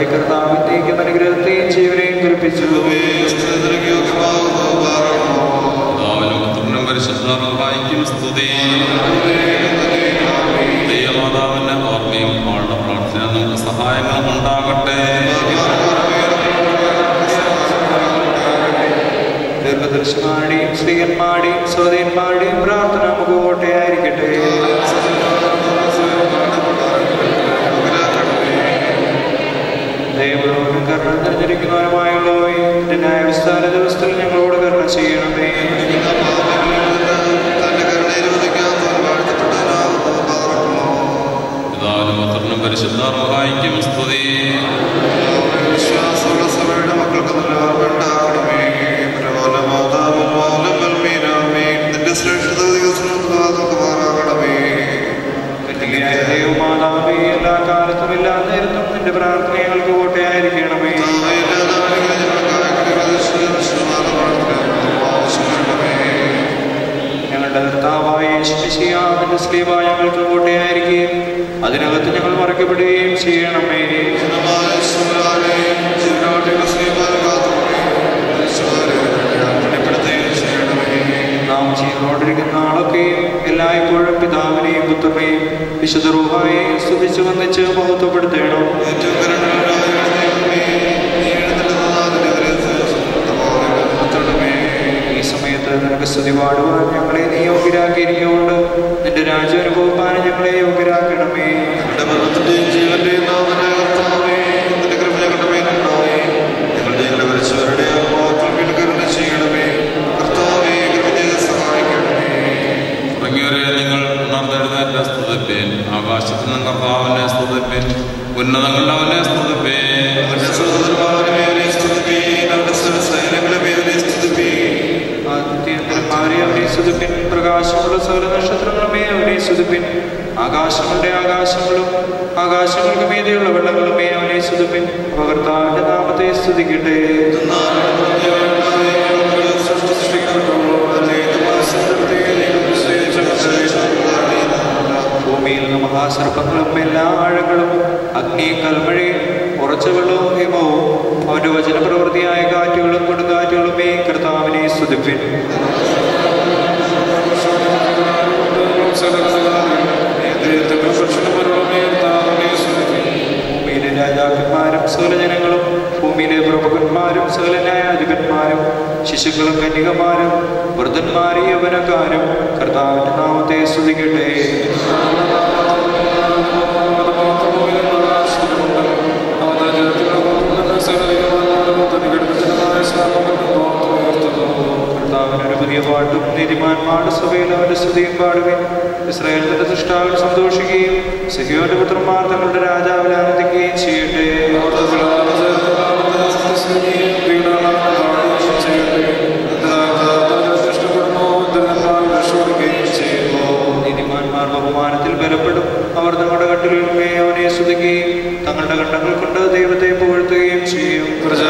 ഞങ്ങളുടെ കർത്താവിന്റെയും അനുഗ്രഹത്തെയും ജീവനെയും കൽപ്പിച്ചു പിതാവിനും പരിശുദ്ധാർക്കും സ്തുതി ദൈവമാതാവിന്റെ ഓർമ്മയും അവളുടെ പ്രാർത്ഥന നമുക്ക് സഹായങ്ങളും ഉണ്ടാകട്ടെ ദീർഘദർശന്മാരുടെയും സ്ത്രീയന്മാരുടെയും സഹോദയന്മാരുടെയും പ്രാർത്ഥന നമുക്ക് കോട്ടയായിരിക്കട്ടെ ദൈവങ്ങളോടും കരുണ തിരഞ്ഞെടുക്കുന്നവരുമായുള്ളവേ എന്റെ ന്യായവിസ്താര ദിവസത്തിൽ ഞങ്ങളോട് കരുണ ചെയ്യണമേ പിതാവിനും പുത്രനും പരിശുദ്ധാർക്കും സ്തുതി വിശ്വാസമുള്ള സഭയുടെ മക്കൾക്ക് നല്ല ഉണ്ടാകണമേ പ്രബല മാതാവും മാലം മൽമീനാമേ നിന്റെ ശ്രേഷ്ഠത ദിവസമാകണമേ കന്യകയായ ദൈവമാതാവേ എല്ലാ കാലത്തും എല്ലാ നേരത്തും നിന്റെ പ്രാർത്ഥന ഞങ്ങൾക്ക് കോട്ടയായിരിക്കണമേ ഞങ്ങളുടെ കർത്താവായ യേശുമിശിഹാവിന്റെ സ്ലീവ ഞങ്ങൾക്ക് കോട്ടയായിരിക്കുകയും അതിനകത്ത് ഞങ്ങൾ മറക്കപ്പെടുകയും ചെയ്യണമേ നാം ചെയ്തുകൊണ്ടിരിക്കുന്ന ആളൊക്കെയും എല്ലായ്പ്പോഴും പിതാവിനെയും പുത്രനെയും വിശുദ്ധ റൂഹായെയും സ്തുതിച്ചു വന്നിച്ച് മഹത്വപ്പെടുത്തണം ഈ സമയത്ത് നിനക്ക് സ്തുതി പാടുവാൻ ഞങ്ങളെ നീ യോഗ്യരാക്കിയിരിക്കുകൊണ്ട് നിന്റെ രാജ്യം അനുഭവിപ്പാൻ ഞങ്ങളെ യോഗ്യരാക്കണമേ ജീവന്റെയും നാമനെ കർത്താവേ നിന്റെ കൃപ ഞങ്ങളുടെ മേലുണ്ടായി ഞങ്ങൾ ഞങ്ങളുടെ വരച്ചവരുടെ ആത്മാക്കൾ കരുണ ചെയ്യണമേ കർത്താവേ കൃപ ചെയ്ത് സഹായിക്കണമേ തുടങ്ങിയവരെ നിങ്ങൾ ഉണർന്നെഴുന്നേറ്റ സ്തുതിപ്പേൻ ആകാശത്തിൽ നിന്ന് കർത്താവിനെ സ്തുതിപ്പേൻ ഉന്നതങ്ങളുടെ അവനെ സ്തുതിപ്പേൻ ആദിത്യന്തരന്മാരെ അവനെ സ്തുതിപ്പിൻ പ്രകാശമുള്ള സകല നക്ഷത്രങ്ങളുമേ അവനെ സ്തുതിപ്പിൻ ആകാശങ്ങളുടെ ആകാശങ്ങളും ആകാശങ്ങൾക്ക് മീതെയുള്ള വെള്ളങ്ങളുമേ അവനെ സ്തുതിപ്പിൻ ഭഗർത്താവിന്റെ നാമത്തെ സ്തുതിക്കട്ടെ ഭൂമിയിൽ നിന്ന് മഹാസർപ്പങ്ങളും എല്ലാ ആഴങ്ങളും അഗ്നിയും കൽമഴയും ഉറച്ച വെള്ളവും ഹിമവും അവന്റെ വചനപ്രവൃത്തിയായ കാറ്റുകളും കൊടുങ്കാറ്റുകളുമേ കർത്താവിനെ സ്തുതിപ്പിൻ ഭൂമിയിലെ രാജാക്കന്മാരും സകല ജനങ്ങളും ഭൂമിയിലെ പ്രമുഖന്മാരും സകല ന്യായാധിപന്മാരും ശിശുക്കളും കന്യകമാരും വൃദ്ധന്മാരും യവനക്കാരും കർത്താവിന്റെ നാമത്തെ സ്തുതിക്കട്ടെ കർത്താവിനൊരു പുതിയ പാട്ടും നീതിമാന്മാരുടെ സഭയിൽ അവന്റെ സ്തുതിയും പാടുകയും ഇസ്രായേൽ തന്റെ സൃഷ്ടാവിൽ സന്തോഷിക്കുകയും സിഹിയോന്റെ പുത്രന്മാർ തങ്ങളുടെ രാജാവിൽ ആനന്ദിക്കുകയും ചെയ്യട്ടെ നീതിമാന്മാർ ബഹുമാനത്തിൽ ബലപ്പെടും അവർ തങ്ങളുടെ കട്ടിലുകളെ അവനെ സ്തുതിക്കുകയും തങ്ങളുടെ കണ്ടങ്ങൾ കൊണ്ട് ദൈവത്തെ പുകഴ്ത്തുകയും ചെയ്യും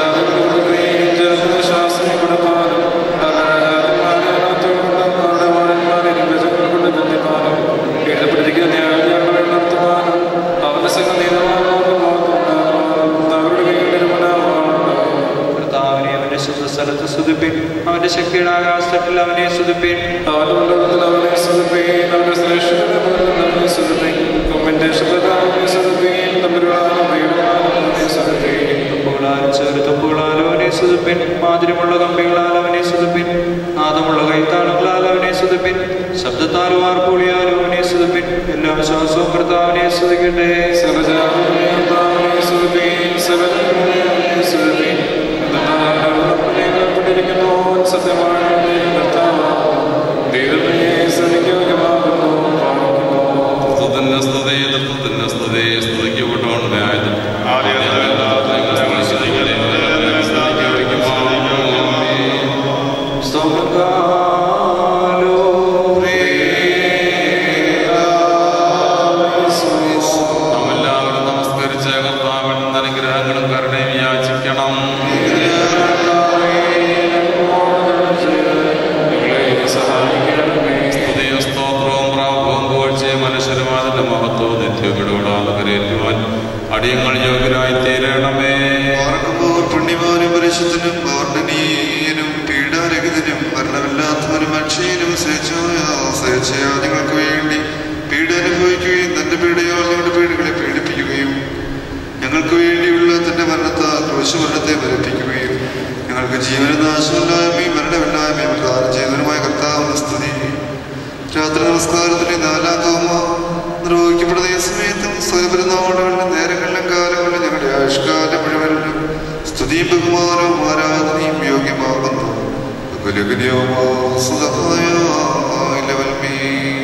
കർത്താവിനെ അവന്റെ ശുദ്ധ സ്ഥലത്ത് സ്തുതിപ്പിൻ അവന്റെ ശക്തിയുടെ ആകാശത്തിൽ അവനെ സ്തുതിപ്പിൻ തുമ്പുകളാലും ചെറുതുമ്പുകളാലും അവനെ സ്തുതിപ്പിൻ മാതിരമുള്ള കമ്പികളാൽ അവനെ സ്തുതിപ്പിൻ നാദമുള്ള കൈത്താളങ്ങളാൽ അവനെ സ്തുതിപ്പിൻ ശബ്ദത്താലും ആർപ്പൂളിയാലും അവനെ സ്തുതിപ്പിൻ എല്ലാ ശ്വാസവും കർത്താവിനെ സ്തുതിക്കട്ടെ സ്തുതിന്റെ സ്തുതി തത്വത്തിന്റെ സ്തുതി സ്തുതിക്കപ്പെട്ടവന്റെ ആയത് സ്തോത്രകാലോ നാം എല്ലാവരും നമസ്കരിച്ച് കർത്താവിൽ നിന്ന് അനുഗ്രഹങ്ങളും കരുണയും യാചിക്കണം ും പ്രാർത്ഥന നമസ്കാരത്തിലെ നാലാം തോമ നിർവഹിക്കപ്പെടുന്ന ഈ സമയത്തും സ്വയപരിനാളുകളിലും നേരങ്ങളിലും കാലങ്ങളിലും ഞങ്ങളുടെ ആയുഷ്കാലം മുഴുവനിലും സ്തുതിയും ബഹുമാനവും ആരാധനയും യോഗ്യമാകുന്നു ഗുലുഗുലിയോമോ സുഖമായ ലവൽമേ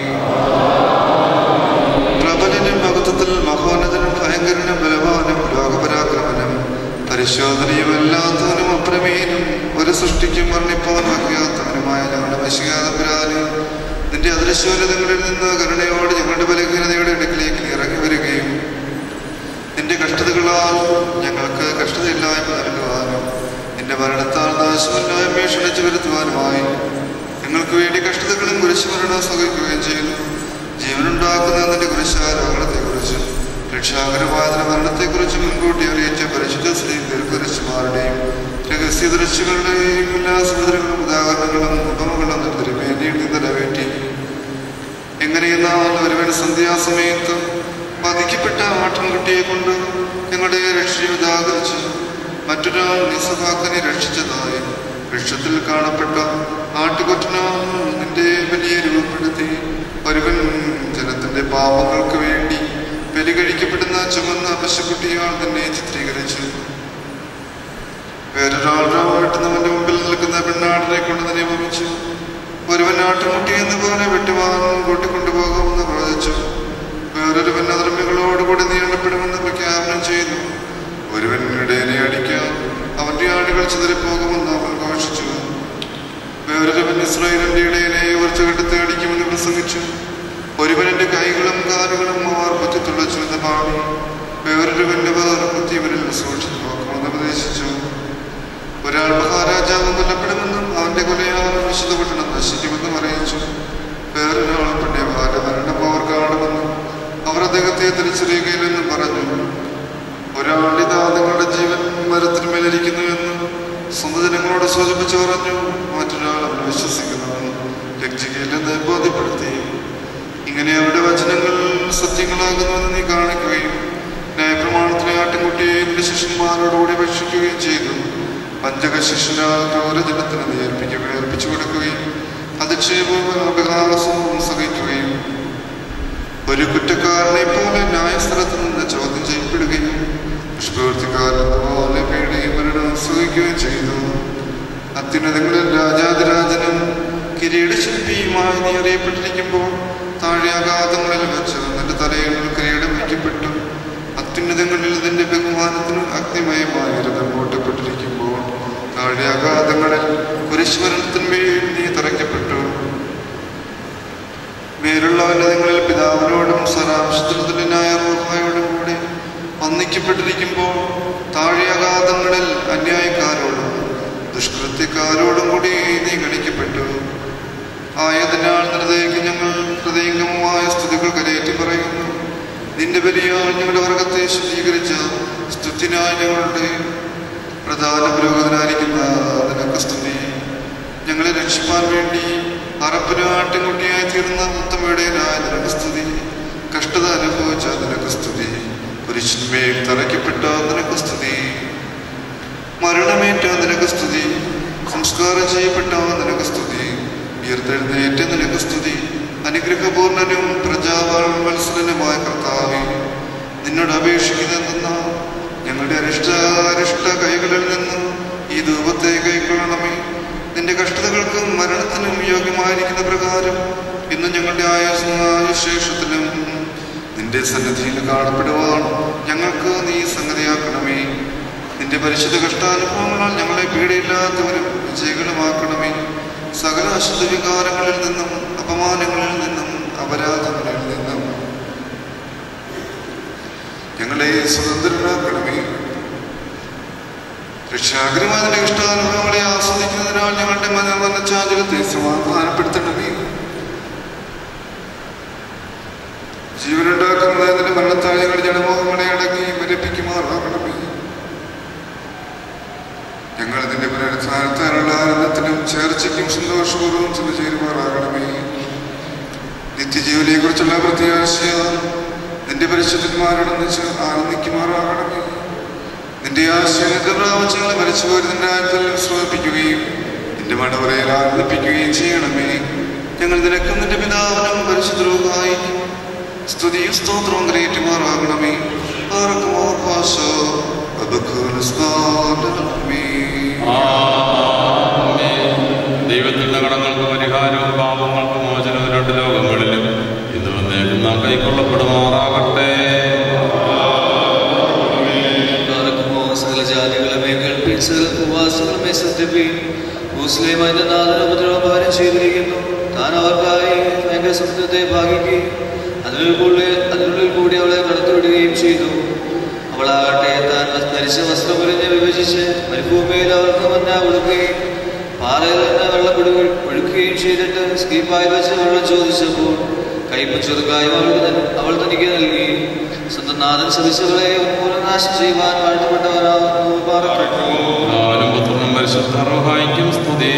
പ്രബലനും മഹത്വത്തിൽ മഹോന്നതനും ഭയങ്കരനും ബലവാനും ലോകപരാക്രമനും പരിശോധനയും എല്ലാത്തവനും അപ്രമേയനും ഒരു സൃഷ്ടിക്കും വർണ്ണിപ്പാൻ വഹിയാത്തവനുമായ ഞങ്ങളുടെ വശികാതപുരാനെ നിന്റെ അദൃശ്യോന്നതങ്ങളിൽ നിന്ന് കരുണയോട് ഞങ്ങളുടെ ബലഹീനതയുടെ അടുക്കിലേക്ക് നീ ഇറങ്ങി വരികയും നിന്റെ കഷ്ടതകളാൽ ഞങ്ങൾക്ക് കഷ്ടതയില്ലായ്മ നൽകുവാനും നിന്റെ മരണത്താൽ നാശമില്ലായ്മ ക്ഷണിച്ചു വരുത്തുവാനുമായി ഞങ്ങൾക്ക് വേണ്ടി കഷ്ടതകളും കുരിശുമരണം സഹിക്കുകയും ചെയ്തു ജീവനുണ്ടാക്കുന്ന നിന്റെ കുരിശാരോഹണത്തെക്കുറിച്ചും രക്ഷാകരമായ മരണത്തെക്കുറിച്ചും മുൻകൂട്ടി അറിയിച്ച പരിശുദ്ധ സ്ത്രീ ദീർഘദർശിമാരുടെയും രഹസ്യ ദൃശ്യങ്ങളുടെയും എല്ലാ സമുദ്രങ്ങളും ഉദാഹരണങ്ങളും ഉപമകളും തിരുമേനിയിൽ നിന്ന് നിറവേറ്റി എങ്ങനെയെന്നാൽ ഒരുവൻ സന്ധ്യാസമയത്ത് വധിക്കപ്പെട്ട ആട്ടിൻകുട്ടിയെ കൊണ്ട് ഞങ്ങളുടെ രക്ഷയെ ഉദാഹരിച്ചു മറ്റൊരാൾ നിസ്സഹാക്കനെ രക്ഷിച്ചതായി വൃക്ഷത്തിൽ കാണപ്പെട്ട ആട്ടുകൊറ്റനാൽ നിന്റെ വലിയ രൂപപ്പെടുത്തി ഒരുവൻ ജനത്തിന്റെ പാപങ്ങൾക്ക് വേണ്ടി ബലി കഴിക്കപ്പെടുന്ന ചുമന്ന പശുക്കുട്ടിയാൾ തന്നെ ചിത്രീകരിച്ചു വേറൊരാളുടെ വെട്ടുന്നവന്റെ മുമ്പിൽ നിൽക്കുന്ന പെണ്ണാടിനെ കൊണ്ട് തന്നെ ഉപമിച്ചു ഒരുവൻ ആട്ടുമുട്ടി എന്ന് പോലെ വെട്ടുവാൻ കൂട്ടിക്കൊണ്ടുപോകുമെന്ന് പ്രവചിച്ചു വേറൊരുവൻ അധർമ്മികളോടുകൂടി നീണ്ടപ്പെടുമെന്ന് പ്രഖ്യാപനം ചെയ്തു ഒരുവൻ ഇടയനെ അടിക്കാം അവന്റെ ആടുകൾ ചിതറിപ്പോകുമെന്ന് അവൻ ഘോഷിച്ചു വേറൊരുവൻ ഇസ്രായേലിന്റെ ഇടയനെ ഉറച്ചുകെടുത്ത് അടിക്കുമെന്ന് പ്രസംഗിച്ചു ഒരുവന്റെ കൈകളും കാലുകളും അവർ കുത്തി തുളച്ചു എന്ന് പാടി വേറൊരുവന്റെ വേർ കുത്തിയവരിൽ സൂക്ഷിച്ചു നോക്കുമെന്ന് ഉപദേശിച്ചു ഒരാൾ മഹാരാജാവ് കൊല്ലപ്പെടുമെന്നും അവന്റെ കൊലയാൽ വിശുദ്ധ പട്ടണം നശിക്കുമെന്നും അറിയിച്ചു വേറൊരാൾ പുണ്യവാല മരണം അവർ കാണുമെന്നും അവർ അദ്ദേഹത്തെ തിരിച്ചറിയുകയില്ലെന്നും പറഞ്ഞു ഒരാളിതാ നിങ്ങളുടെ ജീവൻ മരത്തിന്മേലിരിക്കുന്നു എന്ന് സ്വന്തം ജനങ്ങളോട് സൂചിപ്പിച്ചു പറഞ്ഞു മറ്റൊരാൾ അവനെ വിശ്വസിക്കുന്നുവെന്ന് ലജ്ജികയില്ലെന്ന് ബോധ്യപ്പെടുത്തി ഇങ്ങനെ അവരുടെ വചനങ്ങൾ സത്യങ്ങളാകുന്നുവെന്ന് നീ കാണിക്കുകയും ന്യായപ്രമാണത്തിലെ ആട്ടിൻകുട്ടിയെ നിന്റെ ശിഷ്യന്മാരോടുകൂടി ഭക്ഷിക്കുകയും ചെയ്തു പഞ്ചക ശിഷ്യനാൽ ക്രൂരജനത്തിന് നീ ഏൽപ്പിക്കുക ഏൽപ്പിച്ചു കൊടുക്കുകയും അധിക്ഷേപവും അപഹാസവും സഹിക്കുകയും ഒരു കുറ്റക്കാരനെ പോലെ ന്യായസ്ഥലത്ത് നിന്ന് ചോദ്യം ചെയ്യപ്പെടുകയും ദുഷ്പ്രവൃത്തിക്കാരൻ പോലെ പേടിയും മരണം സഹിക്കുകയും ചെയ്തു അത്യുന്നതങ്ങളിൽ രാജാതിരാജനും കിരീടശില്പിയുമായി നീ അറിയപ്പെട്ടിരിക്കുമ്പോൾ താഴെ അഗാധങ്ങളിൽ വെച്ച് നിന്റെ തലയിൽ കിരീടം വയ്ക്കപ്പെട്ടു അത്യുന്നതങ്ങളിൽ നിന്റെ ബഹുമാനത്തിന് അഗ്നിമയമായ രഥം കൂട്ടപ്പെട്ടിരിക്കുമ്പോൾ താഴെ അഗാധങ്ങളിൽ കുരിശ്വരണത്തിന്മേൽ നീ തറയ്ക്കപ്പെട്ടു മേലുള്ള ഉന്നതങ്ങളിൽ പിതാവിനോടും സരാംശത്തിനായ റൂഹായോടും കൂടി വന്നിക്കപ്പെട്ടിരിക്കുമ്പോൾ താഴെ അഗാധങ്ങളിൽ അന്യായക്കാരോടും ദുഷ്കൃത്യക്കാരോടും കൂടി നീ ഗണിക്കപ്പെട്ടു ആയതിനാൽ ഹൃദയക്ക് ഞങ്ങൾ ഹൃദയംഗമമായ സ്തുതികൾ കരയേറ്റി പറയുന്നു നിന്റെ ബലിയാൽ ഞങ്ങളുടെ വർഗത്തെ ശുദ്ധീകരിച്ച സ്തുതിനായി ഞങ്ങളുടെ പ്രധാന പുരോഗതനായിരിക്കുന്ന നിനക്ക് സ്തുതി ഞങ്ങളെ രക്ഷിപ്പാൻ വേണ്ടി അറപ്പിന് ആട്ടിൻകുട്ടിയായി തീർന്ന ഉത്തമയുടേനായ നിനക്ക് സ്തുതി കഷ്ടത അനുഭവിച്ച നിനക്ക് സ്തുതി പുരുഷന്മേൽ തറയ്ക്കപ്പെട്ട നിനക്ക് സ്തുതി മരണമേറ്റ നിനക്ക് സ്തുതി സംസ്കാരം ചെയ്യപ്പെട്ട നിനക്ക് സ്തുതി ഉയർത്തെഴുന്നേറ്റ നിനക്ക് സ്തുതി അനുഗ്രഹപൂർണനും പ്രജാവത്സലനുമായ കർത്താവെ നിന്നോട് അപേക്ഷിക്കുന്നതെന്ന ഞങ്ങളുടെ അരിഷ്ട അരിഷ്ട കൈകളിൽ നിന്ന് ഈ ധൂപത്തെ കൈക്കൊള്ളണമേ നിന്റെ കഷ്ടതകൾക്കും മരണത്തിനും യോഗ്യമായിരിക്കുന്ന പ്രകാരം ഇന്ന് ഞങ്ങളുടെ ആയുശേഷത്തിലും നിന്റെ സന്നിധിയിൽ കാണപ്പെടുവാൻ ഞങ്ങൾക്ക് നീ സംഗതിയാക്കണമേ നിന്റെ പരിശുദ്ധ കഷ്ടാനുഭവങ്ങളാൽ ഞങ്ങളെ പീഡയില്ലാത്തവരും വിജയികളുമാക്കണമേ സകല അശുദ്ധ വികാരങ്ങളിൽ നിന്നും അപമാനങ്ങളിൽ നിന്നും അപരാധങ്ങളിൽ നിന്നും ഞങ്ങളെ സ്വതന്ത്രരാക്കണമേ രക്ഷാകരമായ നിന്റെ ഇഷ്ടാനുഭവങ്ങളെ ആസ്വദിക്കുന്നതിനാൽ ഞങ്ങളുടെ മനോമനച്ചാചലത്തെ സമാധാനപ്പെടുത്തണമേ ജീവനുണ്ടാക്കുന്നതിന്റെ മരണത്താൽ ഞങ്ങളുടെ ജനമോഹങ്ങളെ അടങ്ങി മരപ്പിക്കുമാറാകണമേ ഞങ്ങൾ നിന്റെ പുനരുത്ഥാനത്താനുള്ള ആനന്ദത്തിനും ചേർച്ചയ്ക്കും സന്തോഷപൂർവ്വം ചെന്ന് ചേരുമാറാകണമേ നിത്യജീവനെ കുറിച്ചുള്ള പ്രത്യാശ നിന്റെ പരിശുദ്ധന്മാരോടൊന്നിച്ച് ആനന്ദിക്കുമാറാകണമേ നിന്റെ ആശയങ്ങളുടെ പ്രാവശ്യങ്ങളെ മരിച്ചുപോയി നിന്റെ ആയത്തിൽ ശ്രമിപ്പിക്കുകയും നിന്റെ മടവറയിൽ ആനന്ദിപ്പിക്കുകയും ചെയ്യണമേ ഞങ്ങൾ നിനക്കും നിന്റെ പിതാവിനും പരിശുദ്ധവുമായി സ്തുതിയും സ്തോത്രവും കരയേറ്റുമാറാകണമേ ആർക്കുമോ ഭാഷോ ദൈവത്തിന്റെ കടങ്ങൾക്ക് പരിഹാരവും പാപങ്ങൾക്ക് മോചനവും രണ്ട് ലോകങ്ങളിലും ഇന്ന് വന്നേക്കും നാം കൈക്കൊള്ളപ്പെടുമാറാകട്ടെ നടക്കുമോ സകല ജാതികളുമേ കേൾപ്പീൻ സകല ഉപവാസങ്ങളുമേ സത്യപ്പീൻ മുസ്ലിം അതിന്റെ നാഥന ഉപദ്രവം ഭാരം ചെയ്തിരിക്കുന്നു താൻ അവർക്കായി ഭയങ്കര സമുദ്രത്തെ ഭാഗിക്കുകയും അതിനുള്ളിൽ കൂടി അതിനുള്ളിൽ കൂടി അവളെ കടത്തിവിടുകയും ചെയ്തു അവളാകട്ടെ താൻ ധരിച്ച വസ്ത്രം ഉരിഞ്ഞ് വിഭജിച്ച് മരുഭൂമിയിൽ അവർക്ക് മന്ന കൊടുക്കുകയും പാറയിൽ നിന്ന് വെള്ളം ഒഴുകി- ഒഴുക്കുകയും ചെയ്തിട്ട് സ്കീപ്പായി വെച്ച് വെള്ളം ചോദിച്ചപ്പോൾ കൈപ്പ് ചെറുക്കായും അവൾക്ക് തൻ- അവൾ തനിക്ക് നൽകി സ്വന്തം നാഥൻ ശപിച്ചവളെ ഉന്മൂലനാശം ചെയ്യുവാൻ വാഴ്ത്തപ്പെട്ടവരാകുന്നു പാറപ്പെട്ടു പിതാവിനും പുത്രനും പരിശുദ്ധ റൂഹായിക്കും സ്തുതി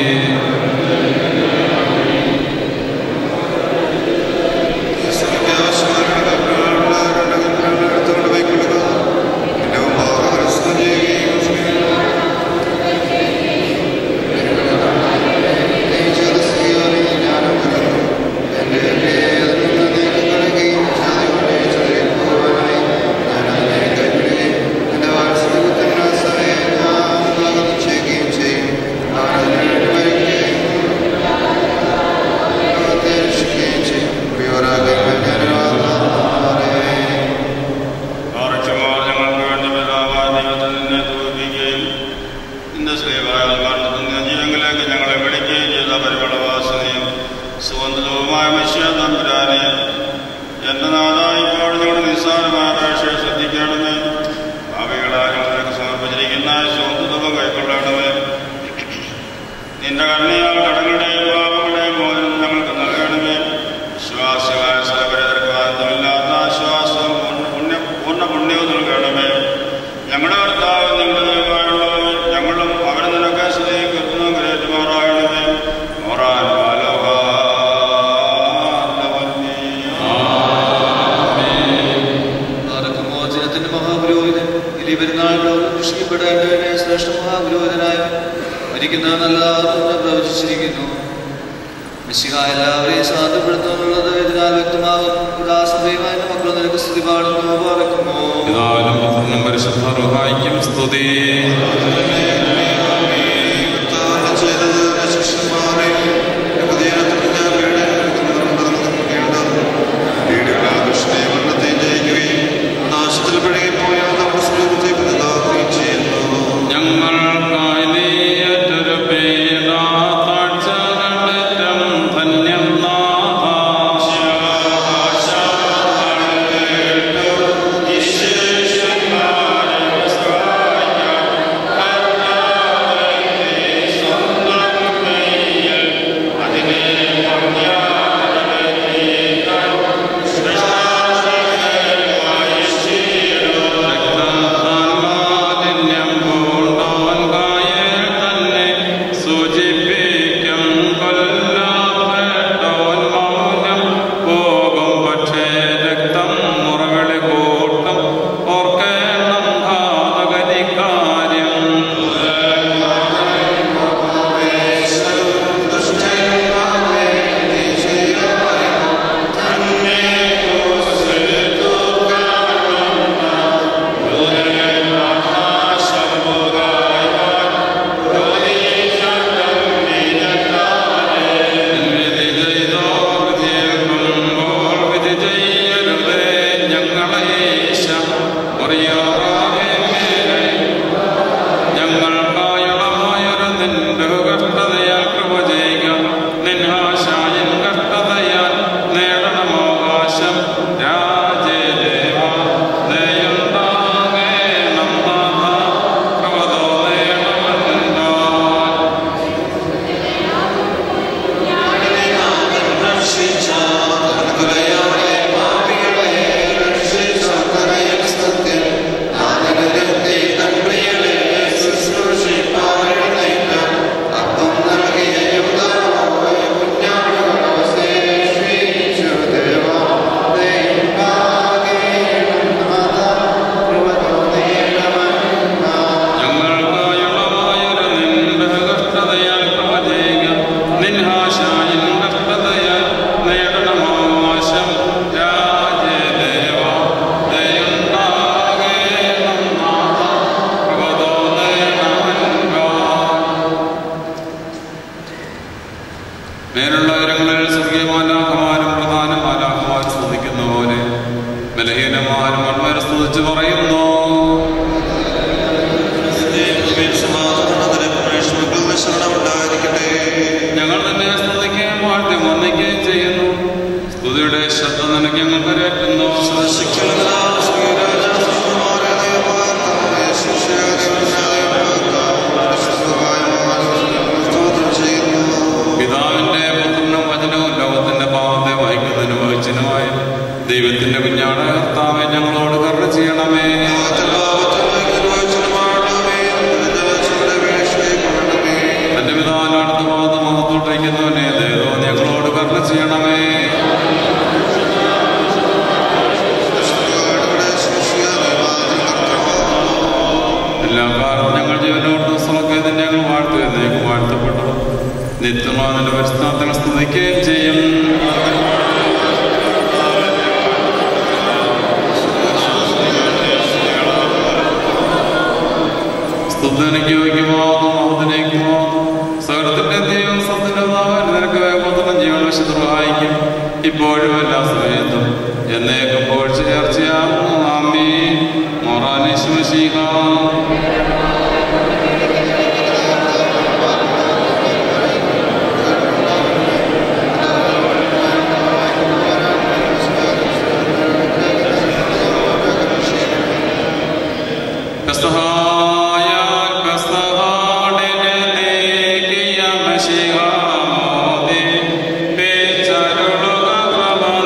ആർച്ചുമാർ ഞങ്ങൾക്ക് വേണ്ടി പിതാവായ ദൈവത്തിൽ നിന്നെ തോൽപ്പിക്കുകയും നിന്റെ സ്ത്രീവായ മരണത്തിന് ജീവങ്ങളിലേക്ക് ഞങ്ങളെ വിളിക്കുകയും ചെയ്ത പരിമളവാസനയും സുഗന്ധവുമായ മനുഷ്യതമ്പുരാനെ എന്റെ നാഥായി ഇപ്പോൾ ഞങ്ങളുടെ നിസ്സാരമായ അപേക്ഷയെ ശ്രദ്ധിക്കണമേ ഭാവികളായ ഞങ്ങൾക്ക് സമർപ്പിച്ചിരിക്കുന്ന സുഗന്ധവും കൈക്കൊള്ളണമേ നിന്റെ കരുണയാൽ കടങ്ങളുടെയും പാപങ്ങളുടെയും മോചനം ഞങ്ങൾക്ക് നൽകണമേ വിശ്വാസികളായ സകലർക്ക് ആനന്ദമില്ലാത്ത ആശ്വാസവും പൂർണ്ണ- പുണ്യ- പൂർണ്ണ പുണ്യവും നൽകണമേ ഞങ്ങളുടെ കർത്താവ് നിങ്ങളുടെ ദൈവമായുള്ളവേ ഞങ്ങളും അവരെ നിനക്ക് സ്തുതിക്കുന്നു കരേറ്റുമാറാകണമേ മോറാൻ ആർക്കുമോ ജനത്തിന്റെ മഹാപുരോഹിതൻ വലിയ പെരുന്നാളിനോട് ദുഷിക്കപ്പെടേണ്ടതിനെ ശ്രേഷ്ഠ മഹാപുരോഹിതനായ മരിക്കുന്ന നല്ലതാകുമെന്ന് പ്രവചിച്ചിരിക്കുന്നു മിശിഹ എല്ലാവരെയും ശാന്തപ്പെടുത്തുന്നുള്ളത് ഇതിനാൽ വ്യക്തമാകുന്നു ദാസദൈവമായ മക്കൾ നിനക്ക് സ്തുതി പാടുന്നു പാർക്കുമോ പിതാവിനും പുത്രനും പരിശുദ്ധ റൂഹായിക്കും സ്തുതി നാശത്തിൽ പഴകിപ്പോയാൽ നമ്മുടെ സ്വരൂപത്തെ പുനരാക്കുകയും ചെയ്യുന്നു ഞങ്ങൾക്കായി നീയറ്റൊരു പേന താഴ്ചകളേറ്റം ധന്യം നാഥ. ഈശ്വരന്മാരെ സഹായിക്കാൻ മേലുള്ള ഉയരങ്ങളിൽ സ്വർഗീയ മാലാഖമാരും പ്രധാന മാലാഖമാരും സ്തുതിക്കുന്ന പോലെ ബലഹീനമാരും മൺമേരെ സ്തുതിച്ച് പറയുന്നു ഞങ്ങൾ തന്നെ സ്തുതിക്കുകയും വാഴ്ത്തുകയും വന്ദിക്കുകയും ചെയ്യുന്നു സ്തുതിയുടെ ശബ്ദം നിനക്ക് ഞങ്ങൾ കരയറ്റുന്നു പിതാവിന്റെ പുത്രനും വചനവും ലോകത്തിന്റെ പാവത്തെ വഹിക്കുന്നതിന് വഹിച്ചനുമായ ദൈവത്തിന്റെ കുഞ്ഞാണ് കർത്താവെ ഞങ്ങളോട് കരുണ ചെയ്യണമേ തന്റെ പിതാവിന്റെ അടുത്ത ഭാഗത്ത് മുഖത്തോട്ടയക്കുന്നവനെ ദൈവം ഞങ്ങളോട് കരുണ ചെയ്യണമേ എല്ലാ കാലത്തും ഞങ്ങൾ ജീവനോട് സ്ഥലക്കേത് ഞങ്ങൾ വാഴ്ത്തുകയും ഞങ്ങൾ വാഴ്ത്തപ്പെട്ടു നിത്യമായ നിന്റെ പരിസ്ഥാനങ്ങൾ സ്തുതിക്കുകയും ചെയ്യും സ്തുതനയ്ക്ക് യോഗ്യമാവുന്നു മഹത്തിനേക്കുമാവുന്നു സകലത്തിന്റെ ദൈവം സത്തിന്റെ നാമൻ നിനക്ക് വേഗം ജീവൻ വിശുദ്ധ സഹായിക്കും ഇപ്പോഴും എല്ലാ സമയത്തും എന്നേക്കും പോഴ്ച ചേർച്ചയാകുന്നു ആമീ മൊറാനീശ്വശീഹ Kastahaya, kastahadene, kiya mashiha modi, pecharuluga krava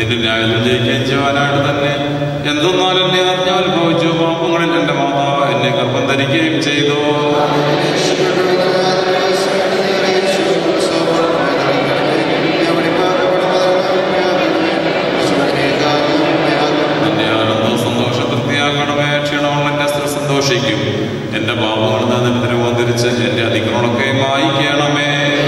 നിന്റെ ന്യായത്തിൽ ജയിക്കുകയും ചെയ്യുവാനായിട്ട് തന്നെ എന്തെന്നാൽ എന്നെ ആജ്ഞാനുഭവിച്ചു പാപങ്ങളിൽ എൻ്റെ മാതാവ് എന്നെ ഗർഭം ധരിക്കുകയും ചെയ്തു എന്റെ ആനന്ദവും സന്തോഷ തൃപ്തിയാക്കണമേ ക്ഷീണമുള്ള എന്റെ സ്ത്രീ സന്തോഷിക്കും എന്റെ പാപങ്ങളിൽ നിന്ന് എന്നെ തിരുവന്തിരിച്ച് എന്റെ അതിക്രമണമൊക്കെ മായിക്കണമേ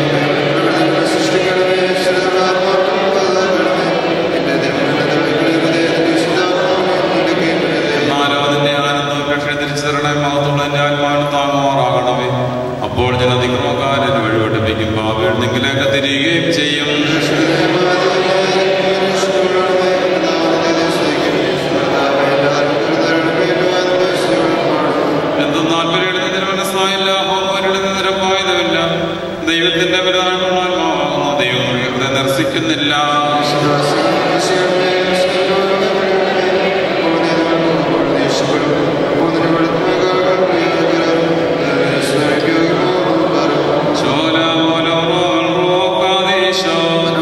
എന്നാലോ നിന്റെ ആനന്ദവും രക്ഷ തിരിച്ചു തരണേ മഹത്തുള്ള എന്റെ ആത്മാവിന് താങ്ങുമാറാകണമേ അപ്പോൾ ഞാൻ അതിക്രമക്കാരൻ വഴിവെട്ടിപ്പിക്കും പാവെഴുന്നെങ്കിലേക്ക് തിരികുകയും ചെയ്യും എന്തെന്നാൽ പരിഗണിക്കുന്നതിന് മനസ്സായില്ല ഹോമരിടുന്ന നിരപ്പായതുമില്ല ദൈവത്തിന്റെ പ്രധാനമുള്ള ആത്മാവാകുന്നു ദൈവം ഹൃദയം ദർശിക്കുന്നില്ല ചോല പോലോ റോക്കാദേശോ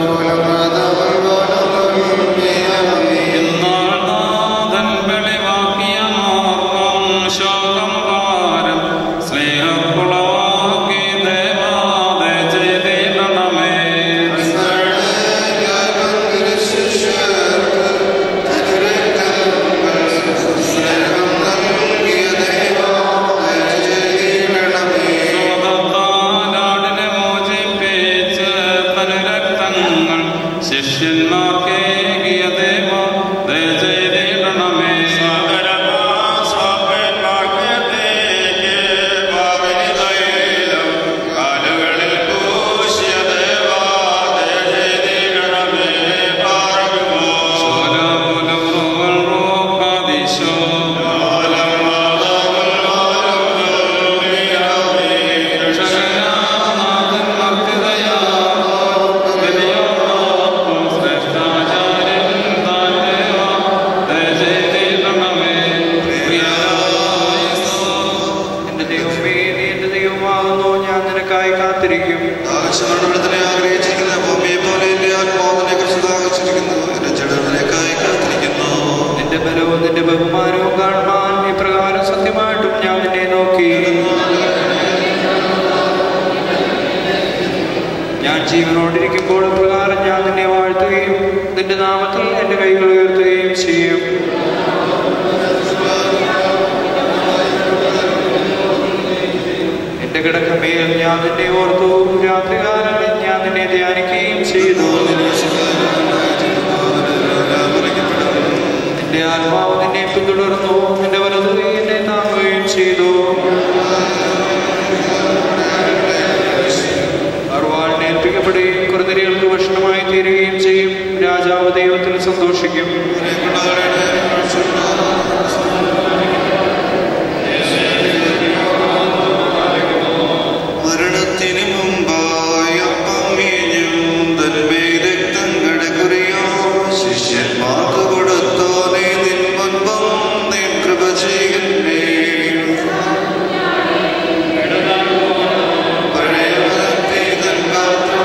ഇന്നാൾ നാഥൻ വെളിവാക്കിയ മാർഗം ശോകം ഭാരം സ്നേഹക്കുളവാക്കി ദേവാതെ ചെയ്തിടണമേ സ്വതത്താലാടിനെ മോചിപ്പിച്ച് തനുരക്തങ്ങൾ ശിഷ്യന്മാർക്കേകിയ ദേവ ദയ ചെയ്തിടണമേ ചോല പോലോ റോക്കാദേശോ രക്ഷകനാഥൻ മർത്യതയാ വലിയോർക്കും ശ്രേഷ്ഠാചാര്യൻ താൻ ദേവ ദയ ചെയ്തിടണമേ പ്രിയനായ എന്റെ ദൈവമേ നീ എന്റെ ദൈവമാകുന്നു ഞാൻ നിനക്കായി കാത്തിരിക്കും ആവശ്യമരണത്തിനെ ആഗ്രഹിച്ചിരിക്കുന്ന ഭൂമിയെ പോലെ എന്റെ ആത്മാവിനെ കുറിച്ച് ദാഹിച്ചിരിക്കുന്നു എന്റെ ജഡത്തിലേക്കായി കാത്തിരിക്കുന്നു നിന്റെ ബലവും നിന്റെ ബഹുമാനവും കാണുവാൻ ഇപ്രകാരം സത്യമായിട്ടും ഞാൻ നിന്നെ നോക്കി ഞാൻ ജീവനോടിരിക്കുമ്പോൾ പ്രകാരം ഞാൻ നിന്നെ വാഴ്ത്തുകയും നിന്റെ നാമത്തിൽ എന്റെ കൈകൾ ഉയർത്തുകയും ചെയ്യും എന്റെ കിടക്കമേൽ ഞാൻ നിന്നെ ഓർത്തു രാത്രികാലങ്ങളിൽ ഞാൻ നിന്നെ ധ്യാനിക്കുകയും ചെയ്തു എന്റെ ആത്മാവ് നിന്നെ പിന്തുടർന്നു എന്റെ വലതു കൈ എന്നെ താങ്ങുകയും ചെയ്തു അറുവാളിനെ ഏൽപ്പിക്കപ്പെടുകയും കുറുനിരകൾക്ക് ഭക്ഷണമായി തീരുകയും ചെയ്യും രാജാവ് ദൈവത്തിൽ സന്തോഷിക്കും മരണത്തിന് മുമ്പായി അപ്പം വീഞ്ഞും തന്മേൽ രക്തങ്ങളുടെ കുറിയോ ശിഷ്യന്മാർക്ക് കൊടുത്തോനെ നിൻ മുൻപം നിൻ കൃപ ചെയ്യുന്നേ പഴയ മതത്തെ തൻ പാത്രം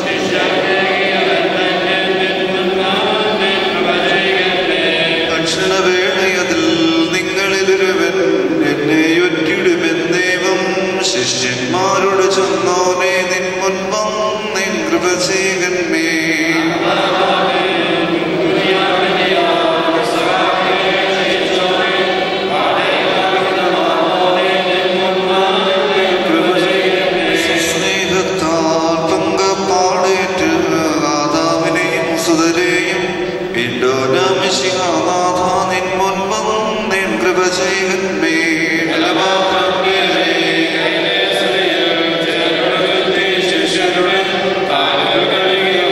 ഭക്ഷണവേളയതിൽ നിങ്ങളിലൊരുവൻ എന്നെ ഒറ്റിടുമെന്നേവം ശിഷ്യന്മാരോട് ചൊന്നോനെ നിൻ മുൻപം നിൻ കൃപ ചെയ്കന്മേ സ്നേഹത്താൽ പങ്കപ്പാടേറ്റ് ആദാമിനെയും സുതരെയും പിണ്ടോനാമിശിഹാനാഥ നിൻ മുൻപം നിൻ കൃപ ചെയ്കന്മേ ശിഷ്യരുടെ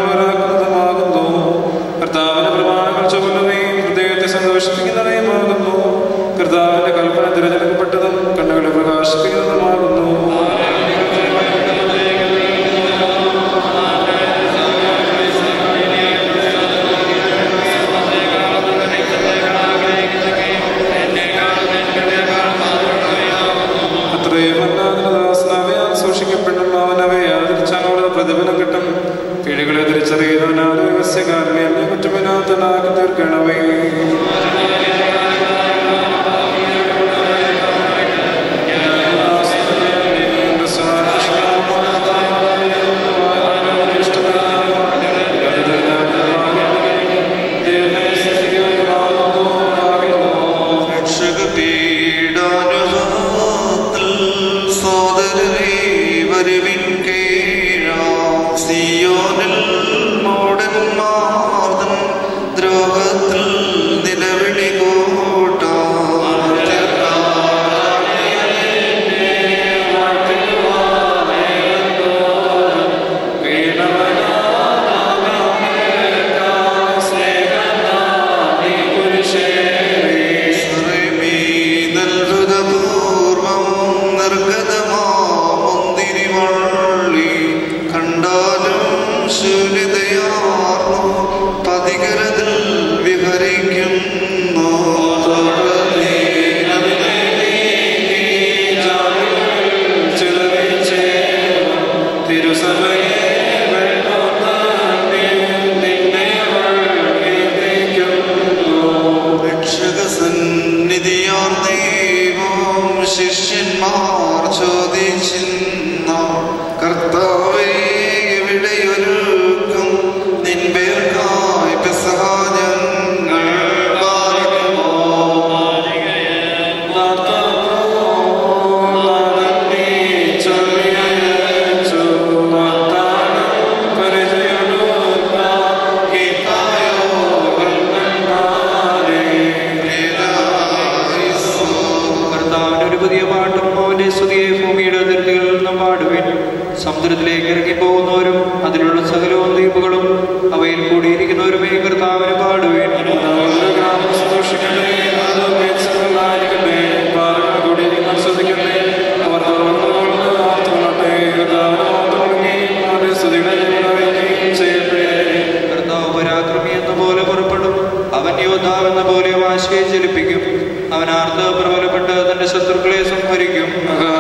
ഭാഗ്യമുള്ളവരാക്കുന്നതുമാകുന്നു കർത്താവിന്റെ പ്രമാണങ്ങൾ ചൊല്ലുകയും ഹൃദയത്തെ സന്തോഷിപ്പിക്കുന്നവയുമാകുന്നു കർത്താവിന്റെ കൽപ്പന തിരഞ്ഞെടുക്കപ്പെട്ടതും കണ്ണുകളെ പ്രകാശിപ്പിക്കുന്നതുമാകുന്നു അത്രയും അല്ലാതെ സൂക്ഷിക്കപ്പെടും അവൻ അവയെ ആദരിച്ചാൽ അവരുടെ പ്രതിഫലം കിട്ടും കിഴികളെ തിരിച്ചറിയുന്നവനാണ് രഹസ്യകാരനെ എന്നെ കുറ്റമില്ലാത്തനാക്കി തീർക്കണമേ രക്ഷകപീഡാനുഭവത്തിൽ സോദരരെ വരുവിൻ കീഴാം സിയോനിൽ മൂടന്മാർദ്ദം ദ്രോഹത്തിൽ നിലവിളി കൂട്ടാം നൽഹൃതപൂർവം നിർഗതമാമുന്തിരിവള്ളി കണ്ടാലും ശൂന്യതയാർന്നു പതികരതിൽ വിഹരിക്കുന്നു രക്ഷക സന്നിധിയാർ ദൈവം ശിഷ്യന്മാർ ചോദിച്ചിന്ന കർത്താവേ എവിടെയൊരുക്കും നിൻപേർക്കായി പെസഹ ഞങ്ങൾ പാർക്കുമോ കർത്താവിന്റെ ഒരു പുതിയ പാട്ടും അവന്റെ സ്തുതിയെ ഭൂമിയുടെ അതിർത്തികളിൽ നിന്നും പാടുവിൻ സമുദ്രത്തിലേക്ക് ഇറങ്ങി പോകുന്നവരും അതിലുള്ള സകലവും ദ്വീപുകളും അവയിൽ കൂടിയിരിക്കുന്നവരുമേ കർത്താവിന് പാടുവിൻ കർത്താവ് പരാക്രമി എന്ന പോലെ പുറപ്പെടും അവൻ യോദ്ധാവ് എന്ന പോലെ വാശിയെ ചലിപ്പിക്കും അവൻ ആർത്ത് പ്രബലപ്പെട്ട് തന്റെ ശത്രുക്കളെ സംഹരിക്കും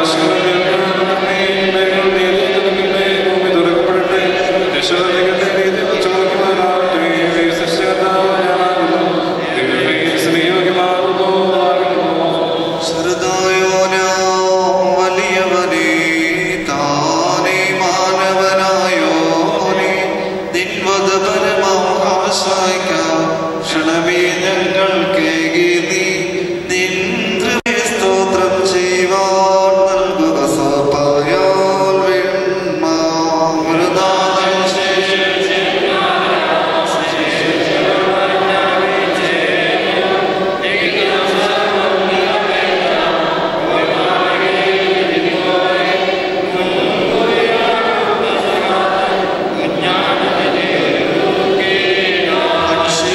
ചെറുതായോനാ വലിയവനേ താനേ മാനവനായോനേ നിൻവദപരമാം ആശായിക്കാം ക്ഷണമേ ഞങ്ങൾ കേകി നീ നിൻ സ്തോത്രം ചെയ്യുവാൻ നൽകുക സഭയാൽ വെണ്മ മൃദാതൻ ശേഷം അക്ഷയ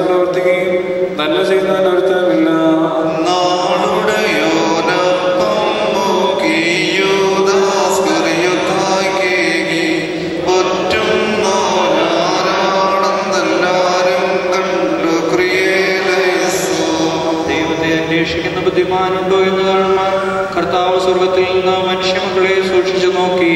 ദുഷ്ടത പ്രവർത്തിക്കുകയും നന്മ ചെയ്യുന്നവൻ ഒരുത്തനുമില്ല ദൈവത്തെ അന്വേഷിക്കുന്ന ബുദ്ധിമാനുണ്ടോ എന്ന് കാണുവാൻ കർത്താവ് സ്വർഗത്തിൽ നിന്ന് മനുഷ്യമക്കളെ സൂക്ഷിച്ചു നോക്കി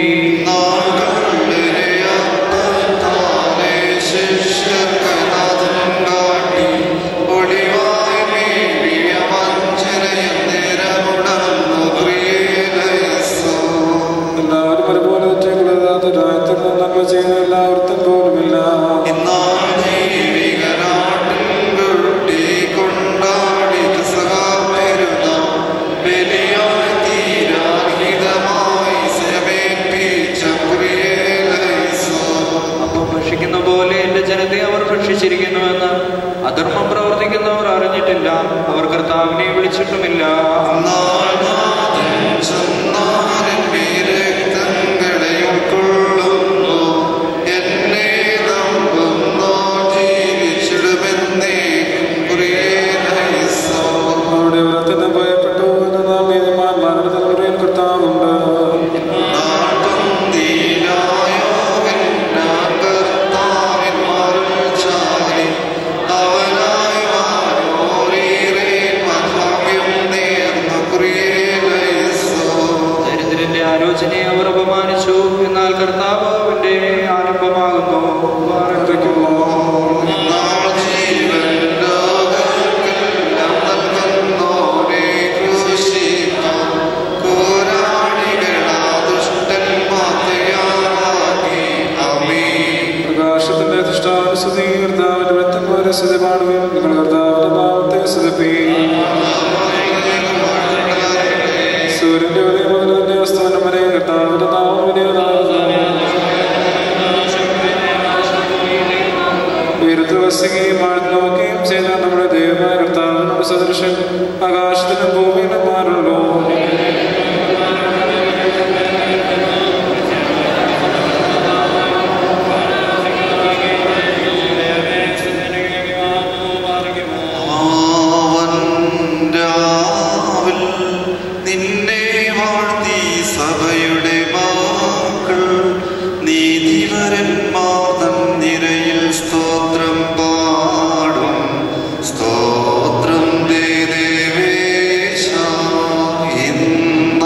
എല്ലാവരും ഒരുപോലെ ഒറ്റയ്ക്കുള്ളത് രാജ്യത്തിൽ നിന്ന് നന്മ ചെയ്യുന്ന എല്ലാവർക്കും പോലുമില്ല അപ്പം ഭക്ഷിക്കുന്ന പോലെ എന്റെ ജനത്തെ അവർ ഭക്ഷിച്ചിരിക്കുന്നുവെന്ന് അധർമ്മം പ്രവർത്തിക്കുന്നവർ അറിഞ്ഞിട്ടില്ല അവർ കർത്താവിനെ വിളിച്ചിട്ടുമില്ല അവരുടെ വ്രതത്തിന് ഭയപ്പെട്ടു എന്ന് നാം നീതിമാന്മാരുടെ തലമുറയിൽ കർത്താവുണ്ട് ദരിദ്രന്റെ ആലോചനയെ അവർ അപമാനിച്ചു എന്നാൽ കർത്താവ് അവന്റെ ആരംഭമാകുന്നു പ്രാർത്ഥിക്കുമോ പ്രകാശത്തിന്റെ ദൃഷ്ടാവിന്റെ സ്തുതി കർത്താവിന്റെ വൃത്തന്മാരെ സ്തുതി പാടുകയും നിങ്ങൾ കർത്താവിന്റെ നാമത്തെ സ്തുതിപ്പീൻ സൂര്യന്റെ ഉദയം മുതൽ അതിന്റെ അസ്തമനം വരെ കർത്താവിന്റെ നാമം വിനയനാകുന്നു ഉയരത്ത് വസിക്കുകയും ആഴ്ന്നു നോക്കുകയും ചെയ്ത നമ്മുടെ ദൈവമായ കർത്താവിനോട് സദൃശൻ ആകാശത്തിനും ഭൂമിയിലും മാറുള്ളൂ നിന്നെ വാഴ്ത്തി സഭയുടെ വാക്കൾ നീതിവരന്മാർ തൻ നിരയിൽ സ്തോത്രം പാടും സ്തോത്രം ദേ ദേവേശ ഇന്ന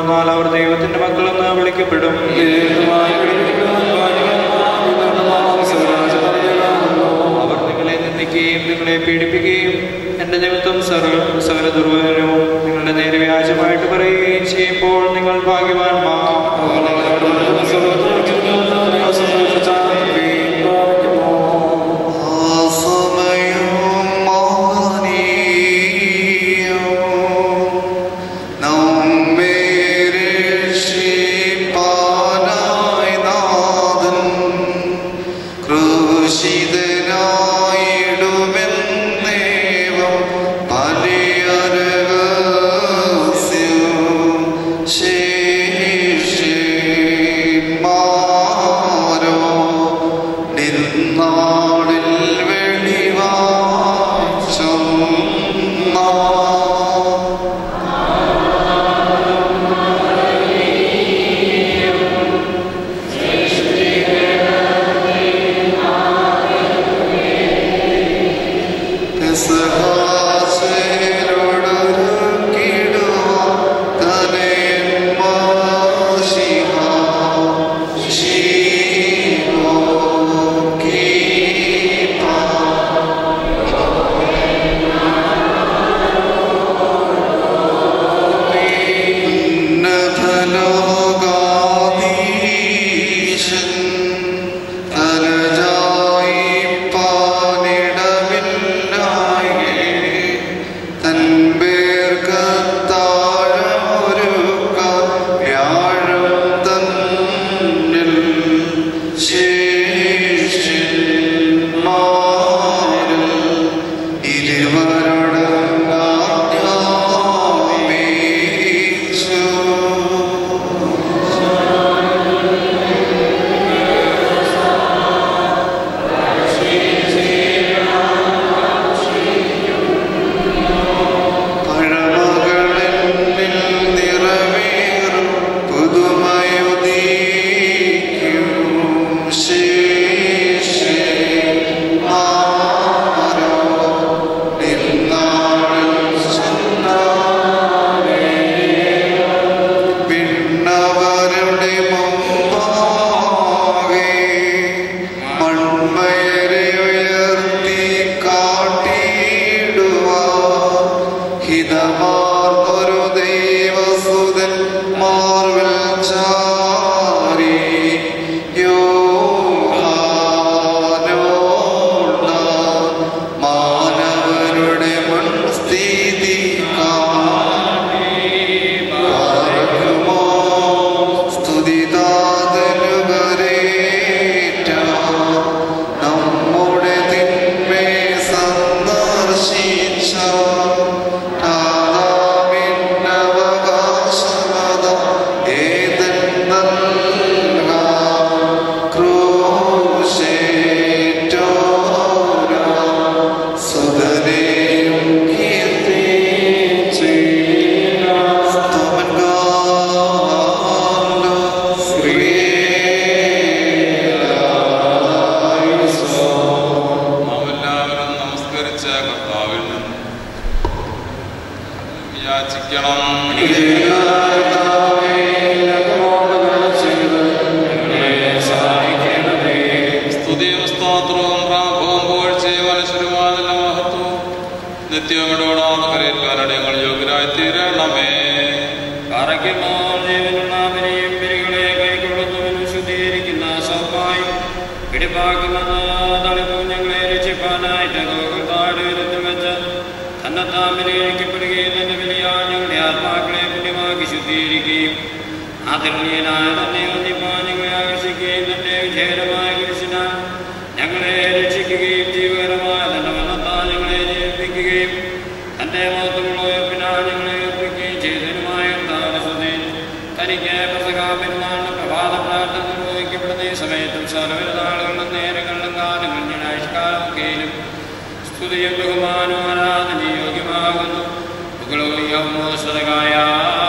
എന്നാൽ അവർ ദൈവത്തിന്റെ മക്കളെന്ന് വിളിക്കപ്പെടും അവർ നിങ്ങളെ നിന്ദിക്കുകയും നിങ്ങളെ പീഡിപ്പിക്കുകയും എന്റെ നിമിത്തം സർവ സകല ദുർവചനവും നിങ്ങളുടെ നേരെ വ്യാജമായിട്ട് പറയുകയും ചെയ്യുമ്പോൾ നിങ്ങൾ ഭാഗ്യവാന്മാർ ആസമയം മാനീയം നമ്മെ രക്ഷിപ്പാനായി നാഥൻ ക്രൂശിതനായിടുമെന്നേവം പലയരഹസ്യം ശേഷിമാരോ നിന്നാളിൽ വെളിവാശം ോഗാദീശൻ തലജായി പാനിടമില്ലായേ തൻപേർക്കത്താഴമൊരുക്ക വ്യാഴം തന്നിൽ ശേഷിന്മാരിൽ ഇരുവരോടങ്ങാമേശു പഴമകളെന്നിൽ നിറവേറും പുതുമയുദീക്കും ശേഷേ ആരോ നിന്നാളിൽ ചെന്നാലേ പിന്നവരുടെ മുമ്പാകെ മൺമയരെ ഉയർത്തി കാട്ടിയിടുവാ ഹിതമാർന്നൊരു ദൈവസുതൻ മാർവിൽ ചാരി യോഹാനോട മാനവരുടെ മുൻസ്ഥിതി കാണുമോ സ്തുതിദാതനുകരേറ്റ നമ്മുടെ തിന്മേ സന്ദർശിച്ച അവകാശമത ഏതൻ നൽക ക്രൂശേറ്റോര സുതരേയും കീർത്തിച്ച് നാം എല്ലാവരും നമസ്കരിച്ച കർത്താവിൽ നിന്ന് യാചിക്കണം സ്തുതിയും സ്തോത്രവും പ്രാപവും പുകഴ്ചയും മനുഷ്യരുമാതില്ല മഹത്വവും നിത്യങ്ങളോടാതെ കരയേൽക്കാനാണ് ഞങ്ങൾ യോഗ്യരായി തീരണമേ കറയ്ക്കുമ്പോൾ ജീവനുള്ള അവനെയും ബലികളെ കൈക്കൊള്ളുന്നവനും ശുദ്ധീകരിക്കുന്ന സൗമായി പിടിപ്പാക്കുന്നത് തളിപ്പും ഞങ്ങളെ രക്ഷിപ്പാനായിട്ട് താടുവിലത്തിൽ വെച്ച് തന്നെത്താൻ ബലികരിക്കപ്പെടുകയും തന്റെ ബലിയാൽ ഞങ്ങളുടെ ആത്മാക്കളെ പുണ്യമാക്കി ശുദ്ധീകരിക്കുകയും ആദരണീയനായ തന്നെ വന്ദിപ്പാൻ ഞങ്ങളെ ആകർഷിക്കുകയും തന്റെ വിജയകരമായ കുരിശിനാൽ ഞങ്ങളെ രക്ഷിക്കുകയും ജീവകരമായ തന്റെ മരണത്താൽ ഞങ്ങളെ ജീവിപ്പിക്കുകയും തന്റെ മഹത്വമുള്ള ഉയർപ്പിനാൽ ഞങ്ങളെ ഉയർപ്പിക്കുകയും ചെയ്തതിനുമായ താരസുതേ തനിക്ക് പ്രസകാമെന്നാണ് പ്രഭാത പ്രാർത്ഥന നിർവഹിക്കപ്പെടുന്ന ഈ സമയത്തും സർവ്വനാളുകളിലും നേരങ്ങളിലും കാലങ്ങളും ഞാൻ ആയുഷ്കാലമൊക്കെയിലും സ്തുതിയും ബഹുമാനവും ആരാധനയും യോഗ്യമാകുന്നു പുകളോയകായ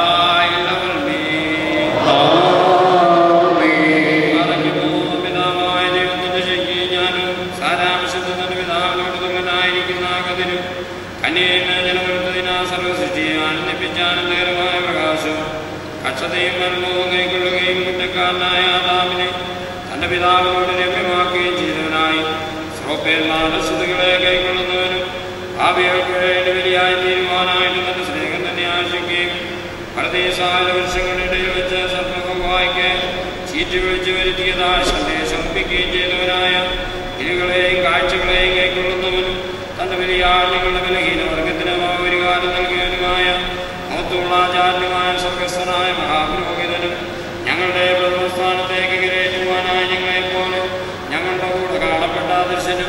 പിതാവായ ദൈവത്തിന്റെ ശക്തി ഞാനും സാരാംശത്തിൽ തന്നെ പിതാവിനോട് തുല്യനായിരിക്കുന്ന കതിരും കന്യയിൽ ജനമെടുത്തതിനാ സർവസൃഷ്ടിയെ ആനന്ദിപ്പിച്ച ആനന്ദകരമായ പ്രകാശവും കക്ഷതയും മരണവും കൈക്കൊള്ളുകയും കുറ്റക്കാരനായ ആദാമിനെ തന്റെ പിതാവിനോട് ലഭ്യമാക്കുകയും ചെയ്തവനായി ശ്രോപ്പേന്മാരുടെ സ്തുതികളെ കൈക്കൊള്ളുന്നവനും ഭാവികൾക്ക് വേണ്ടി വലിയായി തീരുമാനമായിട്ട് തന്റെ സ്നേഹം തന്നെ ആശിക്കുകയും പരദേശായ വർഷങ്ങളിടയിൽ വെച്ച് സർപ്പവായിക്ക് ചീറ്റ് വിളിച്ചു വരുത്തിയതായി സന്ദേശം ഒപ്പിക്കുകയും ചെയ്തവനായ ഇരുകളെയും കാഴ്ചകളെയും കൈക്കൊള്ളുന്നവനും തന്റെ വലിയ ആളുകളുടെ ബലഹീന വർഗത്തിന് ഒരു കാലം നൽകിയവനുമായ മഹത്വമുള്ളാചാര്യമായ സ്വർഗസ്ഥനായ മഹാപുരോഹിതനും ഞങ്ങളുടെ പ്രഥമസ്ഥാനത്തേക്ക് കരേറ്റുവാനായി ഞങ്ങളെപ്പോലെ ഞങ്ങളുടെ കൂടെ കാണപ്പെട്ട ദർശനം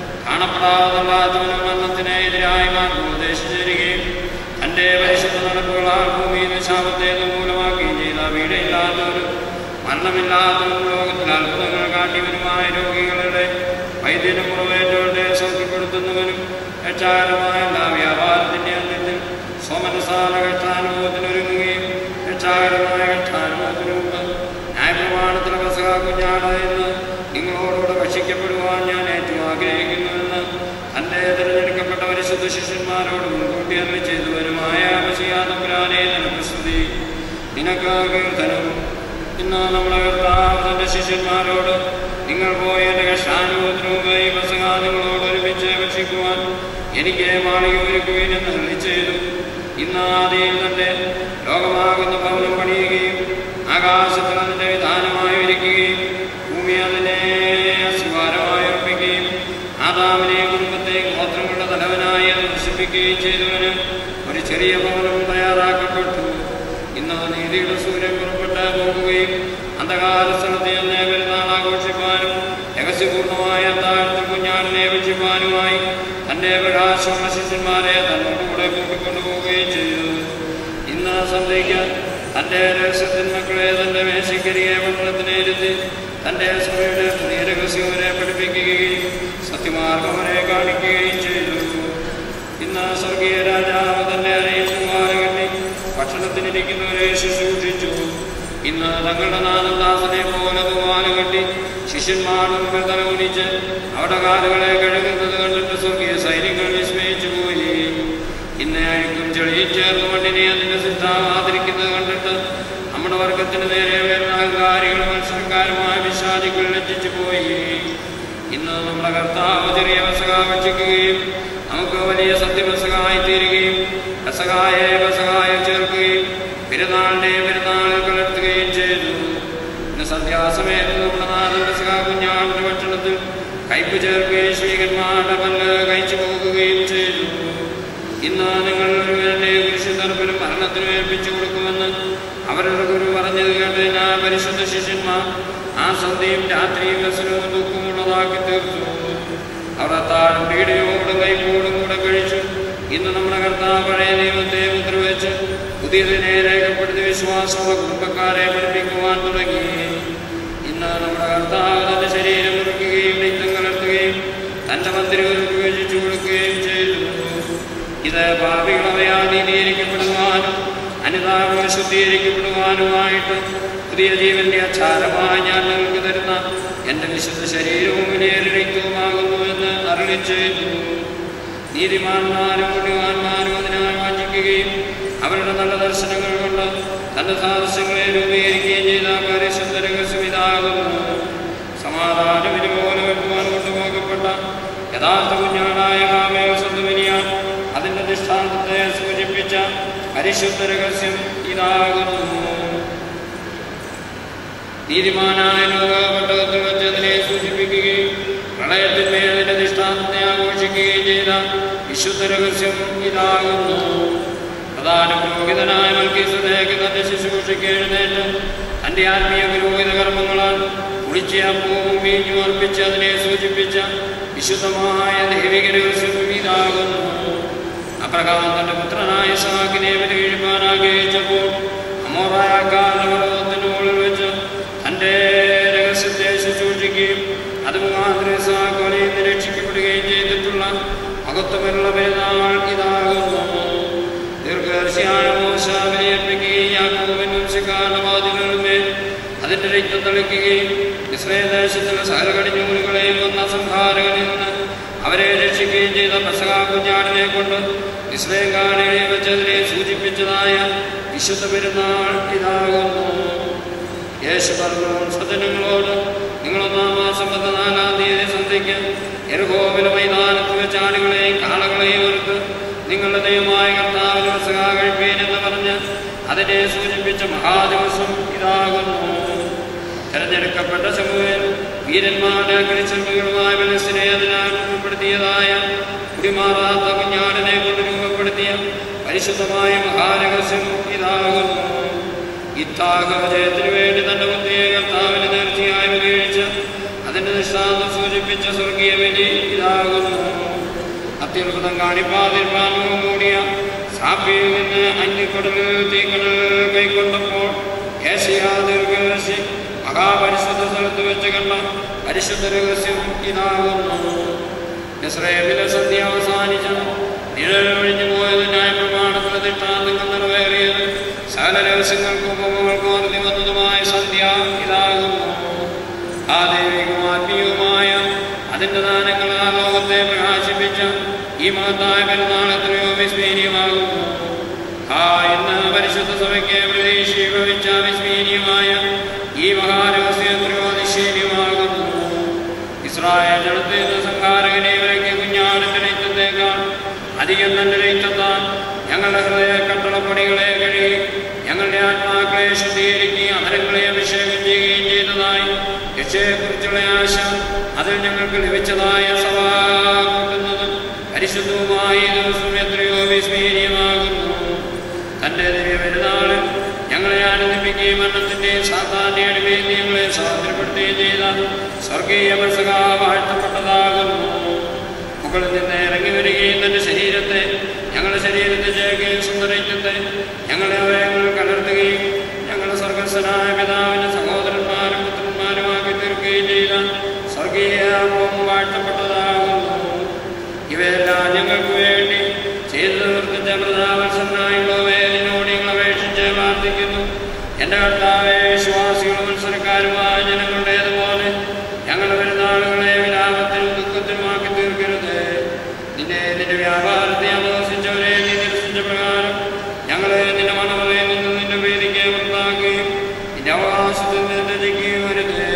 കാണപ്പെടാതല്ലാത്തവനും മരണത്തിന് എതിരായി മാർഗം ഉപദേശിച്ചു തരികയും തന്റെ പരിശുദ്ധ നടപ്പുകളാൽ ഭൂമിയിൽ ശാപത്തെ മൂലമാക്കുകയും ചെയ്ത വീടയില്ലാത്തവരും മരണമില്ലാത്തവരും ലോകത്തിൽ അത്ഭുതങ്ങൾ കാട്ടിയവരുമായ രോഗികളുടെ വൈദ്യനും മുറിവേറ്റവരുടെ സൗഖ്യപ്പെടുത്തുന്നവനും രക്ഷാകരമായ എല്ലാ വ്യാപാരത്തിന്റെ അന്ത്യത്തിൽ സോമനസാല കഷ്ടാനുഭവത്തിനൊരുങ്ങുകയും രക്ഷാകരമായ കഷ്ടാനുഭവത്തിന് മുമ്പ് ന്യായപ്രമാണത്തിലെ വസക കുഞ്ഞാടായിരുന്നു നിങ്ങളോടുകൂടെ ഭക്ഷിക്കപ്പെടുവാൻ ഞാൻ ഏറ്റവും ആഗ്രഹിക്കുന്നുവെന്ന് തന്റെ തിരഞ്ഞെടുക്കപ്പെട്ട പരിശുദ്ധ ശിഷ്യന്മാരോട് മുൻകൂട്ടി അറിയി ചെയ്തവരുമായ മഷിയാതമ്പുരാനെ നിനക്ക് സ്തുതി നിനക്ക് കീർത്തനം ഇന്ന് നമ്മുടെ കർത്താവ് തന്റെ ശിഷ്യന്മാരോട് നിങ്ങൾ പോയി എന്റെ കഷ്ടാനുഭവത്തിന് മുമ്പ് ഈ വസക നിങ്ങളോട് ഒരുമിച്ച് ഭക്ഷിക്കുവാൻ എനിക്ക് മാളിക ഒരുക്കുകയും എന്ന് അരുളി ചെയ്തു ഇന്ന് ആദ്യം തന്നെ ലോകമാകുന്ന ഭവനം പണിയുകയും ആകാശത്തിൽ അതിന്റെ വിധാനമായി ഒരുക്കുകയും ഭൂമി അതിനെ അസ്വാരമായി ഉറപ്പിക്കുകയും ആദാമിനെ കുടുംബത്തെ ഗോത്രങ്ങളുടെ തലവനായി അത് നശിപ്പിക്കുകയും ചെയ്തവന് ഒരു ചെറിയ ഭവനം തയ്യാറാക്കപ്പെട്ടു ഇന്ന് നീതിയുടെ സൂര്യൻ പുറപ്പെട്ട് പോകുകയും അന്ധകാര സ്ഥലത്ത് നിന്ന് പെരുന്നാൾ ആഘോഷിപ്പാനും രഹസ്യപൂർണമായ താഴ്ത്ത കുഞ്ഞാടിനെ ഭക്ഷിപ്പാനുമായി തന്റെ പ്രകാശമുള്ള ശിഷ്യന്മാരെ തന്നോടുകൂടെ കൂട്ടിക്കൊണ്ടുപോവുകയും ചെയ്തു ഇന്ന് സന്ധ്യയ്ക്ക് തന്റെ രഹസ്യത്തിൻ മക്കളെ തന്റെ മേശക്കരിയെ പട്ടണത്തിനിരുത്തി തന്റെ സഭയുടെ പുതിയ രഹസ്യം വരെ പഠിപ്പിക്കുകയും സത്യമാർഗം വരെ കാണിക്കുകയും ചെയ്തു ഇന്ന് സ്വർഗീയ രാജാവ് തന്റെ അറിയിച്ചുമാരെ കെട്ടി ഭക്ഷണത്തിനിരിക്കുന്നവരെ ശുശ്രൂഷിച്ചു ഇന്ന് തങ്ങളുടെ നാനന്ദാസനെ പോലെ തുവാല കെട്ടി ശിഷ്യന്മാരുടെ മുമ്പിൽ തലകുനിച്ച് അവിടെ കാലുകളെ കഴുകുന്നത് കണ്ടിട്ട് സ്വർഗീയ സൈന്യങ്ങൾ വിസ്മയിച്ചു പോയി ഇന്ന് അഴുക്കും ചെളിയും ചേർന്ന് മണ്ണിനെ അതിന്റെ സിദ്ധാവ് ആദരിക്കുന്നത് കണ്ടിട്ട് നമ്മുടെ വർഗത്തിന് നേരെ വരുന്ന അഹങ്കാരികളും മത്സരക്കാരുമായ വിശ്വാസികൾ ലജ്ജിച്ചു പോയി ഇന്ന് നമ്മുടെ കർത്താവ് ചെറിയ വസക ഭക്ഷിക്കുകയും നമുക്ക് വലിയ സത്യമസകായി തീരുകയും രസകായെ വസകായ ചേർക്കുകയും പെരുന്നാളിനെ പെരുന്നാളിൽ കലർത്തുകയും ചെയ്തു ഇന്ന് സന്ധ്യാസമയത്ത് നമ്മുടെ നാല് വസക കുഞ്ഞാടിന്റെ ഭക്ഷണത്തിൽ കയ്പ് ചേർക്കുകയും ശ്രീകന്മാരുടെ പല്ല് കഴിച്ചു പോകുകയും ചെയ്തു ഇന്ന് നിങ്ങൾ ഒരുവരുടെ കുരിശുതർപ്പിലും മരണത്തിനും ഏൽപ്പിച്ചു കൊടുക്കുമെന്ന് അവരുടെ ഗുരു പറഞ്ഞത് കേട്ട് ഞാൻ പരിശുദ്ധ ശിഷ്യന്മാർ ആ സന്ധ്യയും രാത്രിയും രസനവും ദുഃഖമുള്ളതാക്കി തീർത്തു അവർ അത്താഴം പീഡയോടും കൈപ്പോടും കൂടെ കഴിച്ചു ഇന്ന് നമ്മുടെ കർത്താവ് പഴയ നിയമത്തെ മുദ്രവെച്ച് പുതിയതിനെ രേഖപ്പെടുത്തി വിശ്വാസമുള്ള കുടുംബക്കാരെ പഠിപ്പിക്കുവാൻ തുടങ്ങി ഇന്ന് നമ്മുടെ കർത്താവ് തന്റെ ശരീരം മുറിക്കുകയും രക്തം കലർത്തുകയും തന്റെ മന്ദിരങ്ങൾക്ക് വിഭജിച്ചു കൊടുക്കുകയും ചെയ്തു ഇത് ഭാവികളവയാൽ നീതീകരിക്കപ്പെടുവാനും അനുതാപങ്ങൾ ശുദ്ധീകരിക്കപ്പെടുവാനുമായിട്ട് പുതിയ ജീവന്റെ അച്ചാരമായി ഞാൻ നിങ്ങൾക്ക് തരുന്ന എന്റെ വിശുദ്ധ ശരീരവും വിലയേറെ രക്തവുമാകുന്നു എന്ന് അരുളി ചെയ്തു നീതിമാന്മാരും പുണ്യവാന്മാരും അതിനായി വാഞ്ചിക്കുകയും അവരുടെ നല്ല ദർശനങ്ങൾ കൊണ്ട് തന്റെ സാദൃശ്യങ്ങളെ രൂപീകരിക്കുകയും ചെയ്ത പരിശുദ്ധ രഹസ്യം ഇതാകുന്നു സമാധാനം ഇതുപോലെ വെട്ടുവാൻ കൊണ്ടുപോകപ്പെട്ട യഥാർത്ഥ കുഞ്ഞാടായ കാമയോ സ്വന്തമിനിയാൻ അതിന്റെ ദൃഷ്ടാന്തത്തെ സൂചിപ്പിച്ച പരിശുദ്ധ രഹസ്യം ഇതാകുന്നു നീതിമാനായ ലോകപട്ടകത്തിൽ വെച്ച് അതിനെ സൂചിപ്പിക്കുകയും പ്രളയത്തിന്മേൽ അതിന്റെ ദൃഷ്ടാന്തത്തെ ആഘോഷിക്കുകയും ചെയ്ത വിശുദ്ധ രഹസ്യം ഇതാകുന്നു പ്രധാന പുരോഹിതനായ മൽക്കീസതേക്ക് തന്റെ ശുശ്രൂഷയ്ക്ക് എഴുന്നേറ്റ് തന്റെ ആത്മീയ പുരോഹിത കർമ്മങ്ങളാൽ കുളിച്ച അപ്പവും വീഞ്ഞു അർപ്പിച്ച് അതിനെ സൂചിപ്പിച്ച വിശുദ്ധമായ ദൈവിക രഹസ്യം ഇതാകുന്നു അപ്രകാരം തന്റെ പുത്രനായ സാക്കിനെ വീഴ്പാൻ ആഗ്രഹിച്ചപ്പോൾ അമോറായക്കാരന്റെ പർവ്വതത്തിന്റെ മുകളിൽ വെച്ച് തന്റെ രഹസ്യത്തെ ശുശ്രൂഷിക്കുകയും അത് മുഖാന്തരം സാക്കോലയിൽ നിന്ന് രക്ഷിക്കപ്പെടുകയും ചെയ്തിട്ടുള്ള മഹത്വമുള്ള വേദാൾ ഇതാകുന്നു ദീർഘദർശിയായ മോശ ബലിയർപ്പിക്കുകയും യാക്കോബിൻ വംശക്കാരുടെ വാതിലുകളിന്മേൽ അതിന്റെ രക്തം തളിക്കുകയും ഇസ്രയേൽ ദേശത്തിലെ സകല കടിഞ്ഞൂലുകളെയും വന്ന സംഹാരകളിൽ നിന്ന് അവരെ രക്ഷിക്കുകയും ചെയ്ത പെസക കുഞ്ഞാടിനെ കൊണ്ട് ഇസ്രയേൽ കാണികളെ വെച്ചതിനെ സൂചിപ്പിച്ചതായ വിശുദ്ധ പെരുന്നാൾ ഇതാകുന്നു യേശു പറഞ്ഞു സജ്ജനങ്ങളോട് നിങ്ങളൊന്നാം മാസം പതിനാലാം തീയതി സന്ധ്യയ്ക്ക് എരുഹോവിലെ മൈതാനത്ത് വെച്ച് ആടുകളെയും കാളകളെയും അവർക്ക് നിങ്ങളുടെ ദൈവമായ കർത്താവിന് വസക കഴിപ്പീൻ എന്ന് പറഞ്ഞ് അതിനെ സൂചിപ്പിച്ച മഹാദിവസം ഇതാകുന്നു തെരഞ്ഞെടുക്കപ്പെട്ട സമൂഹം വീരന്മാരുടെ അഗ്നിശർമ്മികളുമായ മനസ്സിനെ അതിനാൽ രൂപപ്പെടുത്തിയതായ കുടിമാറാത്ത കുഞ്ഞാടിനെ കൊണ്ട് രൂപപ്പെടുത്തിയ പരിശുദ്ധമായ മഹാരഹസ്യം ഇതാകുന്നു ഇത്താക വിജയത്തിനു വേണ്ടി തന്റെ ബുദ്ധിയെ കർത്താവിന് നേർച്ചയായി ഉപയോഗിച്ച് അതിന്റെ ദൃഷ്ടാന്തം സൂചിപ്പിച്ച സ്വർഗീയ ബലി ഇതാകുന്നു അത്യത്ഭുതം കാണിപ്പാതിർപ്പാനും കൂടിയ സാപ്പിയിൽ നിന്ന് അന്യക്കടലിൽ തീക്കടൽ കൈക്കൊണ്ടപ്പോൾ ഏഷ്യാ ദീർഘദർശി മഹാപരിശുദ്ധ സ്ഥലത്ത് വെച്ച് കണ്ട പരിശുദ്ധ രഹസ്യം ഇതാകുന്നു ഇസ്രയേലിലെ സന്ധ്യ അവസാനിച്ച നിഴൽ ഒഴിഞ്ഞു പോയത് ന്യായപ്രമാണത്തിലെ ദൃഷ്ടാന്തങ്ങൾ നിറവേറിയത് സകല രഹസ്യങ്ങൾക്കും ഉപമകൾക്കും അറുതി വന്നതുമായ സന്ധ്യ ഇതാകുന്നു ആ ദൈവികവും ആത്മീയവുമായ അതിന്റെ ദാനങ്ങളാൽ ലോകത്തെ പ്രകാശിപ്പിച്ച ഈ മഹത്തായ പെരുന്നാൾ എത്രയോ വിസ്മീര്യമാകുന്നു ആ ഇന്ന് പരിശുദ്ധ സഭയ്ക്ക് പ്രതീക്ഷീഭവിച്ച വിസ്മീര്യമായ ഈ മഹാരഹസ്യം എത്രയോ നിശ്ചയമാകുന്നു ഇസ്രായേൽ ജനത്തിൽ നിന്ന് സംഹാരകനെ വിലക്കിയ കുഞ്ഞാടിന്റെ രക്തത്തേക്കാൾ അധികം തന്റെ രക്തത്താൽ ഞങ്ങളുടെ ഹൃദയ കട്ടളപ്പടികളെ കഴുകി ഞങ്ങളുടെ ആത്മാക്കളെ ശുദ്ധീകരിക്കുകയും അധരങ്ങളെ അഭിഷേകം ചെയ്യുകയും ചെയ്തതായി രക്ഷയെക്കുറിച്ചുള്ള ആശ അതിൽ ഞങ്ങൾക്ക് ലഭിച്ചതായ സഭ കൂട്ടുന്നത് പരിശുദ്ധവുമായ ഈ ദിവസം എത്രയോ വിസ്മീര്യമാകുന്നു തന്റെ ദിവ്യപെരുന്നാളിൽ ഞങ്ങളെ ആനന്ദിപ്പിക്കുകയും മരണത്തിന്റെയും സാധാരണ അടിമയിൽ നിന്ന് ഞങ്ങളെ സ്വാതന്ത്ര്യപ്പെടുത്തുകയും ചെയ്ത സ്വർഗീയ മനസ്സക വാഴ്ത്തപ്പെട്ടതാകുന്നു മുകളിൽ നിന്ന് ഇറങ്ങി വരികയും തന്റെ ശരീരത്തെ ഞങ്ങളുടെ ശരീരത്തെ ചേർക്കുകയും സുന്ദരത്തെ ഞങ്ങളെ അവയങ്ങൾ കലർത്തുകയും ഞങ്ങളുടെ സ്വർഗസ്വനായ പിതാവിന്റെ സഹോദരന്മാരും പുത്രന്മാരുമാക്കി തീർക്കുകയും ചെയ്ത സ്വർഗീയ അപ്പവും വാഴ്ത്തപ്പെട്ടതാകുന്നു ഇവയെല്ലാം ഞങ്ങൾക്ക് വേണ്ടി ചെയ്തു തീർത്തിച്ച പ്രതാപസനായുള്ളവയെ നിന്നോട് ഞങ്ങൾ അപേക്ഷിച്ച് പ്രാർത്ഥിക്കുന്നു എന്റെ കർത്താവെ വിശ്വാസികളും മത്സരക്കാരുമായ ജനങ്ങളുടേതുപോലെ ഞങ്ങളുടെ പെരുന്നാളുകളെ വിലാപത്തിനും ദുഃഖത്തിനുമാക്കി തീർക്കരുത് നിന്നെ നിന്റെ വ്യാപാരത്തെ ആമോസിച്ചവരെ നീ നിരസിച്ച പ്രകാരം ഞങ്ങളെ നിന്റെ മണവറയിൽ നിന്ന് നിന്റെ വേദിക്ക് പുറത്താക്കുകയും നിന്റെ അവകാശത്തിൽ നിന്ന് രചിക്കുകയും വരുത്തേ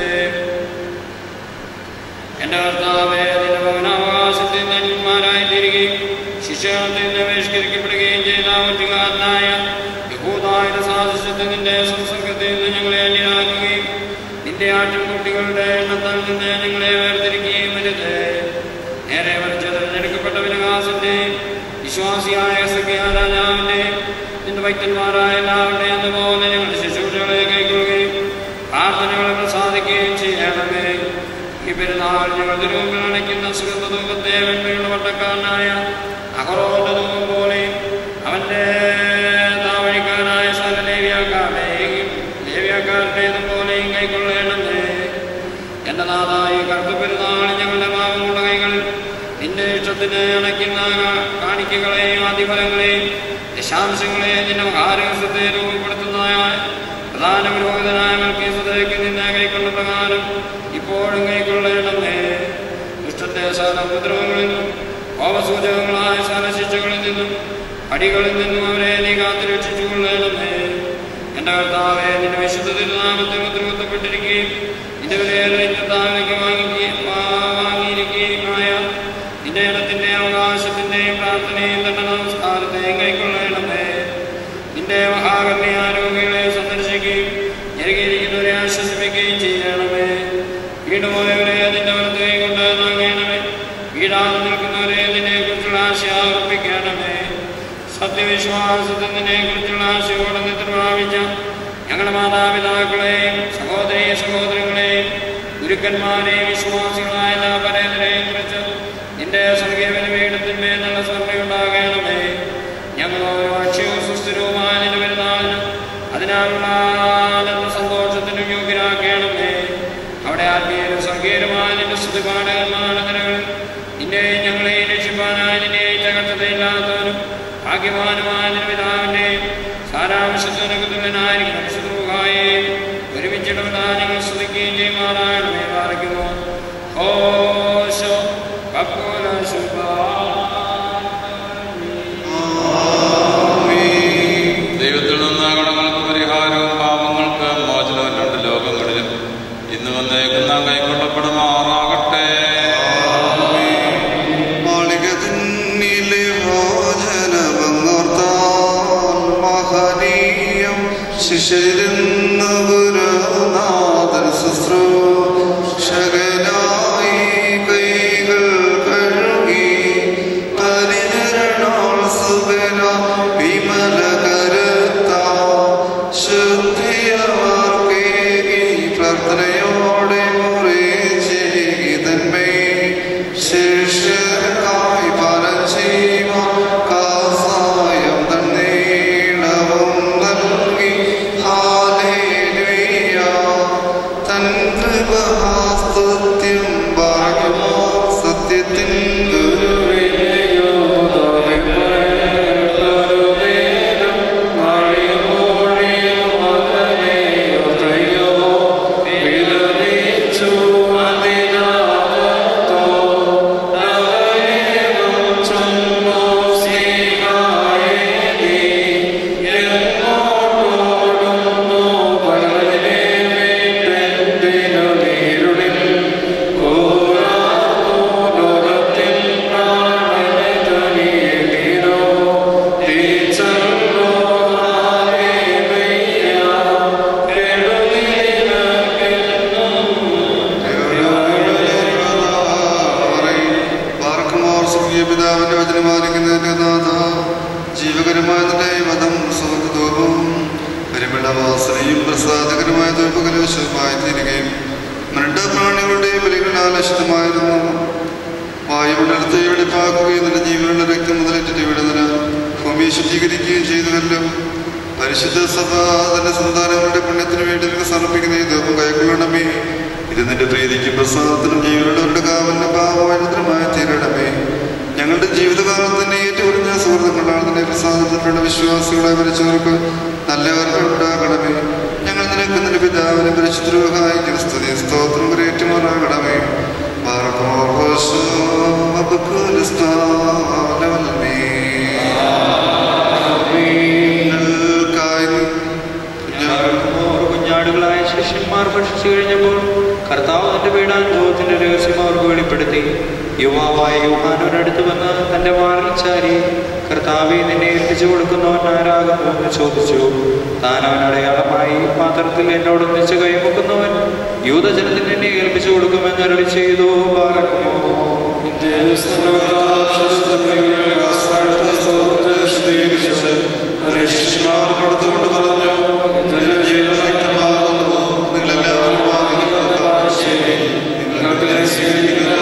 എന്റെ കർത്താവെ നിന്റെ ഭവനാവകാശത്തിൽ നന്മാരായി തീരുകയും ശിക്ഷണത്തിൽ നിന്ന് ബഹിഷ്കരിക്കപ്പെടുകയും ചെയ്ത ഒറ്റുകാരനായ യഹൂദായുടെ സാദൃശ്യത്തിൽ നിന്റെ സംസർഗത്തിൽ നിന്ന് ഞങ്ങളെ അന്യരാക്കുകയും നിന്റെ ആട്ടിൻകുട്ടികളുടെ എണ്ണത്തിൽ നിന്ന് ഞങ്ങളെ വേർതിരിക്കുകയും വരുത് നേരെ വരച്ച തിരഞ്ഞെടുക്കപ്പെട്ട വിനകാസിന്റെയും വിശ്വാസിയായ സഖ്യ രാജാവിന്റെയും നിന്റെ വൈദ്യന്മാരായ എല്ലാവരുടെയും അതുപോലെ ഞങ്ങളുടെ ശുശ്രൂഷകളെ കൈക്കൊള്ളുകയും പ്രാർത്ഥനകളെ പ്രസാദിക്കുകയും ചെയ്യണമേ ഈ പെരുന്നാൾ ഞങ്ങൾ തിരുമുമ്പിൽ അണയ്ക്കുന്ന സുഗന്ധതൂപത്തെ വെണ്മയുള്ള വട്ടക്കാരനായ അഹറോന്റെ ധൂപം പോലെ അവന്റെ താവഴിക്കാരായ സകല ലേവ്യാക്കാരുടെയും ലേവ്യാക്കാരുടേതും പോലെയും കൈക്കൊള്ളേണ്ടേ എന്റെ നാഥായ കറുത്ത പെരുന്നാൾ ഞങ്ങളുടെ പാവമുള്ള കൈകളിൽ നിന്റെ ഇഷ്ടത്തിന് അണയ്ക്കുന്ന കാണിക്കകളെയും ആദിഫലങ്ങളെയും ദശാംശങ്ങളെയും നിന്റെ മഹാരഹസ്യത്തെ രൂപപ്പെടുത്തുന്നതായ പ്രധാന പുരോഹിതനായ മൽക്കീസതയ്ക്ക് നിന്നെ കൈക്കൊണ്ട പ്രകാരം ഇപ്പോഴും കൈക്കൊള്ളേണ്ടേ ദുഷ്ടന്റെ സകല ഉപദ്രവങ്ങളിൽ നിന്നും കോപസൂചകങ്ങളായ സകല ശിക്ഷകളിൽ നിന്നും അടികളിൽ നിന്നും അവരെ നീ കാത്തു രക്ഷിച്ചു കൊള്ളേണ്ടേ എന്റെ കർത്താവെ നിന്റെ വിശുദ്ധ തിരുനാമത്തെ മുദ്രകുത്തപ്പെട്ടിരിക്കുകയും നിന്റെ വിലയേറിയത്താവിലേക്ക് വാങ്ങിക്കുകയും വാ- വാങ്ങിയിരിക്കുകയും ആയ നിന്റെ ഇടത്തിന്റെ അവകാശത്തിന്റെയും പ്രാർത്ഥനയും തന്റെ നമസ്കാരത്തെയും കൈക്കൊള്ളേണ്ടേ നിന്റെ മഹാകന്യാരോഗികളെ സന്ദർശിക്കുകയും ഞെരുകിയിരിക്കുന്നവരെ ആശ്വസിപ്പിക്കുകയും ചെയ്യണമേ വീടുപോയവരെ നിന്റെ വലത്തുകൈ കൊണ്ട് നൽകണമേ വീടാതെ നിൽക്കുന്നവരെ നിന്നെ കുറിച്ചുള്ള ആശ അർപ്പിക്കണമേ സത്യവിശ്വാസത്തിൽ നിന്നെ കുറിച്ചുള്ള ആശയോടെ നിദ്ര പ്രാപിച്ച ഞങ്ങളുടെ മാതാപിതാക്കളെയും സഹോദരി സഹോദരങ്ങളെയും ഗുരുക്കന്മാരെയും വിശ്വാസികളായ എല്ലാ പരേതരെയും കുറിച്ച് നിന്റെ സ്വർഗീയ ബലപീഠത്തിന്മേൽ നല്ല സ്വർണ്ണയുണ്ടാകണമേ ഞങ്ങൾ ഓരോ അക്ഷയവും സുസ്ഥിരവുമായ നിന്റെ പെരുന്നാളിനും അതിനാലുള്ള ആനന്ദ സന്തോഷത്തിനും യോഗ്യരാക്കണമേ അവിടെ ആത്മീയരും സ്വർഗീയരുമായ നിന്റെ സ്തുതിപാഠകന്മാരുടെ നിലകളിൽ നിന്നെയും ഞങ്ങളെയും രക്ഷിപ്പാനായി നിന്നെ ചകർച്ചതയില്ലാത്തവനും ഭാഗ്യവാനുമായ നിന്റെ പിതാവിൻ്റെയും സാരാംശത്തിനൊക്കെ തുല്യനായിരിക്കും വിശുദ്ധായെയും ഒരുമിച്ചിടപെടാ ഞങ്ങൾ സ്തുതിക്കുകയും ചെയ്യുമാറാകണമേ പാർക്കുന്നു ഓശോ കപ്പുല ശുഭാ വിശദീകരിക്കുകയും ചെയ്തുവല്ലോ പരിശുദ്ധ സഭ തന്റെ സന്താനങ്ങളുടെ പുണ്യത്തിന് വേണ്ടി നിനക്ക് സമർപ്പിക്കുന്ന ഈ ദേഹം കൈക്കൊള്ളണമേ ഇത് നിന്റെ പ്രീതിക്കും പ്രസാദത്തിനും ജീവനുള്ളവരുടെ കാവലിനും ഭാവവചനത്തിനുമായി തീരണമേ ഞങ്ങളുടെ ജീവിതകാലം തന്നെ ഏറ്റുപറഞ്ഞ സുഹൃത്തുക്കളാണ് നിന്റെ പ്രസാദത്തിലുള്ള വിശ്വാസികളെ മരിച്ചവർക്ക് നല്ലവർക്ക് ഉണ്ടാകണമേ ഞങ്ങൾ നിനക്ക് നിന്റെ പിതാവിനെ പരിശുദ്ധരൂഹായിക്കും സ്തുതി സ്തോത്രം ഏറ്റുമാറാകണമേ ഓർ കുഞ്ഞാടുകളായ ശിഷ്യന്മാർ ഭക്ഷിച്ചു കഴിഞ്ഞപ്പോൾ കർത്താവ് തന്റെ പീഡാനുഭവത്തിന്റെ രഹസ്യം അവർക്ക് വെളിപ്പെടുത്തി യുവാവായ യുവാനോടടുത്ത് വന്ന് തന്റെ വാറിൽ ചാരി കർത്താവെ നിന്നെ ഏൽപ്പിച്ചു കൊടുക്കുന്നവൻ ആരാകുന്നു എന്ന് ചോദിച്ചു താൻ അവൻ അടയാളമായി പാത്രത്തിൽ എന്നോടൊന്നിച്ച് കൈമുക്കുന്നവൻ യൂതജനത്തിന് എന്നെ ഏൽപ്പിച്ചു കൊടുക്കുമെന്ന് അരളി ചെയ്തു പാറക്കുമോ കൊടുത്തുകൊണ്ട് പറഞ്ഞു "നിന്റെ ജീവിതം വ്യക്തമാകുന്നു. നിങ്ങളെല്ലാവരും നിങ്ങൾക്ക് ഞാൻ സ്വീകരിക്കുന്ന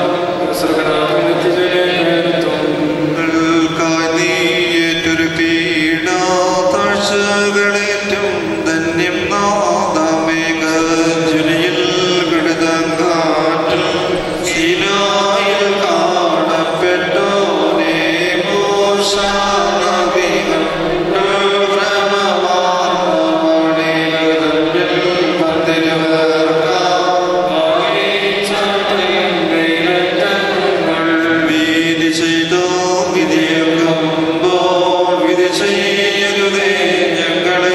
നിങ്ങൾക്കായി നീ ഏറ്റൊരു പീഡ താഴ്ചകളേറ്റം ധന്യം നാദമേക ജുനിയിൽ കിടതങ്കാറ്റും സീനായിൽ കാണപ്പെട്ടോനേ മോശാനവികൾ വീതി ചെയ്തോ വിധിയാകുമ്പോൾ വിധി ചെയ്യരുതേ ഞങ്ങളെ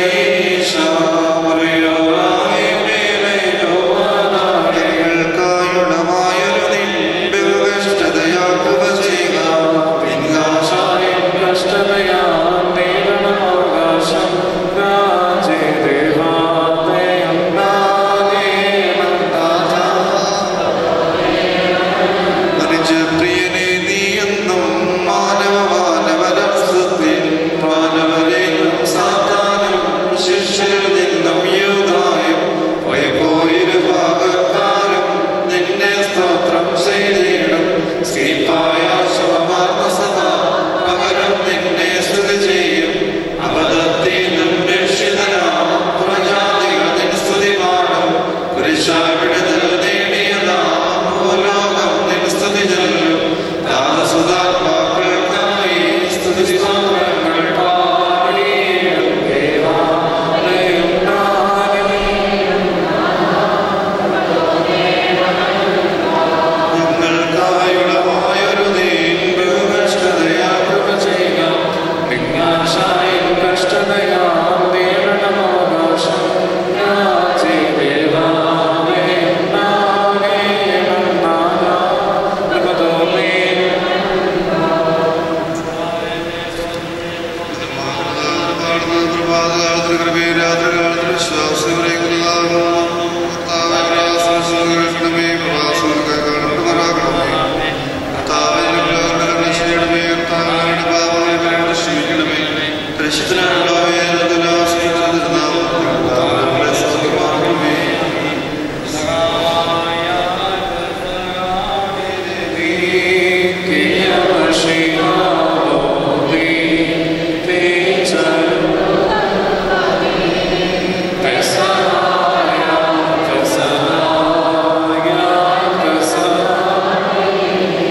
ഞങ്ങൾക്കായുടമായൊരു നിന്റെ കഷ്ടതയാക്കുക ചെയ്യുക പ്രിയനെ നീ എന്നും മാനവ മാനവരസത്തിൽ മാനവരെയും സാത്താനും ശിഷ്യരിൽ നിന്നും യൂതായും പോയിരു ഭാഗക്കാരും നിന്നെ സ്തോത്രം ചെയ്തിടും സ്ത്രീപ്പായ ശോഭാർന്ന സദാ പകരം നിന്നെ സ്തുതി ചെയ്യും അബദ്ധത്തിൽ നിന്നും രക്ഷിതനാം പ്രജാതികൾ നിൻ സ്തുതി പാടും കുരിശാൽ വിടുതൽ നേടിയ നാം ഭൂലോകം നിൻ സ്തുതി ചൊല്ലും ദാനസുതാത്മാക്കൾക്കായി സ്തുതി സ്തോത്രങ്ങൾ പാടിയിടും ഞങ്ങൾക്കായുള്ളമായൊരു നീണ്ടു കഷ്ടതയാക്കുക ചെയ്യാം പ്രഭാതകാലത്തിന് കൃപയും രാത്രികാലത്തിന് വിശ്വാസങ്ങളെ കേൾക്കണമേ പ്രവാസങ്ങൾക്ക് കാണപ്പെടുമാറാകണമേ കർത്താവിന്റെ ചെയ്യണമേ കർത്താവിന്റെ പാപങ്ങളെ ക്ഷമിക്കണമേ പരിശുദ്ധനായുള്ളവയെ സൗഖ്യമാക്കണമേ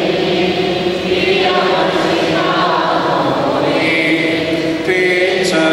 Peter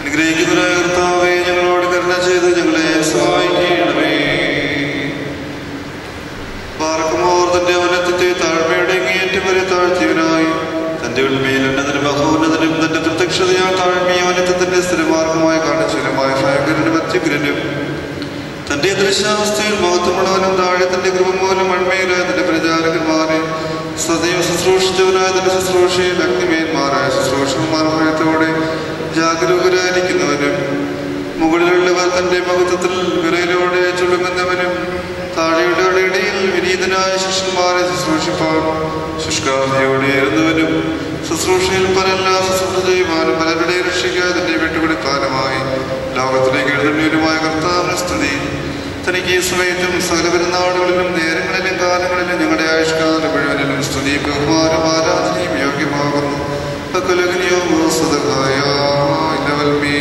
അനുഗ്രഹിക്കുന്നവരായ കർത്താവേ ഞങ്ങളോട് കരുണ ചെയ്ത് ഞങ്ങളെ സഹായിക്കണമേ പാർക്കുമോർ തന്റെ ഉന്നതത്തെ താഴ്മയുടെ അങ്ങേയറ്റം വരെ താഴ്ത്തിയവനായി തന്റെ ഉണ്മയിൽ ഉന്നതനും മഹോന്നതനും തന്റെ പ്രത്യക്ഷതയാൽ താഴ്മയ ഉന്നതത്തിന്റെ സ്ഥിരമാർഗമായി കാണിച്ചവനുമായ ഭയങ്കരനും അത്യഗ്രനും തന്റെ ദൃശ്യാവസ്ഥയിൽ മഹത്വമുള്ളവനും താഴെ തന്റെ കൃപ മൂലം അൺമയിലായ തന്റെ പ്രചാരകന്മാരെ സദയം ശുശ്രൂഷിച്ചവനായ തന്റെ ശുശ്രൂഷയിൽ അഗ്നിമേന്മാരായ ശുശ്രൂഷകന്മാർ ഭയത്തോടെ ജാഗരൂകരായിരിക്കുന്നവനും മുകളിലുള്ളവർ തന്റെ മഹത്വത്തിൽ വിറയിലൂടെ ചുളുങ്ങുന്നവനും താഴെയുടെ ഇടയിൽ വിനീതനായ ശിഷ്യന്മാരെ ശുശ്രൂഷിപ്പാൻ ശുഷ്കാന്തിയോടെ ഇരുന്നവനും ശുശ്രൂഷയിൽ പലല്ല ശുശ്രൂഷ ചെയ്യുവാനും പലരുടെ രക്ഷിക്കാതെ തന്നെ വിട്ടുകൊടുക്കാനുമായി ലോകത്തിലേക്ക് എഴുന്നള്ളിയവരുമായ കർത്താവിന് സ്തുതി തനിക്ക് ഈ സമയത്തും സകല പെരുന്നാളുകളിലും നേരങ്ങളിലും കാലങ്ങളിലും ഞങ്ങളുടെ ആയുഷ്കാലം മുഴുവനിലും സ്തുതി ബഹുമാനം ആരാധനയും യോഗ്യമാകുന്നു അക്കുലഗ്നിയോ സദഹായ ഇലവൽമീ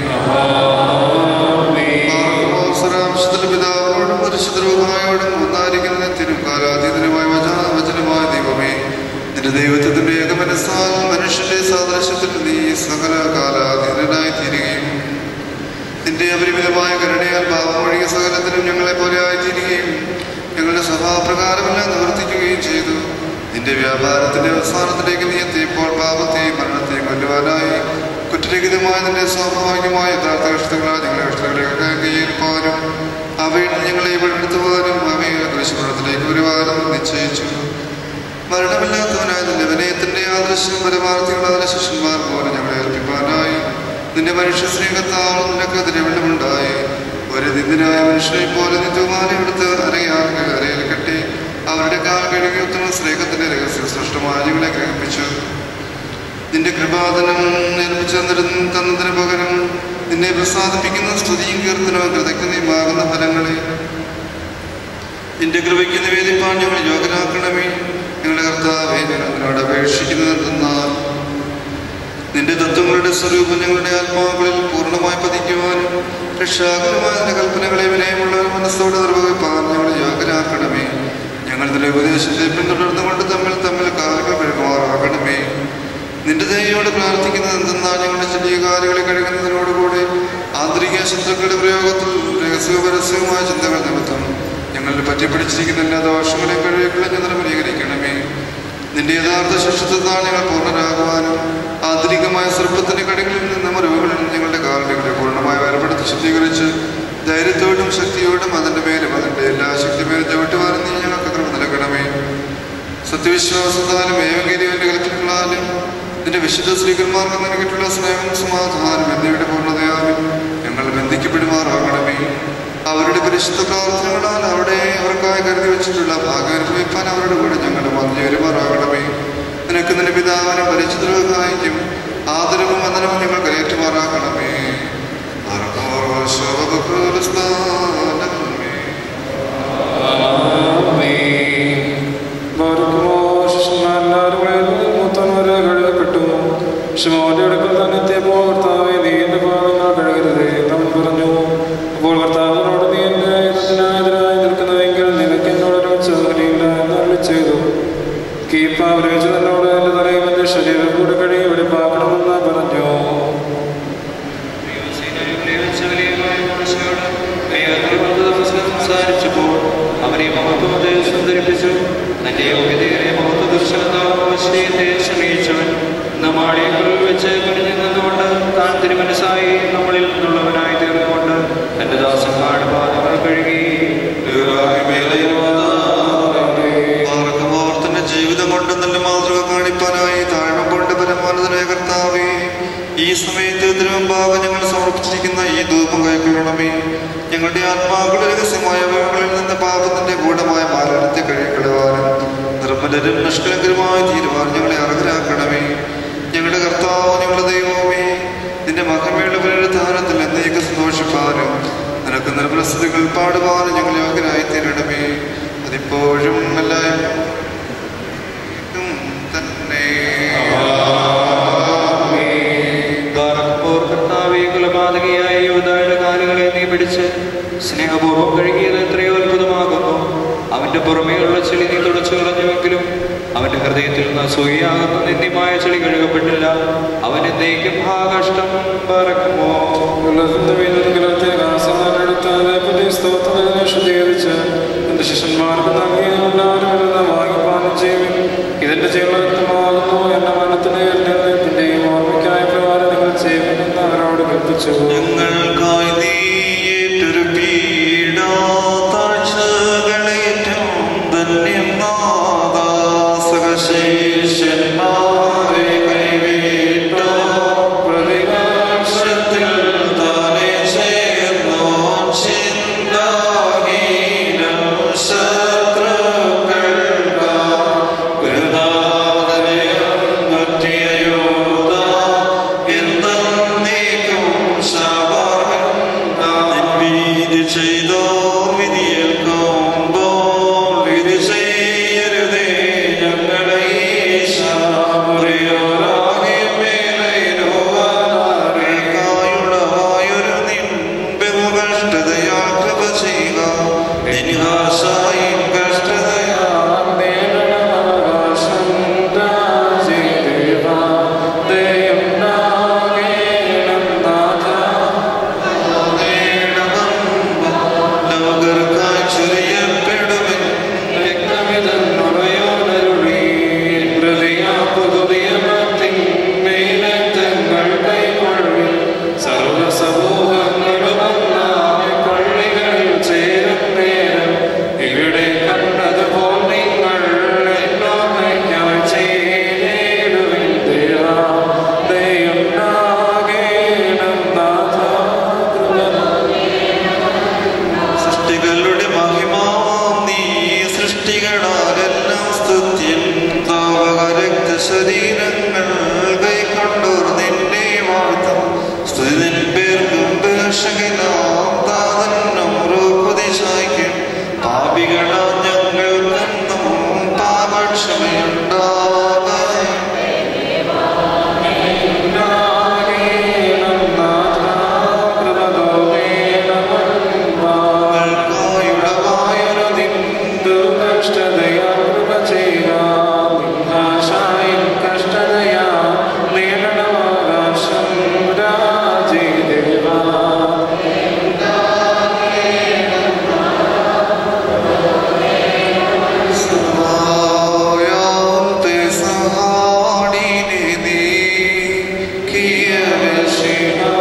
സാരാംശത്തിൽ പിതാവിനോടും പരിശുദ്ധരോഗമായോടും ഒന്നായിരിക്കുന്ന തിരുക്കാലാതീതനുമായ വചനമായ ദൈവമേ നിന്റെ ദൈവത്തിന്റെ ഏകമനസ്സാൽ മനുഷ്യന്റെ സാദൃശ്യത്തിൽ നീ സകല കാലാതീതനായി തീരുകയും നിന്റെ അപരിമിതമായ കരുണയാൽ പാപമൊഴിയ സകലത്തിനും ഞങ്ങളെ പോലെ ആയിത്തീരുകയും ഞങ്ങളുടെ സ്വഭാവപ്രകാരമെല്ലാം നിവർത്തിക്കുകയും ചെയ്തു നിന്റെ വ്യാപാരത്തിന്റെ അവസാനത്തിലേക്ക് നീ എത്തിയപ്പോൾ പാപത്തെയും മരണത്തെയും കൊല്ലുവാനായി കുറ്റരഹിതമായ നിന്റെ സ്വാഭാവികമായ യഥാർത്ഥ കഷ്ടങ്ങളാൽ ഞങ്ങളെ കഷ്ടങ്ങളെ കൈയേൽപ്പാനും അവയിൽ നിന്ന് ഞങ്ങളെ വെളിപ്പെടുത്തുവാനും അവയെ ദൃശ്യപടത്തിലേക്ക് വരുവാനും നിശ്ചയിച്ചു മരണമില്ലാത്തവനായ നിന്റെ വിനയത്തിന്റെ ആദർശം പരമാർത്ഥികളായ ശിഷ്യന്മാർ പോലെ ഞങ്ങളെ ഏൽപ്പിക്കാനായി നിന്റെ മനുഷ്യ സ്നേഹത്താൽ നിനക്കെതിരെ വെള്ളമുണ്ടായി ഒരു നിന്ദിനായ മനുഷ്യനെ പോലെ നിത്യമാനം എടുത്ത് അരയാകെ അരയിൽ കെട്ടി അവരുടെ കാൽ കഴുകി ഉത്തമ സ്നേഹത്തിന്റെ രഹസ്യ സൃഷ്ടമായി ഞങ്ങളെ ഗ്രഹിപ്പിച്ചു നിന്റെ കൃപാദനം ഏൽപ്പിച്ചു തന്നിരുന്ന തന്നതിന് പകരം നിന്നെ പ്രസാദിപ്പിക്കുന്ന സ്തുതിയും കീർത്തനവും കൃതജ്ഞതയുമാകുന്ന ഫലങ്ങളെ നിന്റെ കൃപയ്ക്ക് നിവേദിപ്പാൻ ഞങ്ങൾ യോഗ്യരാക്കണമേ ഞങ്ങളുടെ കർത്താവെ ഞങ്ങൾ നിന്നോട് അപേക്ഷിക്കുന്നത് എന്തെന്നാൽ നിന്റെ തത്വങ്ങളുടെ സ്വരൂപം ഞങ്ങളുടെ ആത്മാക്കളിൽ പൂർണ്ണമായി പതിക്കുവാനും രക്ഷാകരമായ നിന്റെ കൽപ്പനകളെ വിനയമുള്ള ഒരു മനസ്സോടെ നിർവഹിപ്പാൻ ഞങ്ങളെ യോഗ്യരാക്കണമേ ഞങ്ങൾ നിന്റെ ഉപദേശത്തെ പിന്തുടർന്നുകൊണ്ട് തമ്മിൽ തമ്മിൽ കാലുകൾ കഴുകുമാറാകണമേ നിന്റെ ദയോട് പ്രാർത്ഥിക്കുന്നത് എന്തെന്നാൽ ഞങ്ങളുടെ ചെറിയ കാലുകളെ കഴുകുന്നതിനോടുകൂടി ആന്തരിക ശത്രുക്കളുടെ പ്രയോഗത്തിൽ രഹസ്യവും പരസ്യവുമായ ചിന്തകൾ നിമിത്തം ഞങ്ങളിൽ പറ്റിപ്പിടിച്ചിരിക്കുന്ന എല്ലാ ദോഷങ്ങളെ കഴുകിക്കളഞ്ഞ് നിർമ്മലീകരിക്കണമേ നിന്റെ യഥാർത്ഥ ശിഷ്യത്വത്താൽ ഞങ്ങൾ പൂർണ്ണരാകുവാനും ആന്തരികമായ സർപ്പത്തിന്റെ കടകളിൽ നിന്ന് മുറിവുകളിൽ നിന്ന് ഞങ്ങളുടെ കാലുകളെ പൂർണ്ണമായി വേർപെടുത്തി ശുദ്ധീകരിച്ച് ധൈര്യത്തോടും ശക്തിയോടും അതിന്റെ മേലും അതിന്റെ എല്ലാ ശക്തിമേലും ചവിട്ടുവാനും നീ ഞങ്ങൾക്ക് കൃപ നൽകണമേ സത്യവിശ്വാസത്താലും ഏവഗീരിയുടെ കൽപ്പനകളാലും നിന്റെ വിശുദ്ധ സ്ത്രീകന്മാർക്ക് നൽകിയിട്ടുള്ള സ്നേഹം സമാധാനം എന്നിവയുടെ പൂർണ്ണതയാലും ഞങ്ങൾ ബന്ധിക്കപ്പെടുമാറാകണമേ അവരുടെ പരിശുദ്ധ പ്രാർത്ഥനകളാൽ അവിടെ അവർക്കായി കരുതി വെച്ചിട്ടുള്ള ഭാഗ്യം അനുഭവിപ്പാൻ അവരുടെ കൂടെ ഞങ്ങൾ വന്നു ചേരുമാറാകണമേ നിനക്ക് നിന്റെ പിതാവിനും പരിചിതർക്കായിരിക്കും ആദരവും വന്ദനവും ഞങ്ങൾ കരയേറ്റുമാറാക്കണമേ ആർക്കോർ ശോഭക്രോസ്ഥാനമേ ഷിമോന്റെ അടുക്കൽ തന്നെ എത്തിയപ്പോൾ കർത്താവെ നീ എന്റെ പാപങ്ങൾ കഴുകരുതേ നമ്മൾ പറഞ്ഞു അപ്പോൾ കർത്താവിനോട് നീ എന്റെ ഇതിനായി നിൽക്കുന്നുവെങ്കിൽ നിനക്ക് എന്നോടൊരു ചങ്ങലയില്ല എന്ന് അരുളി ചെയ്തു കീപ്പ അവരേച്ചു തന്നോട് എന്റെ തലയും എന്റെ ശരീരം കൂടി കഴുകി വെടിപ്പാക്കണമെന്ന് പറഞ്ഞു സംസാരിച്ചപ്പോൾ അവനെ മഹത്വത്തെ സുന്ദരിപ്പിച്ചു തന്റെ യോഗ്യതയെ മഹത്വ ദർശനത്തെ ക്ഷണിച്ചവൻ നമ്മാടിയക്കുള്ളിൽ വെച്ച് കുനിഞ്ഞു നിന്നുകൊണ്ട് താൻ തിരുമനസായി നമ്മളിൽ നിന്നുള്ളവനായി തീർന്നുകൊണ്ട് തന്റെ ദാസന്മാരുടെ പാദങ്ങൾ കഴുകി തന്റെ ജീവിതം കൊണ്ട് നല്ല മാതൃക കാണിപ്പാനായി താഴ്മ കൊണ്ട് പരമാനതനായ കർത്താവേ ഈ സമയത്ത് തിരുവമ്പാകെ ഞങ്ങൾ സമർപ്പിച്ചിരിക്കുന്ന ഈ ധൂപം കൈക്കൊള്ളണമേ ഞങ്ങളുടെ ആത്മാക്കളുടെ രഹസ്യമായ അവയവങ്ങളിൽ നിന്ന് പാപത്തിന്റെ ഗൂഢമായ മാലിന്യത്തെ കഴുകിക്കളവാനും നിർമ്മലരും നിഷ്കളങ്കരുമായി തീരുവാൻ ഞങ്ങളെ അർഹരാക്കണമേ ഞങ്ങളുടെ കർത്താവ് ഞങ്ങളുടെ ദൈവമേ നിന്റെ മഹിമയുടെ പുനരുദ്ധാനത്തിൽ എന്നേക്ക് സന്തോഷിപ്പാനും നിനക്ക് നിർമ്മലസ്ഥിതികൾ പാടുവാനും ഞങ്ങൾ യോഗ്യരായി തീരണമേ അതിപ്പോഴും എല്ലാവരും തന്നെ ബാറക്കോർ കർത്താവേ കുലപാതകയായ യുവതായുടെ കാലുകളെ നീ പിടിച്ച് സ്നേഹപൂർവ്വം കഴുകിയത് എത്രയോ അത്ഭുതമാകുന്നു അവന്റെ പുറമേയുള്ള ചെളി നീ തുടച്ചു കളഞ്ഞുവെങ്കിലും അവന്റെ ഹൃദയത്തിൽ നിന്ന് അസൂയാകുന്ന നിന്ദ്യമായ ചെളി കഴുകപ്പെട്ടില്ല അവൻ എന്നേക്കും ആ കഷ്ടം പറക്കുമോ ശുദ്ധീകരിച്ച് എന്റെ ശിഷ്യന്മാർക്ക് നൽകിയ എല്ലാവരും വാങ്ങിപ്പാനം ചെയ്യുവിൻ ഇതിന്റെ ജീവനമാകുന്നു എന്റെ മരണത്തിന് എന്നെയും ഓർമ്മയ്ക്കായ പ്രകാരം നിങ്ങൾ ചെയ്യുവിൻ എന്ന് അവരോട് കൽപ്പിച്ചു ഞങ്ങൾക്കായി നീ ഏറ്റൊരു പീഡ താഴ്ചകളേറ്റം ധന്യം നാഥാ സകശേഷന്മാരെ കൈവിട്ടോ പ്രതിപക്ഷത്തിൽ താനെ ചേർന്നോ ചിന്താഹീനം ശത്രുക്കൾക്കാ ഗുരുനാഥനെയും പറ്റിയ യോധ എന്നേക്കും ശാപഹം വിധി ചെയ്തോ വിധിയേൽക്കുമ്പോൾ വിധി ചെയ്യരുതേ ഞങ്ങളെ ഈശാമുറിയോരാകെ മേലയിലുവാനായൊരു നിമ്പെവ കഷ്ടതയാ കൃപ ചെയ്യുക നിൻഹാശായും കഷ്ടതയാ ലോകർക്കായി ചൊരിയപ്പെടുമെൻ ഇവിടെ കണ്ടതുപോൽ നിങ്ങൾ എന്നോർമ്മയ്ക്കായി ചെയ്തിടുവിൻ ദയാ ദയുണ്ടാകേണം നാഥാ സൃഷ്ടികളുടെ മഹിമാവാം നീ സൃഷ്ടികളാലെല്ലാം സ്തുത്യൻ താവക രക്തശരീരങ്ങൾ കൈക്കൊണ്ടോർ നിന്നെ വാഴ്ത്തും സ്തുതി നിൻ പേർക്കും പേർഷകിലാം താതന്നും റൂപതിശായിക്കും പാപികളാ ഞങ്ങൾക്കെന്നും പാപക്ഷമയുണ്ടാകാൻ സഹായാന്തെ സഹാടിനെ നീ കിയവശി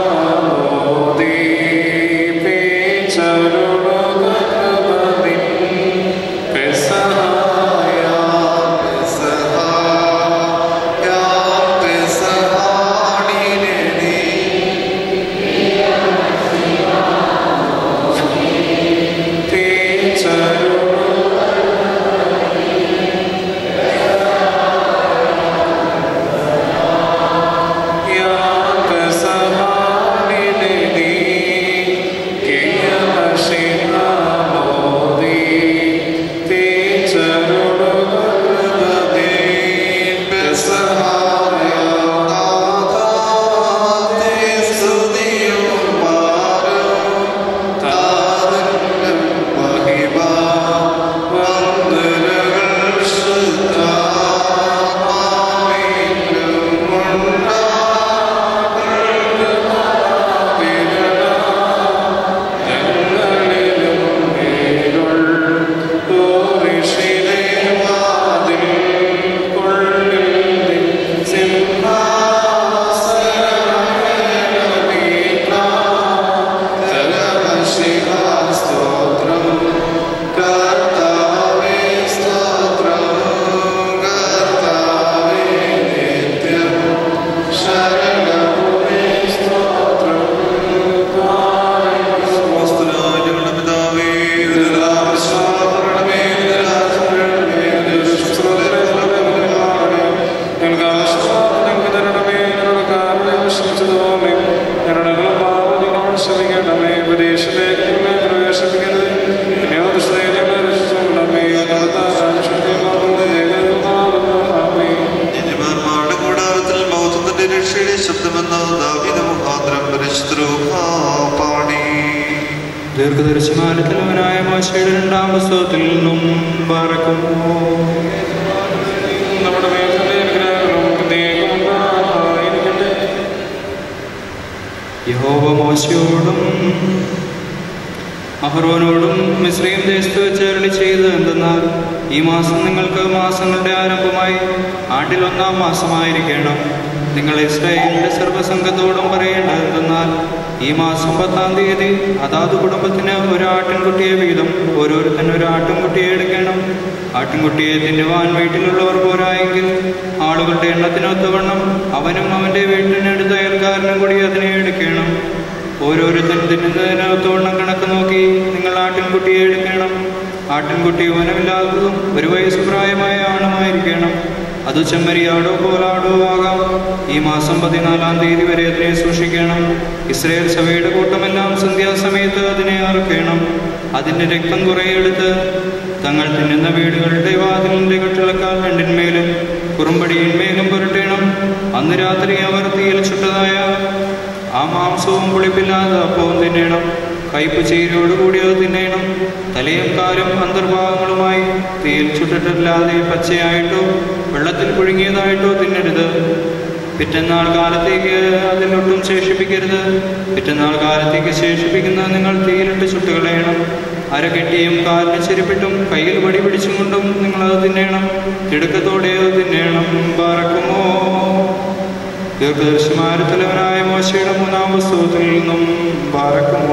സഹായാന്തെ സഹാടിനെ നീ ദീർഘദർശമാനത്തിലവനായ മോശയുടെ രണ്ടാം പുസ്തകത്തിൽ നിന്നും പറക്കുന്നു നമ്മുടെ മേൽ തന്റെ അനുഗ്രഹങ്ങളും പ്രത്യേകം ഉണ്ടായിരിക്കട്ടെ യഹോവ മോശയോടും അഹ്റോനോടും മിശ്രയും ദേശത്ത് വെച്ച് അരുളി ചെയ്ത് എന്തെന്നാൽ ഈ മാസം നിങ്ങൾക്ക് മാസങ്ങളുടെ ആരംഭമായി ആണ്ടിൽ ഒന്നാം മാസമായിരിക്കണം നിങ്ങൾ ഇസ്രായേലിന്റെ സർവ്വസംഘത്തോടും പറയേണ്ടത് എന്തെന്നാൽ ഈ മാസം പത്താം തീയതി അതാത് കുടുംബത്തിന് ഒരു ആട്ടിൻകുട്ടിയെ വീതം ഓരോരുത്തരും ഒരു ആട്ടിൻകുട്ടിയെ എടുക്കണം ആട്ടിൻകുട്ടിയെ തിന്നുവാൻ വീട്ടിലുള്ളവർ പോരായെങ്കിൽ ആളുകളുടെ എണ്ണത്തിനൊത്തവണ്ണം അവനും അവന്റെ വീട്ടിനടുത്ത അയൽക്കാരനും കൂടി അതിനെ എടുക്കണം ഓരോരുത്തരും തിന്നുന്നതിനകത്തോളം കണക്ക് നോക്കി നിങ്ങൾ ആട്ടിൻകുട്ടിയെ എടുക്കണം ആട്ടിൻകുട്ടി വനമില്ലാത്തതും ഒരു വയസ്സ് പ്രായമായ ആണുമായിരിക്കണം അത് ചെമ്മരിയാടോ പോലാടോ ആകാം ഈ മാസം പതിനാലാം തീയതി വരെ അതിനെ സൂക്ഷിക്കണം ഇസ്രയേൽ സഭയുടെ കൂട്ടമെല്ലാം സന്ധ്യാസമയത്ത് അതിനെ അറുക്കണം അതിൻ്റെ രക്തം കുറേ എടുത്ത് തങ്ങൾ തിന്നുന്ന വീടുകളുടെ വാതിലിൻ്റെ കട്ടിളക്കാൽ രണ്ടിന്മേലും കുറുമ്പടിയിന്മേലും പുരട്ടണം അന്ന് രാത്രി അവർ തീയിൽ ചുട്ടതായ ആ മാംസവും പുളിപ്പില്ലാതെ അപ്പവും തിന്നണം കയ്പ് ചീരയോടുകൂടി അത് തിന്നണം തലയും കാലും അന്തർഭാഗങ്ങളുമായി തീയിൽ ചുട്ടിട്ടല്ലാതെ പച്ചയായിട്ടോ വെള്ളത്തിൽ പുഴുങ്ങിയതായിട്ടോ തിന്നരുത് പിറ്റന്നാൾ കാലത്തേക്ക് അതിലൊട്ടും ശേഷിപ്പിക്കരുത് പിറ്റന്നാൾ കാലത്തേക്ക് ശേഷിപ്പിക്കുന്നത് നിങ്ങൾ തീയിലിട്ട് ചുട്ടുകളയണം അരകെട്ടിയും കാലിന് ചെരുപ്പിട്ടും കയ്യിൽ വടി പിടിച്ചും കൊണ്ടും നിങ്ങളത് തിന്നണം തിടുക്കത്തോടെ അത് തിന്നണം പറക്കുമോ ദീർഘദർശിമാരുടെ തലവനായ മോശയുടെ മൂന്നാം പുസ്തകത്തിൽ നിന്നും പാറക്കുമോ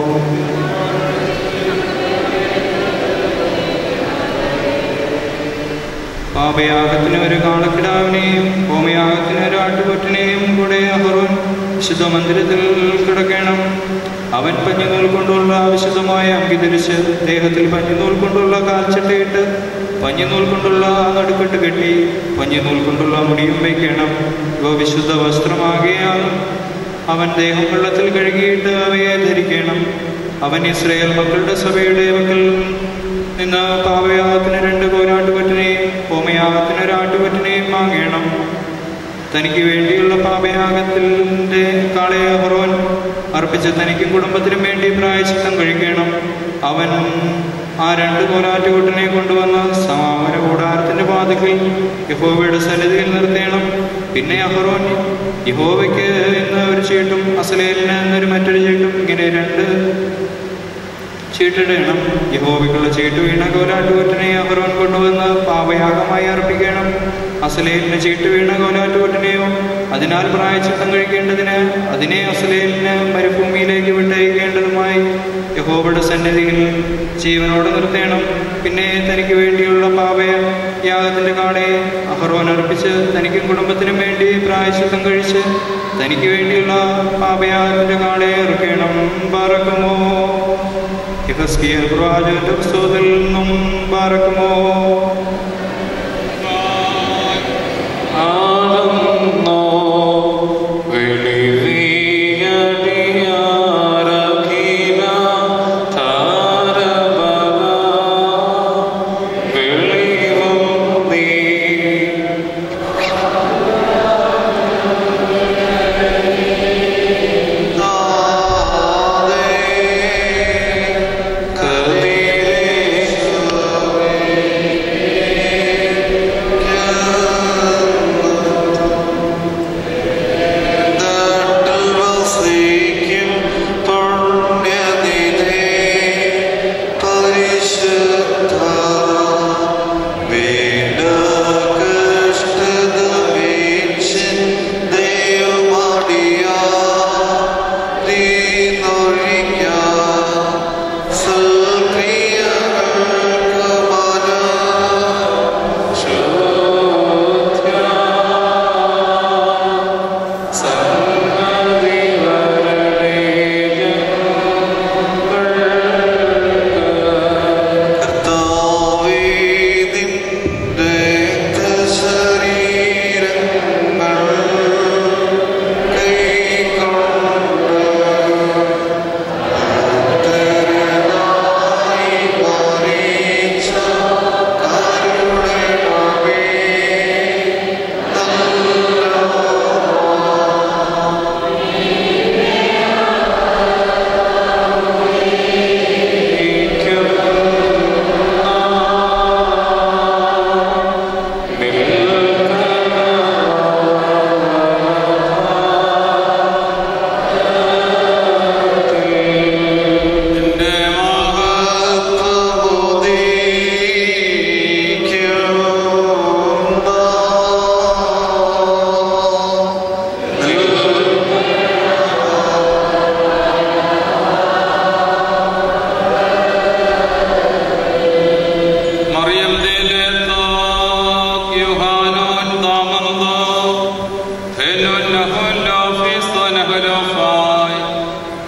പാപയാഗത്തിന് ഒരു കാളക്കിടാവിനെയും ഹോമയാഗത്തിന് ഒരു ആട്ടുകൊറ്റിനെയും കൂടെ അഹറോൻ വിശുദ്ധ മന്ദിരത്തിൽ കിടക്കണം അവൻ പഞ്ഞിനൂൽ കൊണ്ടുള്ള വിശുദ്ധമായ അങ്കി ധരിച്ച് ദേഹത്തിൽ പഞ്ഞിനൂൽ കൊണ്ടുള്ള കാൽച്ചട്ടയിട്ട് പഞ്ഞിനൂൽ കൊണ്ടുള്ള നടുക്കെട്ട് കെട്ടി പഞ്ഞിനൂൽ കൊണ്ടുള്ള മുടിയും വയ്ക്കണം ഇവ വിശുദ്ധ വസ്ത്രമാകിയാൽ അവൻ ദേഹം വെള്ളത്തിൽ കഴുകിയിട്ട് അവയെ ധരിക്കണം അവൻ ഇസ്രയേൽ മക്കളുടെ സഭയുടെ മക്കൾ നിന്ന് പാവയാഗത്തിന് രണ്ട് കോരാട്ടുപറ്റിനെയും ഹോമയാഗത്തിന് ഒരു ആട്ടുപറ്റിനെയും വാങ്ങണം തനിക്ക് വേണ്ടിയുള്ള പാപയാഗത്തിൻ്റെ കാളയെ ഹൊറോൻ അർപ്പിച്ച് തനിക്കും കുടുംബത്തിനും വേണ്ടി പ്രായശ്ചിത്തം കഴിക്കണം അവൻ ആ രണ്ട് കോലാറ്റുകൂട്ടിനെ കൊണ്ടുവന്ന് സമാപന കൂടാരത്തിന്റെ പാതകിൽ യഹോവയുടെ സന്നിധിയിൽ നിർത്തേണം പിന്നെ അഹറോൻ യഹോവയ്ക്ക് എന്ന് ഒരു ചീട്ടും അസലേലിന് എന്നൊരു മറ്റൊരു ചീട്ടും ഇങ്ങനെ രണ്ട് ചീട്ടിടണം യഹോവയ്ക്കുള്ള ചീട്ട് വീണ കോലാട്ടുകൊറ്റിനെ അഹറോൻ കൊണ്ടുവന്ന് പാപയാഗമായി അർപ്പിക്കണം അസലേലിന് ചീട്ട് വീണ കോലാട്ടുകൊറ്റിനെയോ അതിനാൽ പ്രായച്ചിത്തം കഴിക്കേണ്ടതിന് അതിനെ അസലേലിന് മരുഭൂമിയിലേക്ക് വിട്ടയക്കേണ്ടതുമായി യഹോവയുടെ സന്നിധിയിൽ ജീവനോട് നിർത്തേണം പിന്നെ തനിക്ക് വേണ്ടിയുള്ള പാപയ യാഗത്തിന്റെ കാളയെ അഹറോൻ അർപ്പിച്ച് തനിക്കും കുടുംബത്തിനും വേണ്ടി പ്രായശ്ചിത്തം കഴിച്ച് തനിക്ക് വേണ്ടിയുള്ള പാപയാഗത്തിന്റെ കാളയെ ഇറക്കണം പറക്കുമോ യഹസ്കിയൽ പ്രവാചകന്റെ പുസ്തകത്തിൽ നിന്നും പാറക്കുമോ ആനന്ദോ വെളിവിയടിയാരഖില താരബല വെളിവും നീ കതിരേശുവേ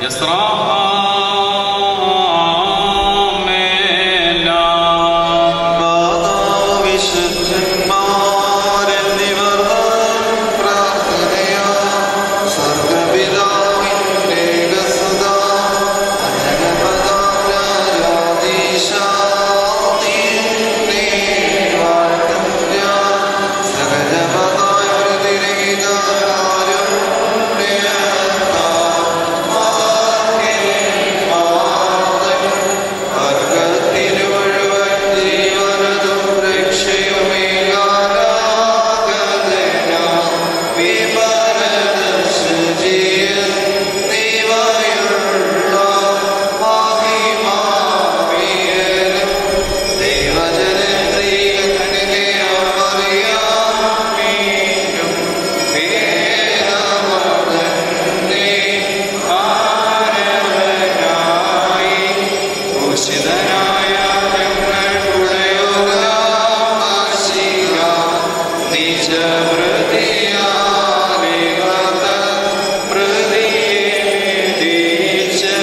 മാതാവിശുദ്ധന്മാരെന്നിവർ പ്രാർത്ഥനയാ സ്വർഗപിതാവിന്റെ ഗസുതാ അജഗപദാം രാജാധീശാ നിന്നെ വാഴ്ത്തും ഞാൻ സകലപദായ പ്രതിരഹിതാകാരും വർഗത്തിനു മുഴുവൻ ജീവനതും രക്ഷയുമേകാരാഗതനാം വിമലശുചിയൻ നീവയുള്ള മഹിമാവിയലും ദൈവജനത്രീകനിലെ അറിയാമീനും വേദമതന്നെ ആരവനായി ക്രൂശിതനായ ഞങ്ങൾക്കുടയോകാശിക നിജവൃതിയാലിവത പ്രതിയെ തിരിച്ച്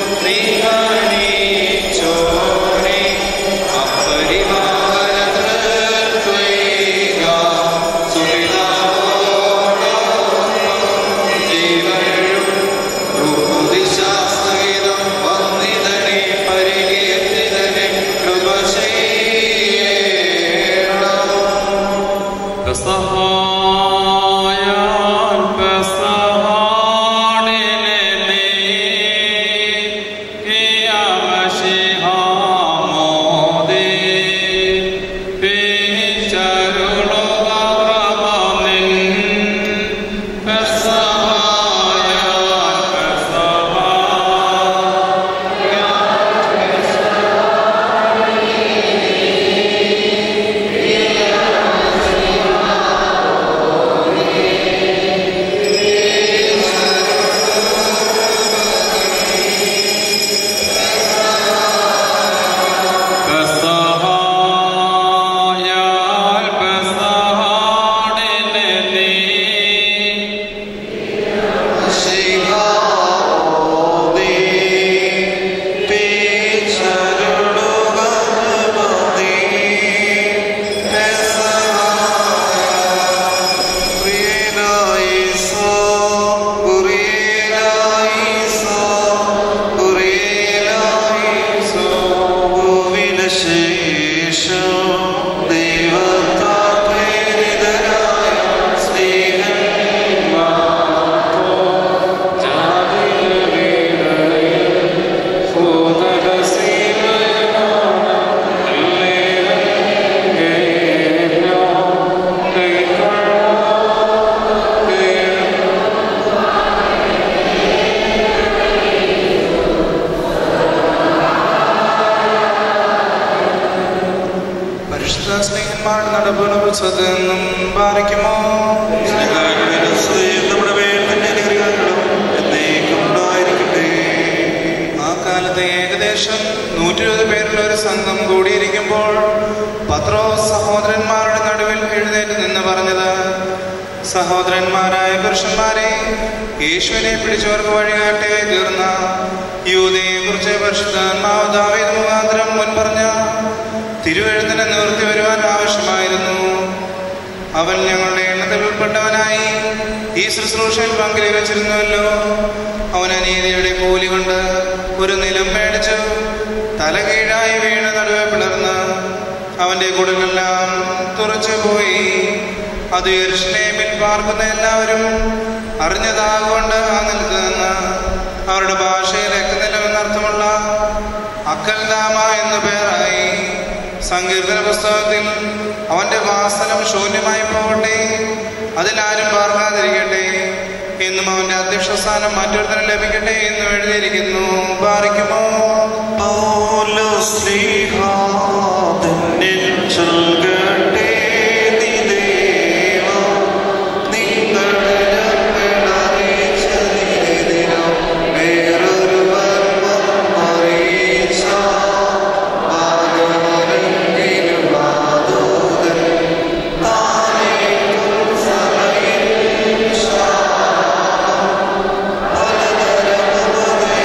നിഹനിച്ചോനെ അപരിവാഹന തൃത്വൈക സുവിധാവോടൊപ്പം ജീവനും ൂതിശാസ്ത്രീതം വന്നിതനെ പരികീർത്തിതനെ കൃപ ചെയ്യണം പെസഹായാൽ പെസഹാടിനെ നീ കിയമശിഹാമോദി പിച്ചരുളുക പ്രഭനിൻ പെസഹായാൽ പെസഹാ പെസഹായാൽ പെസഹാടിനെ നീ ശിഹാമോദി പിച്ചരുളുക പ്രഭനി പ്രിയനായിസോ കുറിയനായിസോ കുറിയനായിസോ ഭൂവിനശേഷം ദൈവത്താൽ പ്രേരിതരായ സ്നേഹന്മാർ പരിശുദ്ധ സ്നേഹന്മാർ നടപുണർച്ചതെന്നും പാലിക്കുമോ നമ്മുടെ മേൽ തന്നെ അനുഗ്രഹങ്ങളും എന്നേക്കും ഉണ്ടായിരിക്കട്ടെ ആ കാലത്ത് ഏകദേശം നൂറ്റി ഇരുപത് പേരുള്ള ഒരു സംഘം കൂടിയിരിക്കുമ്പോൾ പത്രോ സഹോദരന്മാരുടെ നടുവിൽ എഴുന്നേറ്റ് നിന്ന് പറഞ്ഞത് സഹോദരന്മാരായ പുരുഷന്മാരെ യേശുവിനെ പിടിച്ചവർക്ക് വഴികാട്ടിയായി തീർന്ന യൂതയെ കുറിച്ച് പരിശുദ്ധാത്മാവ് ദാവീദ് മുഖാന്തരം മുൻപറഞ്ഞ തിരുവഴുത്തിന് നിവൃത്തി വരുവാൻ ആവശ്യമായിരുന്നു അവൻ ഞങ്ങളുടെ എണ്ണത്തിൽ ഉൾപ്പെട്ടവനായി ഈ ശുശ്രൂഷയിൽ പങ്കുവച്ചിരുന്നുവല്ലോ അവൻ അനീതിയുടെ കൂലി കൊണ്ട് ഒരു നിലം മേടിച്ചു തല കീഴായി വീണ് നടുവെ പിളർന്ന് അവന്റെ കുടലെല്ലാം തുറച്ചു പോയി അത് യെരുശലേമിൽ പാർക്കുന്ന എല്ലാവരും അറിഞ്ഞതാകൊണ്ട് ആ നിൽക്കുന്ന അവരുടെ ഭാഷയിൽ എക്കുന്നിലമെന്നർത്ഥമുള്ള അക്കൽദാമ എന്നു പേരായി സങ്കീർത്തന പുസ്തകത്തിൽ അവന്റെ വാസനം ശൂന്യമായി പോകട്ടെ അതിലാരും പാർക്കാതിരിക്കട്ടെ എന്നും അവന്റെ അധ്യക്ഷ സ്ഥാനം മറ്റൊരുത്തരം ലഭിക്കട്ടെ എന്നും എഴുതിയിരിക്കുന്നു പാറിക്കുമോ പൗലോസ്ലീഹാതന്നിൽ ചൊൽകട്ടെ നീ ദൈവം നിങ്ങളെ അറിയിച്ചതിനെതിരം വേറൊരുവർ അറിയിച്ച ഭാഗവരങ്കിലും മാതൂതൻ താനേക്കും സഭയിൽ ശാപം പലതരം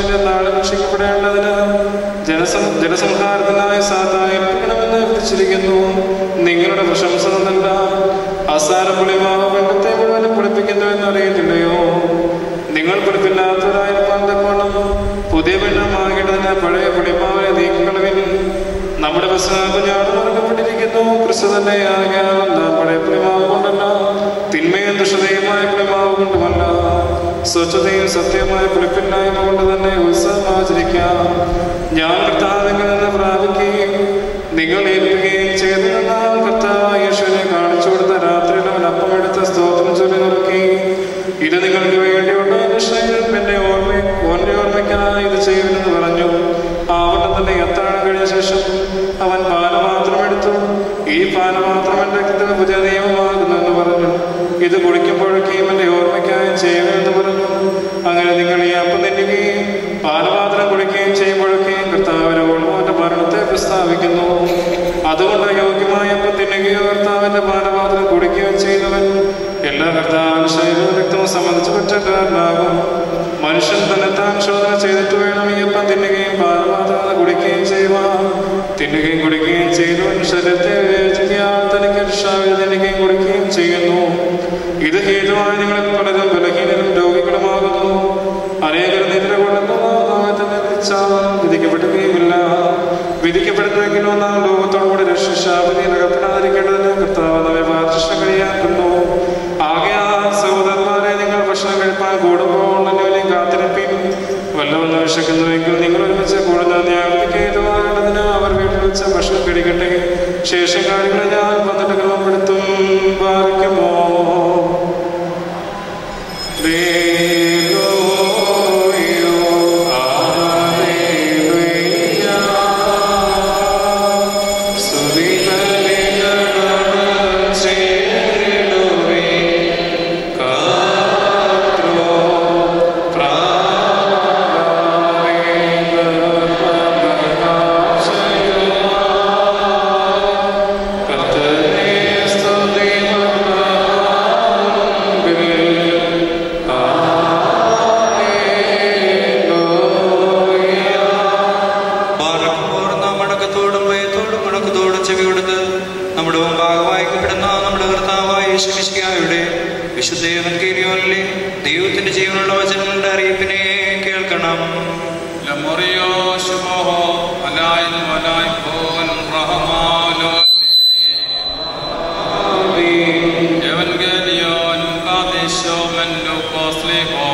മനുഷ്യന്റെ നാളെ രക്ഷിക്കപ്പെടേണ്ടതിന് ജനസം ജനസംഹാരത്തിനായി സാത്താൻ ഏൽപ്പിക്കണമെന്ന് വിധിച്ചിരിക്കുന്നു നിങ്ങളുടെ പ്രശംസ എന്നല്ല അവസാന പുളിമാവ് വെള്ളത്തെ മുഴുവനും പുളിപ്പിക്കുന്നു എന്നറിയത്തില്ലയോ നിങ്ങൾ പിടിപ്പില്ലാത്തവരായിരുന്നാൽ തക്കോണം പുതിയ വെള്ളമാകേണ്ടതിന് പഴയ പുളിമാവിനെ നീക്കിക്കളവിൻ നമ്മുടെ കുഞ്ഞാട് നൽകപ്പെട്ടിരിക്കുന്നു ക്രിസ്തു തന്നെ ആകയാൽ നാം പഴയ പുളിമാവ് കൊണ്ടല്ല തിന്മയും ദുഷ്ടതയുമായ പുളിമാവ് കൊണ്ടുമല്ല സ്വച്ഛതയും സത്യമായ പുളിപ്പില്ലായ്മ കൊണ്ട് തന്നെ ഉത്സവം ആചരിക്കാം ഞാൻ കർത്താവിൽ നിന്ന് പ്രാപിക്കുകയും നിങ്ങൾ ഏൽപ്പിക്കുകയും ചെയ്തിരുന്നാൽ കർത്താവ് യേശുവിനെ കാണിച്ചു കൊടുത്ത രാത്രിയിൽ അവൻ അപ്പമെടുത്ത് സ്തോത്രം ചൊല്ലി നോക്കി ഇത് നിങ്ങൾക്ക് വേണ്ടിയുള്ള നിശ്ചയം എന്റെ ഓർമ്മ ഓന്റെ ഓർമ്മയ്ക്കായി ഇത് ചെയ്യുമെന്ന് പറഞ്ഞു ആവട്ടെ തന്നെ എത്താണ് കഴിഞ്ഞ ശേഷം അവൻ പാനപാത്രം എടുത്തു ഈ പാനപാത്രം എന്റെ രക്തത്തിന് പുതിയ നിയമമാകുന്നു എന്ന് പറഞ്ഞു ഇത് കുടിക്കുമ്പോഴൊക്കെയും എന്റെ ഓർമ്മയ്ക്കായി ചെയ്യുമെന്ന് പറഞ്ഞു അങ്ങനെ നിങ്ങൾ ഈ അപ്പം തിന്നുകയും പാനപാത്രം കുടിക്കുകയും ചെയ്യുമ്പോഴൊക്കെയും കർത്താവിന്റെ ഓർമ്മന്റെ മരണത്തെ പ്രസ്താവിക്കുന്നു അതുകൊണ്ട് യോഗ്യമായ അപ്പം തിന്നുകയോ കർത്താവിന്റെ പാനപാത്രം കുടിക്കുകയോ ചെയ്യുന്നവൻ എല്ലാ കർത്താവിന്റെ ശരീരവും രക്തവും സംബന്ധിച്ച് കുറ്റക്കാരനാകും മനുഷ്യൻ തന്നെ താൻ ശോധന ചെയ്തിട്ട് വേണം ഈ അപ്പം തിന്നുകയും പാനപാത്രം കുടിക്കുകയും ചെയ്യുവാൻ തിന്നുകയും കുടിക്കുകയും ചെയ്തവൻ ശരീരത്തെ വിവേചിക്കാൻ തനിക്ക് രക്ഷാവിധ തിന്നുകയും കുടിക്കുകയും ചെയ്യുന്നു ഇത് ഹേതുവായി നിങ്ങൾ പലരും ബലഹീനരും രോഗികളുമാകുന്നു അനേകർ നിദ്ര കൊള്ളുന്നു നാമെ തന്നെ വിധിച്ചാൽ വിധിക്കപ്പെടുകയുമില്ല വിധിക്കപ്പെടുന്നെങ്കിലോ നാം ലോകത്തോടുകൂടി രക്ഷിച്ചാപതിയിൽ അകപ്പെടാതിരിക്കേണ്ടതിന് കർത്താവ് നമ്മെ പാദൃഷ്ടം കഴിയാക്കുന്നു ആകയാൽ സഹോദരന്മാരെ നിങ്ങൾ ഭക്ഷണം കഴിപ്പാൻ കൂടുമ്പോൾ അന്യോന്യം കാത്തിരിപ്പിൻ വല്ലവന്ന് വിശക്കുന്നുവെങ്കിൽ നിങ്ങൾ ഒരുമിച്ച് കൂടുന്ന ന്യായത്തിക്കേതുവാകേണ്ടതിന് അവർ വീട്ടിൽ വെച്ച് ഭക്ഷണം കഴിക്കട്ടെ ശേഷം കാര്യങ്ങളെ ഞാൻ വന്നിട്ട് ക്രമപ്പെടുത്തും പാലിക്കുമോ പാറക്കുമ്പോൾ നാം മടക്കത്തോടും ഭയത്തോടും മടക്കത്തോടും ചെവി കൊടുത്ത് നമ്മുടെ മുമ്പാകെ വായിക്കപ്പെടുന്ന നമ്മുടെ കർത്താവായ യേശുമിശിഹായുടെ വിശുദ്ധ എവൻഗേലിയോനിലെ ദൈവത്തിന്റെ ജീവനുള്ള വചനങ്ങളുടെ അറിയിപ്പിനെ കേൾക്കണം ലമറിയോ ശുഭോ അലായിൻ വലായ് പോൻ റഹമാലോ എവൻഗേലിയോൻ കാദേശോ മെന്നു കോസ്ലിഹോ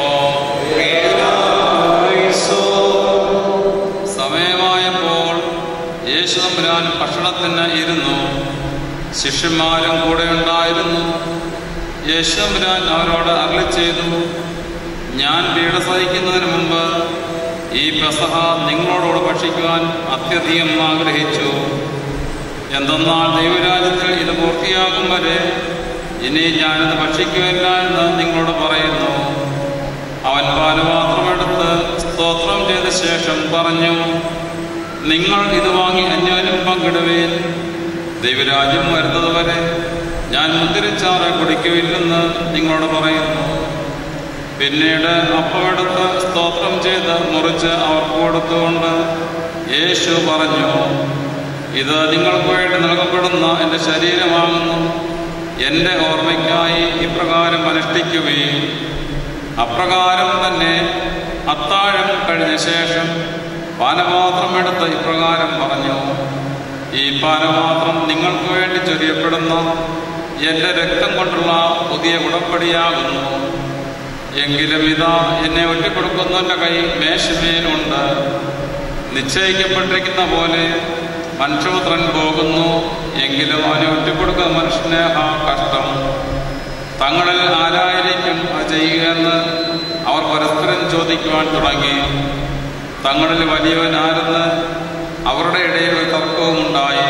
സമയമായപ്പോൾ യേശു തമ്പുരാൻ ഭക്ഷണത്തിന് ഇരുന്നു ശിഷ്യന്മാരും കൂടെ ഉണ്ടായിരുന്നു യേശു തമ്പുരാൻ അവരോട് അരളി ചെയ്തു ഞാൻ പീഡ സഹിക്കുന്നതിന് മുമ്പ് ഈ പെസഹ നിങ്ങളോടോട് ഭക്ഷിക്കുവാൻ അത്യധികം ആഗ്രഹിച്ചു എന്തെന്നാൽ ദൈവരാജ്യത്തിൽ ഇത് പൂർത്തിയാകും വരെ ഇനി ഞാനിത് ഭക്ഷിക്കുവില്ല എന്ന് നിങ്ങളോട് പറയുന്നു അവൻ പാനപാത്രമെടുത്ത് സ്തോത്രം ചെയ്ത ശേഷം പറഞ്ഞു നിങ്ങൾ ഇത് വാങ്ങി അന്യോന്യം പങ്കിടുവേൻ ദൈവരാജ്യം വരുന്നതുവരെ ഞാൻ മുന്തിരിച്ചാറ് കുടിക്കുകയില്ലെന്ന് നിങ്ങളോട് പറയുന്നു പിന്നീട് അപ്പമെടുത്ത് സ്തോത്രം ചെയ്ത് മുറിച്ച് അവർക്ക് കൊടുത്തുകൊണ്ട് യേശു പറഞ്ഞു ഇത് നിങ്ങൾക്ക് വേണ്ടി നൽകപ്പെടുന്ന എൻ്റെ ശരീരമാകുന്നു എൻ്റെ ഓർമ്മയ്ക്കായി ഇപ്രകാരം അനുഷ്ഠിക്കുകയും അപ്രകാരം തന്നെ അത്താഴം കഴിഞ്ഞ ശേഷം പാനപാത്രം എടുത്ത് ഇപ്രകാരം പറഞ്ഞു ഈ പാനപാത്രം നിങ്ങൾക്ക് വേണ്ടി ചൊരിയപ്പെടുന്ന എൻ്റെ രക്തം കൊണ്ടുള്ള പുതിയ ഉടമ്പടിയാകുന്നു എങ്കിലും ഇതാ എന്നെ ഒറ്റിക്കൊടുക്കുന്നവൻ്റെ കൈ മേശമേലുണ്ട് നിശ്ചയിക്കപ്പെട്ടിരിക്കുന്ന പോലെ മനുഷ്യപുത്രൻ പോകുന്നു എങ്കിലും അവനെ ഒറ്റിക്കൊടുക്കുന്ന മനുഷ്യന് ആ കഷ്ടം തങ്ങളിൽ ആരായിരിക്കും അത് ചെയ്യുകയെന്ന് അവർ പരസ്പരം ചോദിക്കുവാൻ തുടങ്ങി തങ്ങളിൽ വലിയവൻ ആരെന്ന് അവരുടെ ഇടയിൽ ഒരു തർക്കവും ഉണ്ടായി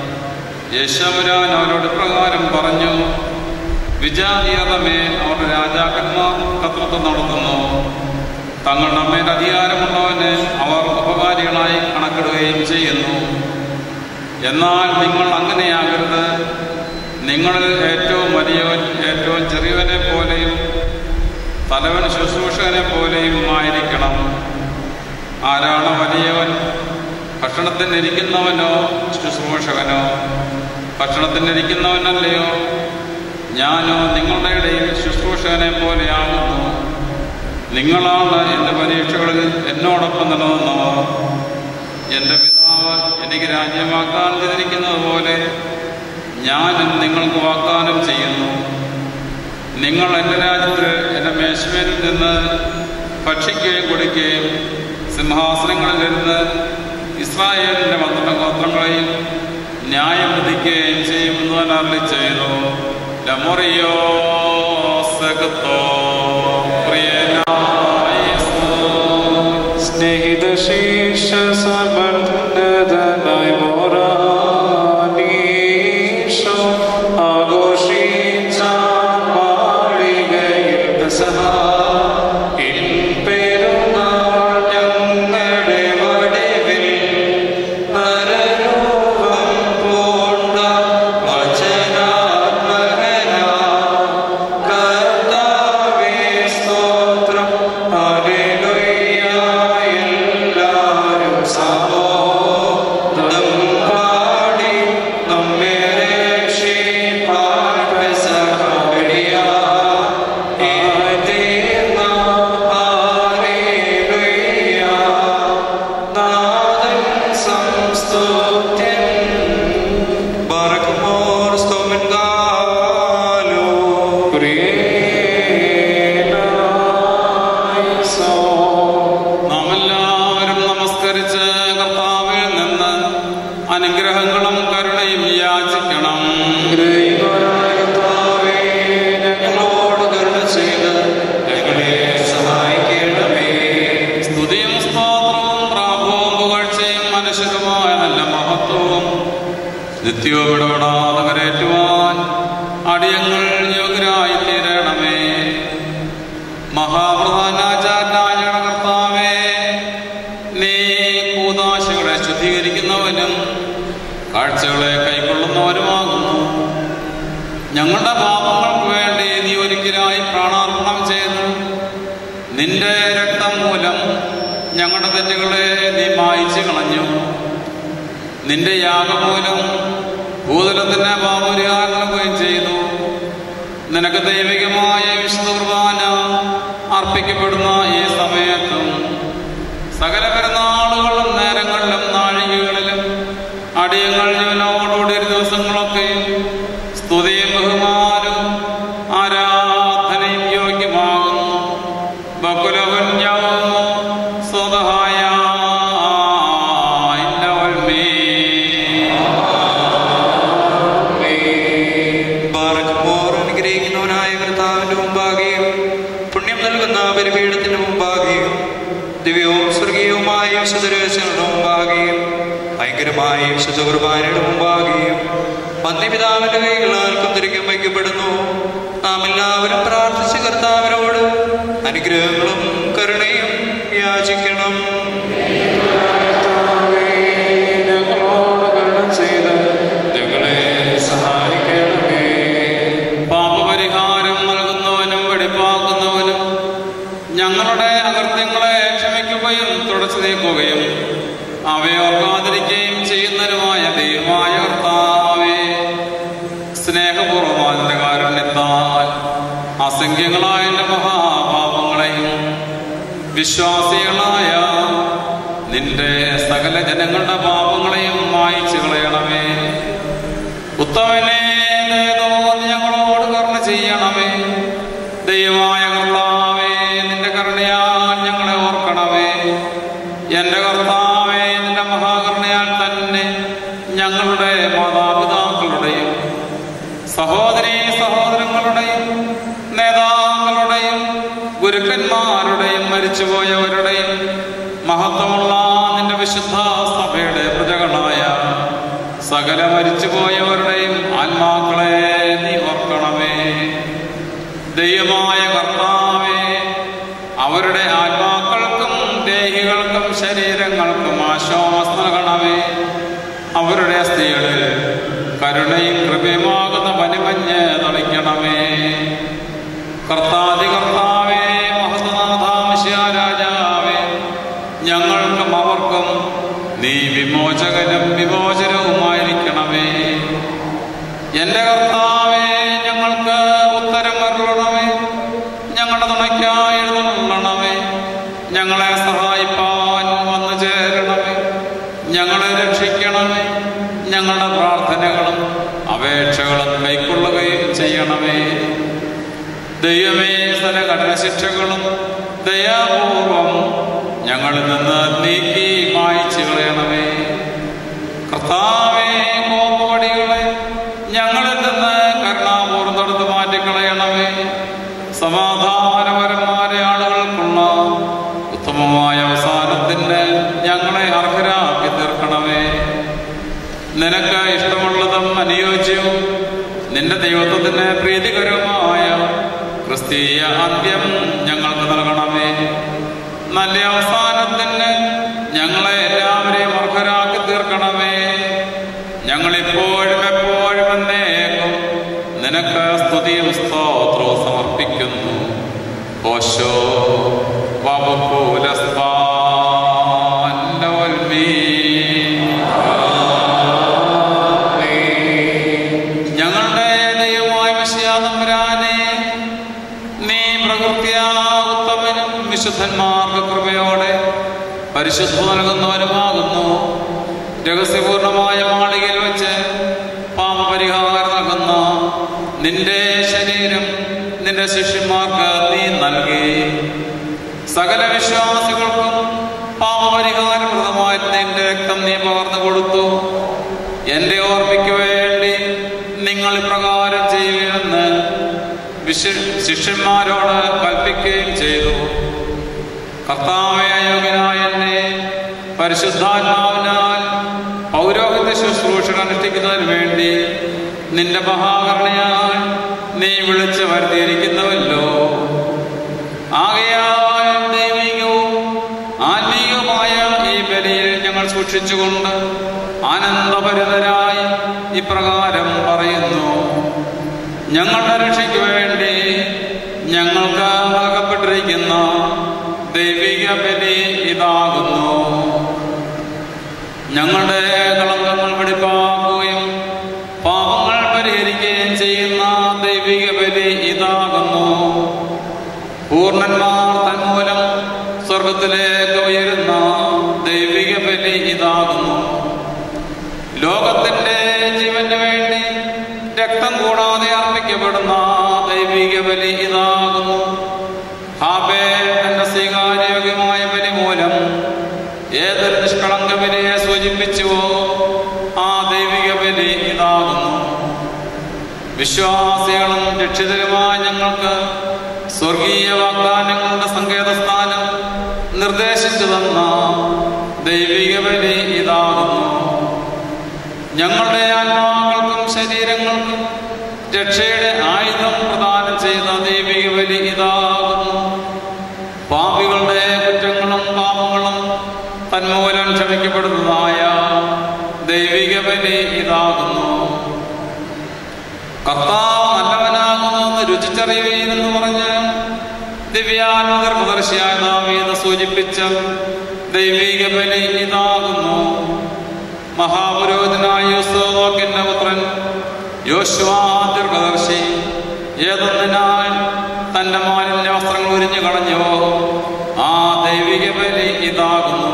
യേശുരാൻ അവരോട് പ്രകാരം പറഞ്ഞു വിജാതീയത മേൽ അവരുടെ രാജാക്കന്മാർ കർത്തൃത്വം നടത്തുന്നു തങ്ങളുടെ മേൽ അധികാരമുള്ളവന് അവർ ഉപകാരികളായി കണക്കിടുകയും ചെയ്യുന്നു എന്നാൽ നിങ്ങൾ അങ്ങനെയാകരുത് നിങ്ങളിൽ ഏറ്റവും വലിയവൻ ഏറ്റവും ചെറിയവനെ പോലെയും തലവൻ ശുശ്രൂഷകനെ പോലെയും ആയിരിക്കണം ആരാണ് വലിയവൻ ഭക്ഷണത്തിനിരിക്കുന്നവനോ ശുശ്രൂഷകനോ ഭക്ഷണത്തിനിരിക്കുന്നവനല്ലയോ ഞാനോ നിങ്ങളുടെ ഇടയിൽ ശുശ്രൂഷകനെ പോലെയാകുന്നു നിങ്ങളാണ് എൻ്റെ പരീക്ഷകളിൽ എന്നോടൊപ്പം നിലനിന്നവർ എൻ്റെ പിതാവ് എനിക്ക് രാജ്യം വാഗ്ദാനം ചെയ്തിരിക്കുന്നത് പോലെ ഞാനും നിങ്ങൾക്ക് വാഗ്ദാനം ചെയ്യുന്നു നിങ്ങൾ എൻ്റെ രാജ്യത്ത് എൻ്റെ മേശമേലിൽ നിന്ന് ഭക്ഷിക്കുകയും കുടിക്കുകയും സിംഹാസനങ്ങളിൽ നിന്ന് ഇസ്രായേലിൻ്റെ പന്ത്രണ്ട് ഗോത്രങ്ങളെയും ന്യായം വിധിക്കുകയും ചെയ്യുമെന്ന് ഞാൻ അരളി ചെയ്തു ലമുറിയോ സകത്തോ സ്നേഹിത ശീർഷ സമർത്ഥനായി മോറാനീശോ ആഘോഷിച്ച മാളികയിൽ പെസഹ. ഇൻ പെരുന്നാൾ ഞങ്ങളുടെ വടിവിൽ നരരൂപം പൂണ്ട വചനാത്മകനാ കർത്താവേ സ്തോത്രം ഹല്ലേലൂയ എല്ലാവരും സമോദം പാടി നമ്മെ രക്ഷിപ്പാൻ പെസഹ ബലിയായി തീർന്ന ഹല്ലേലൂയ നാഥൻ സംസ്തുത്യൻ Barakmor stomen galo. നാം എല്ലാവരും നമസ്കരിച്ച് കർത്താവിൽ നിന്ന് അനുഗ്രഹങ്ങളും കരുണയും യാചിക്കണം ഞങ്ങളോട് കരുണ ചെയ്ത് ഞങ്ങളെ സഹായിക്കണമേ സ്തുതിയും സ്തോത്രവും പ്രാഭവും പുകഴ്ചയും മനുഷ്യരുമായ നല്ല മഹത്വവും നിത്യവും ഇടപെടാതെ കരേറ്റുവാൻ അടിയങ്ങൾ യോഗ്യരായി തീരണമേ മഹാപ്രധാനാചാര്യായ കർത്താവേ നീ കൂതാശകളെ ശുദ്ധീകരിക്കുന്നവനും കാഴ്ചകളെ കൈക്കൊള്ളുന്നവനുമാകുന്നു ഞങ്ങളുടെ പാപങ്ങൾക്ക് വേണ്ടി നീ ഒരിക്കലായി പ്രാണാർപ്പണം ചെയ്തു നിന്റെ രക്തം മൂലം ഞങ്ങളുടെ തെറ്റുകളെ നീ മായിച്ചു കളഞ്ഞു നിന്റെ യാഗം മൂലം ഭൂതലത്തിന് പാപപരിഹാരം നൽകുകയും ചെയ്തു നിനക്ക് ദൈവികമായ വിശുദ്ധ കുർബാന അർപ്പിക്കപ്പെടുന്ന ഈ സമയത്തും സകല പെരുന്നാളുകളും നേരങ്ങളിലും നാഴികകളിലും അടിയങ്ങൾ ജീവനോടുകൂടി ഒരു ദിവസങ്ങളൊക്കെയും സ്തുതിയും ബഹുമാനും ആരാധനയും യോഗ്യമാകുന്നു ബക്കുലവന്യവും സ്വതഹായ ബാറക്മോർ അനുഗ്രഹിക്കുന്നവനായ കർത്താവിന്റെ മുമ്പാകെയും പുണ്യം നൽകുന്ന ബലിപീഠത്തിന്റെ മുമ്പാകെയും ദിവ്യവും സ്വർഗീയവുമായ വിശുദ്ധരഹസ്യങ്ങളുടെ മുമ്പാകെയും ഭയങ്കരമായ വിശുദ്ധ കുർബാനയുടെ മുമ്പാകെയും പന്തിപിതാവിന്റെ കൈകളാൽ കുന്തിരിക്കും വയ്ക്കപ്പെടുന്നു നാം എല്ലാവരും പ്രാർത്ഥിച്ച് കർത്താവിനോട് അനുഗ്രഹങ്ങളും കരുണയും യാചിക്കണം ഞങ്ങളോട് കരുണ ചെയ്ത് ഞങ്ങളെ സഹായിക്കണമേ പാപപരിഹാരം നൽകുന്നവനും വെടിപ്പാക്കുന്നവനും ഞങ്ങളുടെ അകൃത്യങ്ങളെ ക്ഷമിക്കുകയും തുടച്ചു നീക്കുകയും അവയെ ഓർക്കാതിരിക്കുകയും ചെയ്യുന്നതിനുമായ ദൈവമായ കർത്താവേ സ്നേഹപൂർവ്വമായ നിന്റെ കാരുണ്യത്താൽ അസംഖ്യങ്ങളായ എൻ്റെ മഹാപാപങ്ങളെയും വിശ്വാസികളായ നിന്റെ സകല ജനങ്ങളുടെ പാപങ്ങളെയും മായിച്ചു കളയണമേ ഉത്തമനെ തോന്നി ഞങ്ങളോട് കരുണ ചെയ്യണമേ ദൈവമായ കർത്താവേ നിന്റെ കരുണയാൽ ഞങ്ങളെ ഓർക്കണമേ എന്റെ കർത്താവേ നിന്റെ മഹാകരുണയാൽ തന്നെ ഞങ്ങളുടെ മാതാപിതാക്കളുടെയും സഹോദരീ സഹോദരങ്ങളുടെയും നേതാക്കളുടെയും ഗുരുക്കന്മാരുടെയും മരിച്ചുപോയവരുടെയും മഹത്വമുള്ള നിന്റെ വിശുദ്ധ സഭയുടെ പ്രജകളായ സകല മരിച്ചുപോയവരുടെയും ആത്മാക്കളെ നീ ഓർക്കണമേ ദൈവമായ കർത്താവേ അവരുടെ ആത്മാക്കൾക്കും ദേഹികൾക്കും ശരീരങ്ങൾക്കും ആശ്വാസം നൽകണമേ അവരുടെ അസ്ഥികളിൽ കരുണയും കൃപയുമാകുന്ന പനിമഞ്ഞ് തളിക്കണമേ കർത്താതി കർത്താവേ മഹതനാഥാംശ്യ രാജാവേ ഞങ്ങൾക്കും അവർക്കും നീ വിമോചകനും വിമോചനവുമായിരിക്കണമേ എന്റെ കർത്താവേ ഞങ്ങൾക്ക് ഉത്തരം വരണമേ ഞങ്ങളുടെ തുണയ്ക്കായി എഴുതണമേ ഞങ്ങളെ സഹായിപ്പാൻ വന്നു ചേരണമേ ഞങ്ങളെ രക്ഷിക്കണമേ ഞങ്ങളുടെ പ്രാർത്ഥനകളും അപേക്ഷകളും കൈക്കൊള്ളുകയും ചെയ്യണമേ ദൈവമേ സല കഠിന ശിക്ഷകളും ദയാപൂർവം ഞങ്ങളിൽ നിന്ന് നീക്കി മായിച്ചു കളയണമേ കർത്താവേ കോപടികളെ ഞങ്ങളിൽ നിന്ന് കരുണാപൂർവ്വം തൊടുത്ത് മാറ്റിക്കളയണമേ സമാധാനപരമായ ആളുകൾക്കുള്ള ഉത്തമമായ അവസാനത്തിന് ഞങ്ങളെ അർഹരാക്കി തീർക്കണമേ നിനക്ക് ഇഷ്ടമുള്ളതും അനുയോജ്യവും നിന്റെ ദൈവത്വത്തിന് പ്രീതികരവുമായ ക്രിസ്തീയ അന്ത്യം ഞങ്ങൾക്ക് നൽകണമേ നല്ല അവസാനത്തിന് ഞങ്ങളെ എല്ലാവരെയും അർഹരാക്കി തീർക്കണമേ ഞങ്ങളിപ്പോഴും എപ്പോഴും എന്നേക്കും നിനക്ക് സ്തുതിയും സ്തോത്രവും സമർപ്പിക്കുന്നു ഓശോ ഞങ്ങളുടെ ദൈവമായ വിഷയാതമ്പരാനെ നീ പ്രകൃത്യാ ഉത്തമനും വിശുദ്ധന്മാർക്ക് കൃപയോടെ പരിശുദ്ധ നൽകുന്നവനുമാകുന്നു രഹസ്യപൂർണമായ മാളികയിൽ വെച്ച് പാപപരിഹാരം നൽകുന്ന നിന്റെ ശരീരം നിന്റെ ശിഷ്യന്മാർക്ക് നീ നൽകി സകല വിശ്വാസികൾക്കും പാപപരിഹാരപ്രദമായ നിന്റെ രക്തം നീ പകർന്നു കൊടുത്തു എന്റെ ഓർമ്മയ്ക്ക് വേണ്ടി നിങ്ങൾ ഇപ്രകാരം ചെയ്യുമെന്ന് വിശ ശിഷ്യന്മാരോട് കൽപ്പിക്കുകയും ചെയ്തു കർത്താവെ അയോഗ്യനായ എന്നെ പരിശുദ്ധാത്മാവിനാൽ പൗരോഹിത്യ ശുശ്രൂഷകൾ അനുഷ്ഠിക്കുന്നതിന് വേണ്ടി നിന്റെ മഹാകരുണയാൽ നീ വിളിച്ചു വരുത്തിയിരിക്കുന്നുവല്ലോ ആകയാൽ ദൈവികവും ആത്മീയവുമായ ഈ ബലിയിൽ ഞങ്ങൾ സൂക്ഷിച്ചുകൊണ്ട് ആനന്ദഭരിതരായി ഇപ്രകാരം പറയുന്നു ഞങ്ങളുടെ രക്ഷയ്ക്ക് വേണ്ടി ഞങ്ങൾക്ക് നൽകപ്പെട്ടിരിക്കുന്ന ദൈവിക ബലി ഇതാകുന്നു ഞങ്ങളുടെ കളങ്കങ്ങൾ വെടിപ്പാക്കുകയും പാപങ്ങൾ പരിഹരിക്കുകയും ചെയ്യുന്ന ദൈവിക ബലി ഇതാകുന്നു പൂർണ്ണന്മാർ തന്മൂലം സ്വർഗത്തിലേക്ക് ഉയരുന്ന ദൈവിക ബലി ഇതാകുന്നു ലോകത്തിന്റെ ജീവന് വേണ്ടി രക്തം കൂടാതെ അർപ്പിക്കപ്പെടുന്ന ദൈവിക ബലി ഇതാകുന്നു ഹാബേ തന്റെ സ്വീകാര്യോഗ്യമായ ബലി മൂലം ഏതൊരു നിഷ്കളങ്ക ബലിയെ സൂചിപ്പിച്ചുവോ ആ ദൈവിക ബലി ഇതാകുന്നു വിശ്വാസികളും രക്ഷിതരുമായ ഞങ്ങൾക്ക് സ്വർഗീയ വാഗ്ദാനങ്ങളുടെ സങ്കേതസ്ഥാനം നിർദ്ദേശിച്ചു തന്ന ദൈവിക ബലി ഇതാകുന്നു ഞങ്ങളുടെ ആത്മാക്കൾക്കും ശരീരങ്ങൾക്കും രക്ഷയുടെ ആയുധം പ്രദാനം ചെയ്ത ദൈവിക ബലി ഇതാകുന്നു പാപികളുടെ കുറ്റങ്ങളും പാപങ്ങളും തന്മൂലം ക്ഷമിക്കപ്പെടുന്നതായ ദൈവിക ബലി ഇതാകുന്നു കർത്താവ് നല്ലവനാകുമെന്ന് രുചിച്ചറിയുവീനെന്ന് പറഞ്ഞ് ദിവ്യാത്മദർശിയായ നാമീന്ന് സൂചിപ്പിച്ച ദൈവിക ബലി ഇതാകുന്നു മഹാപുരോഹിതനായ യോസോക്കിന്റെ പുത്രൻ യോശുവാ ദീർഘദർശി ഏതൊന്നിനാൽ തന്റെ മാലിന്യ വസ്ത്രങ്ങൾ ഉരിഞ്ഞു കളഞ്ഞോ ആ ദൈവിക ബലി ഇതാകുന്നു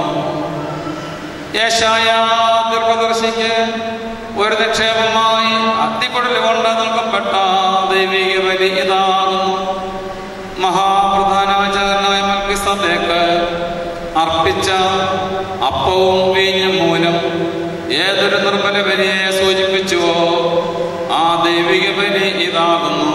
യേശായ ദീർഘദർശിക്ക് ഒരു നിക്ഷേപമായി അത്തിക്കുടൽ കൊണ്ട് നൽകപ്പെട്ട ദൈവിക ബലി ഇതാകുന്നു മഹാപ്രധാനാചാരനായ മൽക്കിസദേക്ക് അർപ്പിച്ച അപ്പവും വീഞ്ഞും മൂലം ഏതൊരു നിർമ്മല ബലിയെ സൂചിപ്പിച്ചുവോ ആ ദൈവിക ബലി ഇതാകുന്നു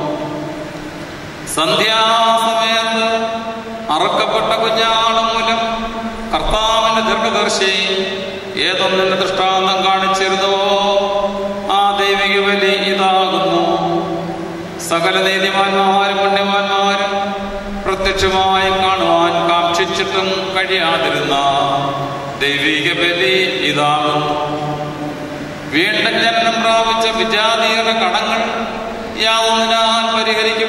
സന്ധ്യാസമയത്ത് അറക്കപ്പെട്ട കുഞ്ഞാള് മൂലം കർത്താവിന്റെ ദീർഘദർശി ഏതൊന്നിന്റെ ദൃഷ്ടാന്തം കാണിച്ചിരുന്നുവോ ആ ദൈവിക ബലി ഇതാകുന്നു സകല നീതിമാന്മാരും പുണ്യവാന്മാരും പ്രത്യക്ഷമായി കാണുവാൻ കാക്ഷിച്ചിട്ടും കഴിയാതിരുന്ന ദൈവിക ബലി ഇതാകുന്നു വീണ്ടും ജനനം പ്രാപിച്ച വിജാതീയരുടെ കടങ്ങൾ യാതൊന്നിനാൽ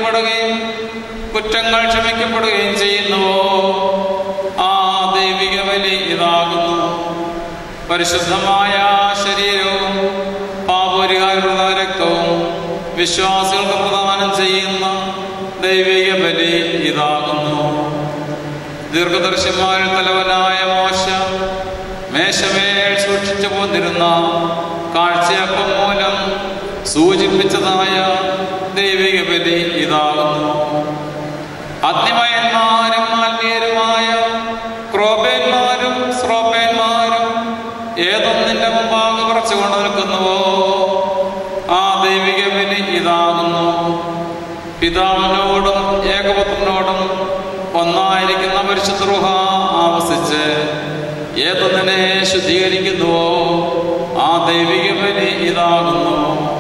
പരിഹരിക്കപ്പെടുകയും കുറ്റങ്ങൾ ക്ഷമിക്കപ്പെടുകയും ചെയ്യുന്നുവോ ആ ദൈവിക ബലി ബലി ഇതാകുന്നു പരിശുദ്ധമായ ശരീരവും പാപരിഹാരമുള്ള രക്തവും വിശ്വാസികൾക്ക് പ്രദാനം ചെയ്യുന്ന ദൈവിക ബലി ഇതാകുന്നു ദീർഘദർശന്മാരിൽ തലവനായ മോശ മേശമേൽ സൂക്ഷിച്ചു പോന്നിരുന്ന കാഴ്ചയപ്പം മൂലം സൂചിപ്പിച്ചതായ ദൈവിക ബലി ഇതാകുന്നു അഗ്നിമയന്മാരും ആത്മീയരുമായ ക്രോപേന്മാരും ശ്രോപേന്മാരും ഏതൊന്നിന്റെ മുമ്പാകെ പറിച്ചുകൊണ്ട് നിൽക്കുന്നുവോ ആ ദൈവിക ബലി ഇതാകുന്നു പിതാവിനോടും ഏകപുത്രനോടും ഒന്നായിരിക്കുന്ന പരിശുദ്ധ റുഹ ആവസിച്ച് ഏതൊന്നിനെ ശുദ്ധീകരിക്കുന്നുവോ ആ ദൈവിക ബലി ഇതാകുന്നു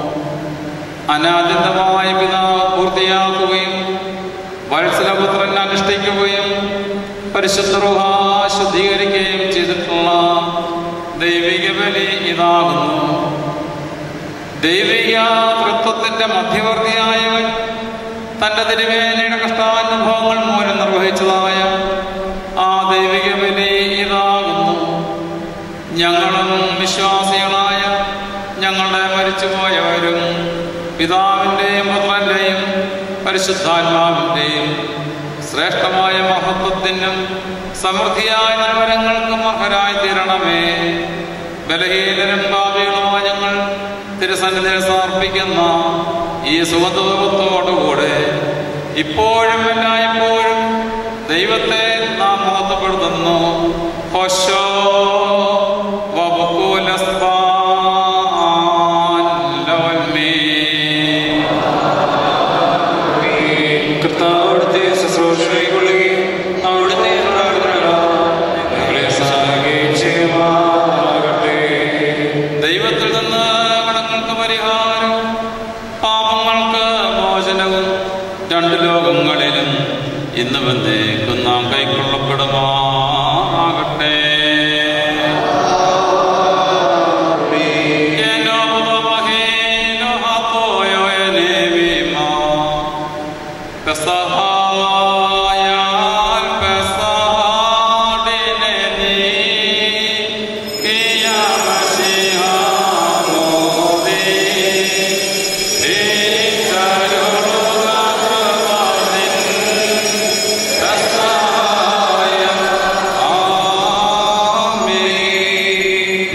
അനാദിതമായ പിതാവ് പൂർത്തിയാക്കുകയും വത്സലപുത്രൻ അനുഷ്ഠിക്കുകയും പരിശുദ്ധ റുഹ ശുദ്ധീകരിക്കുകയും ചെയ്തിട്ടുള്ള ദൈവിക ബലി ഇതാകുന്നു ദൈവിക തൃത്വത്തിന്റെ മധ്യവർത്തിയായവൻ തന്റെ തിരുവേലയുടെ കഷ്ടാനുഭവങ്ങൾ മൂലം നിർവഹിച്ചതായ ആ ദൈവിക ബലി ഇതാകുന്നു ഞങ്ങളും വിശ്വാസികളായ ഞങ്ങളുടെ മരിച്ചുപോയവരും പിതാവിൻ്റെയും പുത്രൻ്റെയും പരിശുദ്ധാത്മാവിൻ്റെയും ശ്രേഷ്ഠമായ മഹത്വത്തിനും സമൃദ്ധിയായ നിലവരങ്ങൾക്കും അർഹരായി തീരണമേ ബലഹീനരും ഭാവികളുമായ ഞങ്ങൾ തിരുസന്നിധിയിൽ സമർപ്പിക്കുന്ന ഈ സുഗന്ധത്തോടുകൂടെ ഇപ്പോഴും എല്ലായ്പ്പോഴും ദൈവത്തെ നാം മഹത്വപ്പെടുത്തുന്നു ഹോശോ കർത്താവിടുത്തെ ശുശ്രൂഷകളെയും അവിടുത്തെ പ്രാർത്ഥനകളാൽ ഞങ്ങളെ സഹായിക്കുകയും ചെയ്യുമാറാകട്ടെ. ദൈവത്തിൽ നിന്ന് കടങ്ങൾക്ക് പരിഹാരവും പാപങ്ങൾക്ക് മോചനവും രണ്ട് ലോകങ്ങളിലും ഇന്ന് വന്നേക്കും നാം കൈക്കൊള്ളപ്പെടുമാറാകട്ടെ Eno budamahino hatoyo enevima. Pesahayal pesahadineni. Kiya Masiha modi. Ikaruluga kravanin. Pesahayal Amin.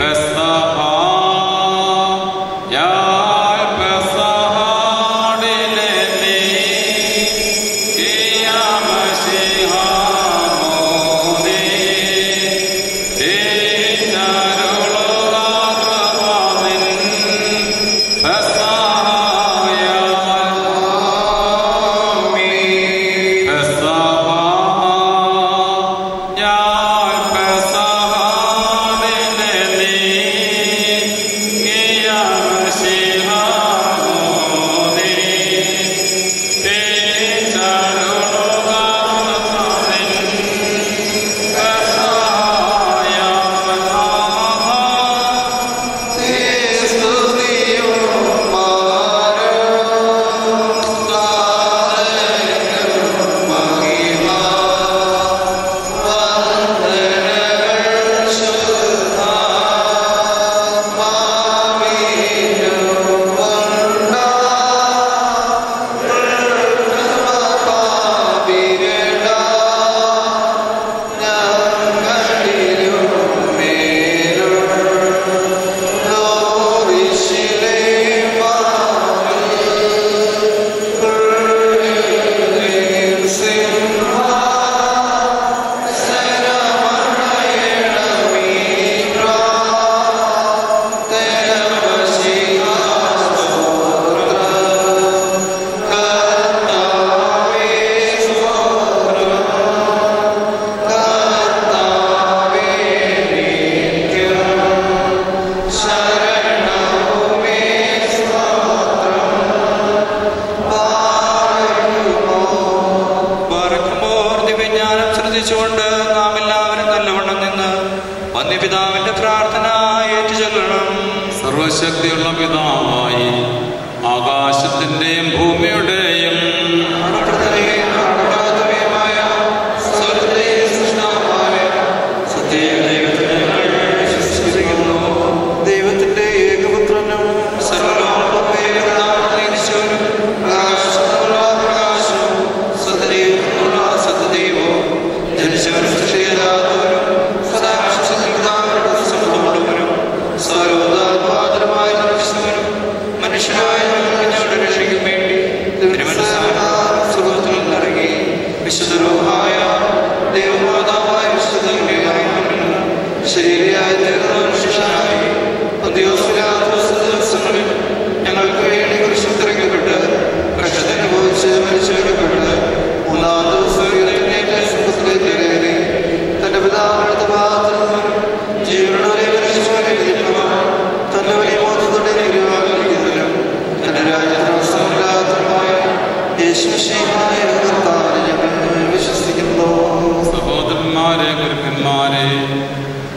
Pesahayal pesahadineni. Kiya Masiha modi. Ikaruluga kravanin. പാറക്കുമ്പോൾ ദിവ്യജ്ഞാനം ശ്രദ്ധിച്ചുകൊണ്ട് നാം എല്ലാവരും നല്ലവണ്ണം നിന്ന് വന്യപിതാവിന്റെ പ്രാർത്ഥന ഏറ്റുചൊല്ലണം സർവശക്തിയുള്ള പിതാവായി ആകാശത്തിന്റെയും ഭൂമിയുടെയും സത്യയുടെ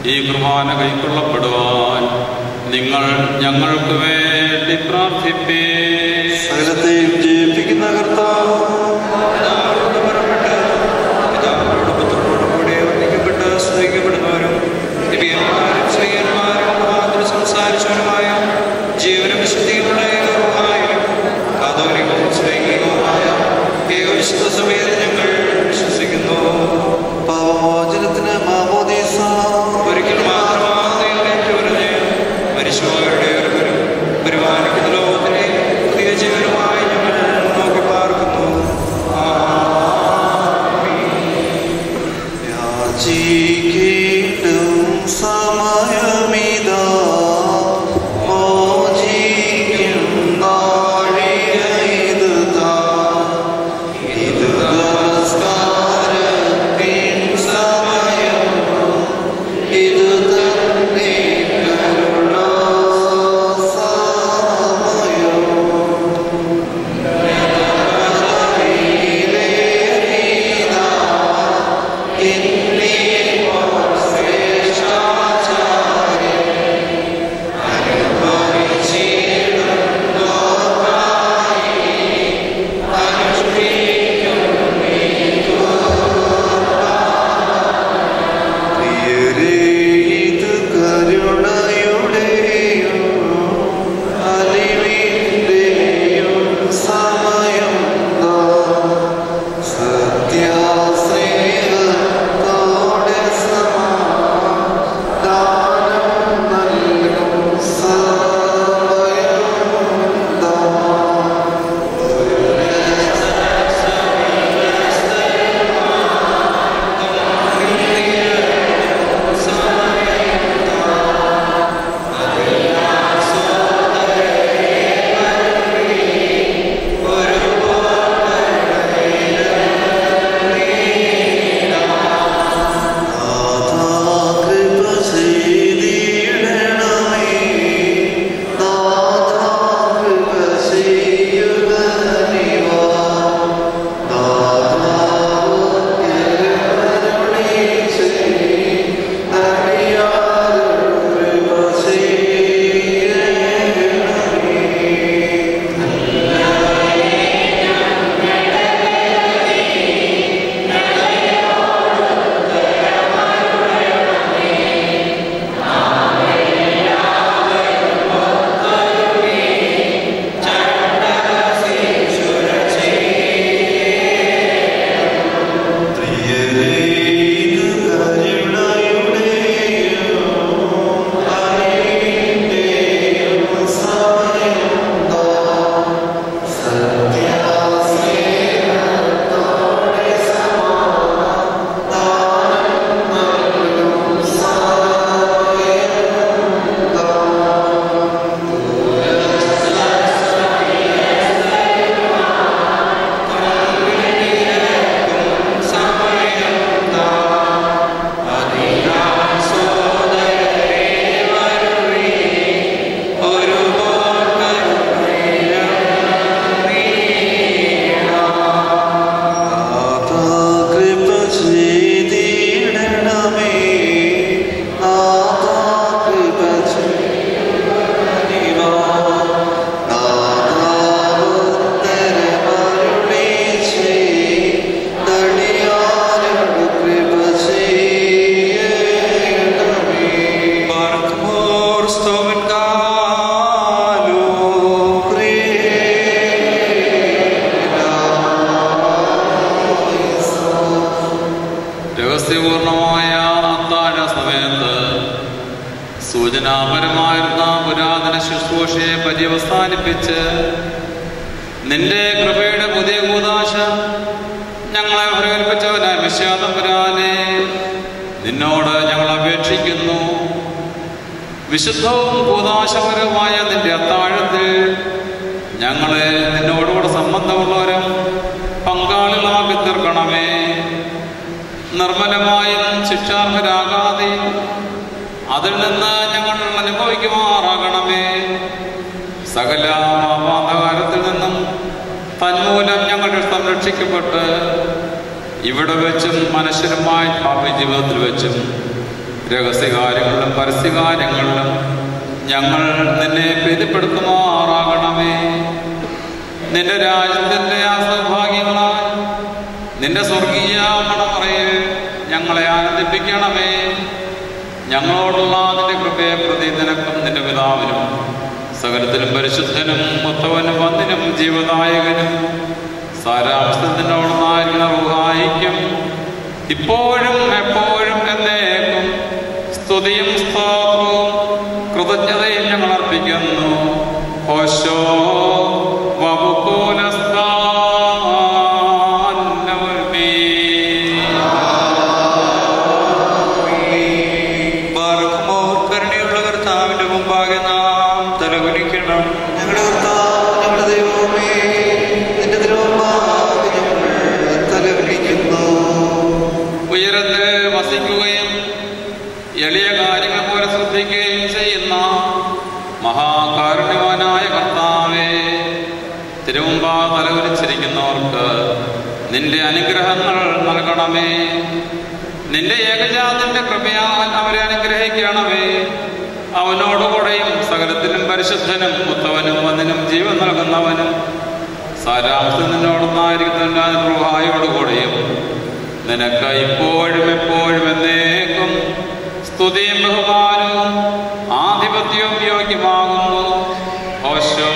ഈ കുർബാന കൈക്കൊള്ളപ്പെടുവാൻ നിങ്ങൾ ഞങ്ങൾക്ക് വേണ്ടി പ്രാർത്ഥിപ്പേ സകലത്തെയും ജയിപ്പിക്കുന്ന കർത്താവ് പിതാവിനോട് പുറപ്പെട്ട് പിതാവിനോട് പുത്രനോടും കൂടെ വന്ദിക്കപ്പെട്ട് സ്തുതിക്കപ്പെടുന്നവരും ദിവ്യന്മാരും ശ്രീയന്മാരും മുഖാന്തരം സംസാരിച്ചവരുമായ ജീവനും വിശുദ്ധിയുമുള്ള ഏകവുമായും കാതോലികവും സ്ലൈംഗികവുമായ ഏകവിശുദ്ധ സമയത്ത് ഞങ്ങൾ വിശ്വസിക്കുന്നു പാപമോചനത്തിന് മാമോദീസ ഒരിക്കൽ മാത്രമാണ് ദൈവം ഏറ്റുപറഞ്ഞ് മരിച്ചുപോയവരുടെ ഒരുവരും പരിപാലിക്കുന്ന ലോകത്തിലെ പുതിയ ജീവനുമായി ഞങ്ങൾ നോക്കി പാർക്കുന്നു യാചിക്കേണ്ടും സമയമിതാ മോചിക്കും നാഴികയിത് താൻ. ഇത് നമസ്കാരത്തിൻ സമയം. ഇത് തന്നെ കരുണാ സമയം. പ്രിയരേ, ഇത് കരുണയുടെയും അലിവിന്റെയും സമയം നാം സത്യാസ്നേഹത്തോടെ സമാധാനം നൽകും സമയം നാം നാഥാകൃപ ചെയ്തിടണമേ നാഥാകൃപ ചെയ്യുക നിവാ കൃപ ചെയ്തിടണമേ നാഥാ കൃപ ചെയ്യുക നാഥാവുത്തരമരുളി ചെയ്തടിയാരോട് കൃപ ചെയ്യണമേ പാർക്കുമോർ സ്തോമൻ കാലോ രഹസ്യപൂർണമായ അത്താഴ സമയത്ത് സൂചനാപരമായിരുന്ന പുരാതന ശുശ്രൂഷയെ പര്യവസാനിപ്പിച്ച് നിന്റെ കൃപയുടെ പുതിയ കൂതാശ ഞങ്ങളെ പ്രകടിപ്പിച്ചവനായ വിശ്വാതപുരാനെ നിന്നോട് ഞങ്ങൾ അപേക്ഷിക്കുന്നു വിശുദ്ധവും കൂതാശപരവുമായ നിന്റെ അത്താഴത്തിൽ ഞങ്ങളെ നിന്നോടുകൂടെ സംബന്ധമുള്ളവരും പങ്കാളികളാക്കി തീർക്കണമേ നിർമ്മലമായും ശിക്ഷാർഹരാകാതെ അതിൽ നിന്ന് ഞങ്ങൾ അനുഭവിക്കുമാറാകണമേ സകല പാപാന്ധകാരത്തിൽ നിന്നും തന്മൂലം ഞങ്ങളുടെ സംരക്ഷിക്കപ്പെട്ട് ഇവിടെ വെച്ചും മനുഷ്യരുമായി ഭാവി ജീവിതത്തിൽ വെച്ചും രഹസ്യകാര്യങ്ങളിലും പരസ്യകാര്യങ്ങളിലും ഞങ്ങൾ നിന്നെ പ്രീതിപ്പെടുത്തുമാറാകണമേ നിന്റെ രാജ്യത്തിന്റെ ആ സൗഭാഗ്യങ്ങളാൽ നിന്റെ സ്വർഗീയ മണമറയിൽ ഞങ്ങളെ ആനന്ദിപ്പിക്കണമേ ഞങ്ങളോടുള്ള നിന്റെ കൃപയെ പ്രതി നിനക്കും നിന്റെ പിതാവിനും സകലത്തിലും പരിശുദ്ധനും മുത്തവനും വന്ദിനും ജീവദായകനും സാരാംശത്തിനോടുന്നായിരിക്കുന്ന റുഹായിക്കും ഇപ്പോഴും എപ്പോഴും എന്നേക്കും സ്തുതിയും സ്തോത്രവും കൃതജ്ഞതയും ഞങ്ങൾ അർപ്പിക്കുന്നു ഓശോ ബാർക്കുമോർ കരുണയുള്ള കർത്താവിന്റെ മുമ്പാകെ നാം തലകുനിക്കണം ഞങ്ങളുടെ കർത്താവ് ഞങ്ങളുടെ ദൈവമേ നിന്റെ തിരുവമ്പാകെ ഞങ്ങൾ തലവിളിക്കുന്നു ഉയരത്തിൽ വസിക്കുകയും എളിയ കാര്യങ്ങൾ പോലെ ശ്രദ്ധിക്കുകയും ചെയ്യുന്ന മഹാകാരുണ്യവാനായ കർത്താവേ തിരുമുമ്പാ തലകുലിച്ചിരിക്കുന്നവർക്ക് നിന്റെ അനുഗ്രഹങ്ങൾ നൽകണമേ നിന്റെ ഏകജാതിന്റെ കൃപയാൽ അവരെ അനുഗ്രഹിക്കണമേ അവനോടുകൂടെയും സകലത്തിലും പരിശുദ്ധനും മുത്തവനും വന്നിനും ജീവൻ നൽകുന്നവനും സാരാംശം നിന്നോടൊന്നായിരിക്കുന്ന റുഹായോടുകൂടെയും നിനക്ക് ഇപ്പോഴും എപ്പോഴും എന്നേക്കും സ്തുതിയും ബഹുമാനവും ആധിപത്യവും യോഗ്യമാകുന്നു ഓശോ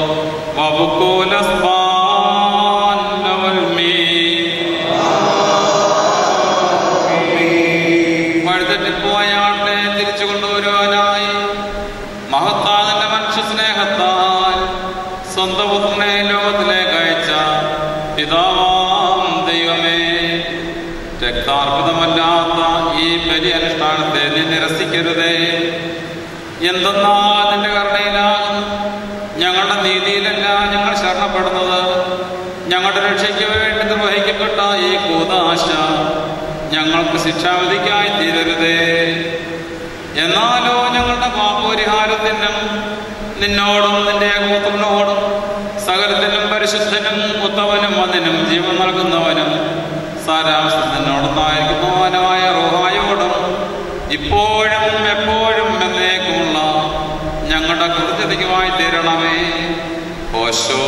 വഴുതെറ്റിപ്പോയാട്ടെ തിരിച്ചു കൊണ്ടുവരുവാനായി മഹത്താതിന്റെ മനുഷ്യ സ്നേഹത്താൽ സ്വന്തം പുത്രനെ ലോകത്തിലേക്ക് അയച്ച പിതാവാം ദൈവമേ രക്താർപ്പിതമല്ലാത്ത ഈ ബലി അനുഷ്ഠാനത്തെ നീ നിരസിക്കരുതേ എന്തെന്നാ നിന്റെ കരുണയിലാകുന്നു ഞങ്ങളുടെ നീതിയിലല്ല ഞങ്ങൾ ശരണപ്പെടുന്നത് ഞങ്ങളുടെ രക്ഷയ്ക്ക് വേണ്ടി നിർവഹിക്കപ്പെട്ട ഈ കൂതാശ ഞങ്ങൾക്ക് ശിക്ഷാവിധിക്കായി തീരരുതേ എന്നാലോ ഞങ്ങളുടെ പാപപരിഹാരത്തിനും നിന്നോടും നിന്റെ ഏകോത്രനോടും സകലത്തിനും പരിശുദ്ധനും ഉത്തവനും അതിനും ജീവൻ നൽകുന്നവനും സാരാംശത്തിനോടൊന്നായിരിക്കുന്നവനുമായ റോഹായോടും ഇപ്പോഴും എപ്പോഴും എന്നേക്കുമുള്ള ഞങ്ങളുടെ കൃത്യതയ്ക്കുമായി തീരണമേ ഓശോ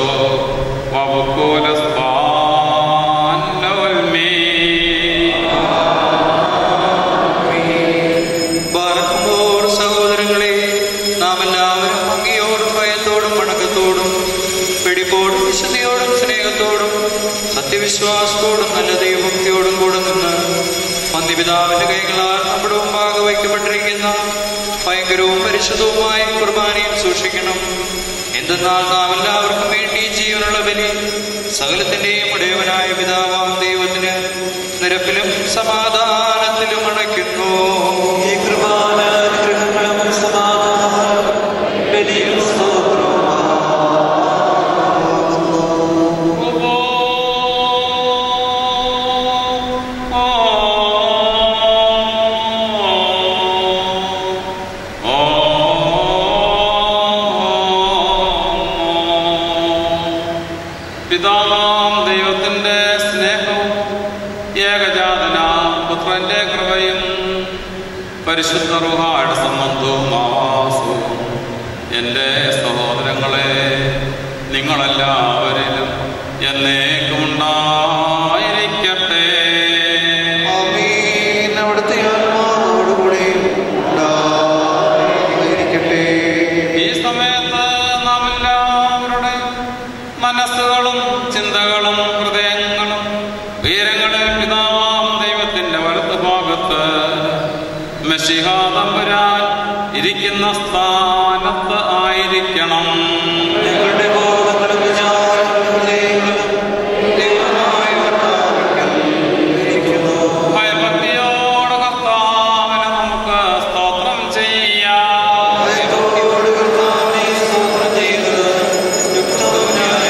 ബാർക്കുമോർ സഹോദരങ്ങളെ നാം എല്ലാവരും ഭംഗിയോടും ഭയത്തോടും വണക്കത്തോടും പിടിപ്പോടും വിശുദ്ധിയോടും സ്നേഹത്തോടും സത്യവിശ്വാസത്തോടും നല്ല ദൈവഭക്തിയോടും കൂടെ നിന്ന് മന്ദിപിതാവിന്റെ കൈകളാൽ നമ്മുടെ മുമ്പാകെ വയ്ക്കപ്പെട്ടിരിക്കുന്ന ഭയങ്കരവും പരിശുദ്ധവുമായ കുർബാനയും സൂക്ഷിക്കണം എന്തെന്നാൽ നാം എല്ലാവർക്കും വേണ്ടി ജീവനുള്ള ബലി സകലത്തിന്റെയും ഉടയവനായ പിതാവാം ദൈവത്തിന് നിരപ്പിലും സമാധാനത്തിലും അണയ്ക്കുന്നു ഈ കൃപാന അനുഗ്രഹങ്ങളും സമാധാനം ബലിയും സ്തോത്രവും പിതാവാം ദൈവത്തിന്റെ സ്നേഹവും ഏകജാതന പുത്രന്റെ കൃപയും പരിശുദ്ധ റുഹായുടെ സംബന്ധവും ആവാസവും എൻ്റെ സഹോദരങ്ങളെ നിങ്ങളെല്ലാവരിലും എന്നേക്കും ഉണ്ടായിരിക്കട്ടെ ആമീൻ അവിടുത്തെ ആത്മാവോടുകൂടെ ഉണ്ടായിരിക്കട്ടെ ഈ സമയത്ത് നാം എല്ലാവരുടെ മനസ്സുകളും ചിന്തകളും ഹൃദയങ്ങളും ഉയരങ്ങളിൽ പിതാവാം ദൈവത്തിന്റെ വലത്ത് ഭാഗത്ത് മെസ്സിഹ തമ്പുരാൻ ഇരിക്കുന്ന സ്ഥാനത്ത് ആയിരിക്കണം ഞങ്ങളുടെ ബോധങ്ങളും വിചാരങ്ങളും ഹൃദയങ്ങളും ദൈവമായ കർത്താവിൽ ഇരിക്കുന്നു. ഭയഭക്തിയോടെ കർത്താവിനെ നമുക്ക് സ്തോത്രം ചെയ്യാം ഭയത്തോടെ കർത്താവിനെ സ്തോത്രം ചെയ്യുന്നത് യുക്തവും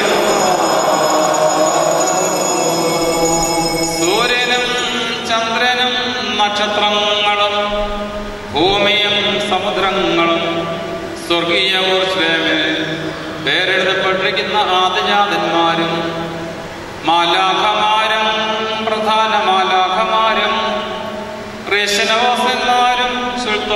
സൂര്യനും ചന്ദ്രനും നക്ഷത്രങ്ങളും ഭൂമിയും സമുദ്രങ്ങളും സ്വർഗീയ ഊർജ്ജേമിൽ പേരെഴുതപ്പെട്ടിരിക്കുന്ന ആദിജാതന്മാരും മാലാഖമാരും പ്രധാന മാലാഖമാരും ഋഷനവാസന്മാരും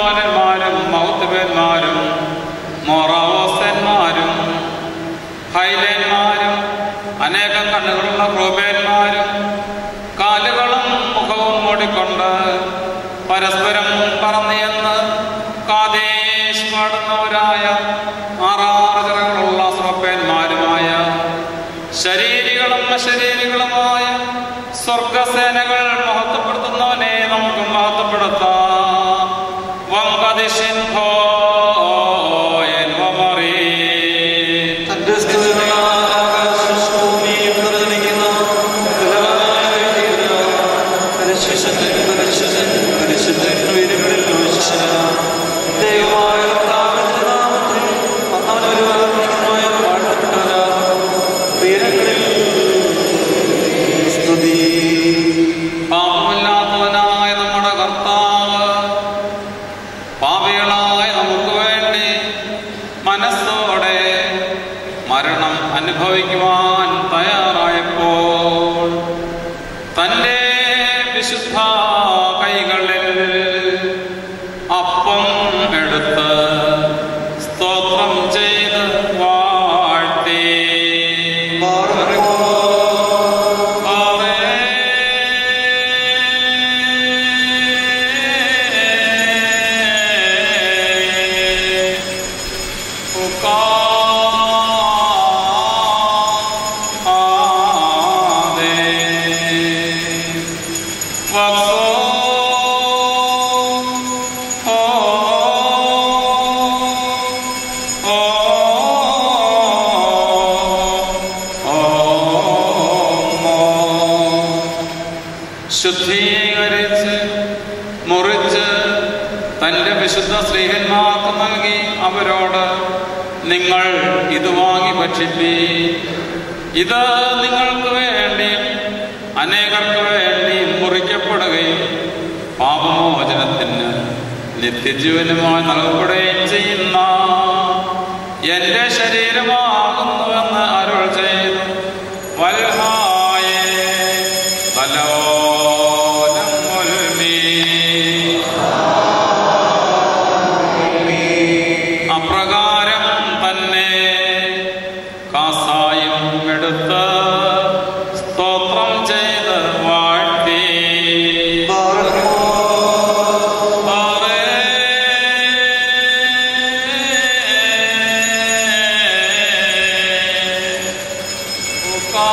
ബാലന്മാരും മൗത്തുബന്മാരും മോറാവോസ്തന്മാരും ഹൈലന്മാരും അനേകം കണ്ണുകളുള്ള ക്രൂപേന്മാരും കാലുകളും മുഖവും മൂടിക്കൊണ്ട് പരസ്പരം പറന്നിയെന്ന് കാതേശ് പാടുന്നവരായ ആറാറ് ചിറകളുള്ള സ്രോപ്പേന്മാരുമായ ശരീരികളും അശരീരികളുമായ സ്വർഗസേനകൾ മഹത്വപ്പെടുത്തുന്നവനെ നമുക്ക് മഹത്വപ്പെടുത്താം വങ്കതിശിൻഹോ എന്വമറീ തന്റെ സ്തുതികളാൽ ആകാശവും ഭൂമിയും നിറഞ്ഞിരിക്കുന്ന ബലവാനായ ദൈവം, പരിശുദ്ധൻ, പരിശുദ്ധൻ, പരിശുദ്ധൻ, ഉയരങ്ങളിൽ ഉയർച്ച. ദൈവമായ കർത്താവിന്റെ നാമത്തിൽ വന്നവനൊരുവൻ നിത്യമായ വാഴ്ത്തപ്പെട്ടവനാകും. ഉയരങ്ങളിൽ സ്തുതി പാപമില്ലാത്തവനായ നമ്മുടെ കർത്താവ് പാപികളായ നമുക്ക് വേണ്ടി മനസ്സോടെ മരണം അനുഭവിക്കുവാൻ തയ്യാറായപ്പോൾ തൻ്റെ വിശുദ്ധ കൈകളിൽ അപ്പം എടുത്ത് സ്തോത്രം ചെയ്ത് വാഴ്ത്തി ശുദ്ധീകരിച്ച് മുറിച്ച് തന്റെ വിശുദ്ധ സ്ത്രീഹന്മാർക്ക് നൽകി അവരോട് നിങ്ങൾ ഇത് വാങ്ങി ഭക്ഷിപ്പി ഇത് നിങ്ങൾക്ക് വേണ്ടി അനേകർക്ക് വേണ്ടി മുറിക്കപ്പെടുകയും പാപമോചനത്തിന് നിത്യജീവനുമായി നൽകപ്പെടുകയും ചെയ്യുന്ന എന്റെ ശരീരമാകുന്നുവെന്ന് അരുൾ ചെയ്തു വൽഹായേ ബലോലം മുൽമീ അപ്രകാരം തന്നെ കാസായും എടുത്ത് സ്തോത്രം ചെയ്ത് വാഴ്ത്തി പാറേ. ഉക്കാ.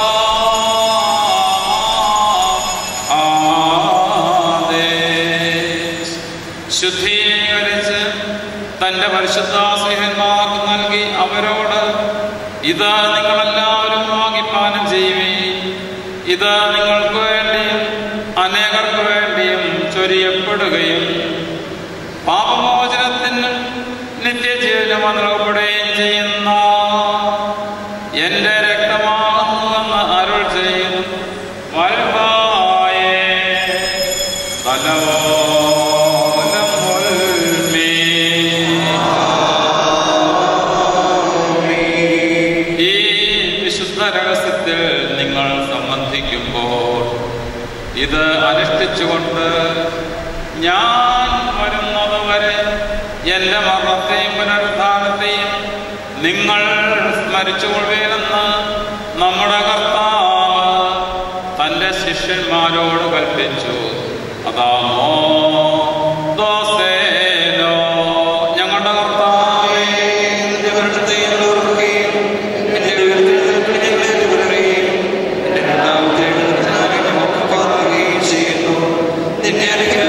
ആദേശ്. ശുദ്ധീകരിച്ച് തന്റെ പരിശുദ്ധ സ്നേഹന്മാർക്ക് നൽകി അവരോട് ഇത് നിങ്ങളെല്ലാവരും വാങ്ങിപ്പാനം ചെയ്യുവീ ഇത് നിങ്ങൾക്ക് വേണ്ടിയും അനേകർക്ക് വേണ്ടിയും ചൊരിയപ്പെടുകയും പാപമോചനത്തിന് നിത്യജീവനം നൽകപ്പെടുകയും ചെയ്യുന്ന എന്റെ രക്തമാകുന്നുവെന്ന് അരുൾ ചെയ്യുന്നു വൽവായേ തലവോലം മുൽമീ. ഈ വിശുദ്ധ രഹസ്യത്തിൽ നിങ്ങൾ സംബന്ധിക്കുമ്പോൾ ഇത് അനുഷ്ഠിച്ചുകൊണ്ട് ഞാൻ വരുന്നത് വരെ എൻ്റെ മരണത്തെയും പുനരുദ്ധാനത്തെയും നിങ്ങൾ സ്മരിച്ചുകൊള്ളുകയെന്ന് നമ്മുടെ കർത്താവ് തൻ്റെ ശിഷ്യന്മാരോട് കൽപ്പിച്ചു അതാമോ ദോസേനോ ഞങ്ങളുടെ കർത്താവേ നിന്റെ മരണത്തെയും ഓർക്കുകയും നിന്റെ ഉയർത്തെഴുന്നേൽപ്പിനെ ഞങ്ങളെ തുടരുകയും നിന്റെ രണ്ടാമത്തെ എഴുന്നേൽപ്പിനായി ഞങ്ങൾക്ക് പാർക്കുകയും ചെയ്യുന്നു നിന്റെ അനുഗ്രഹങ്ങൾ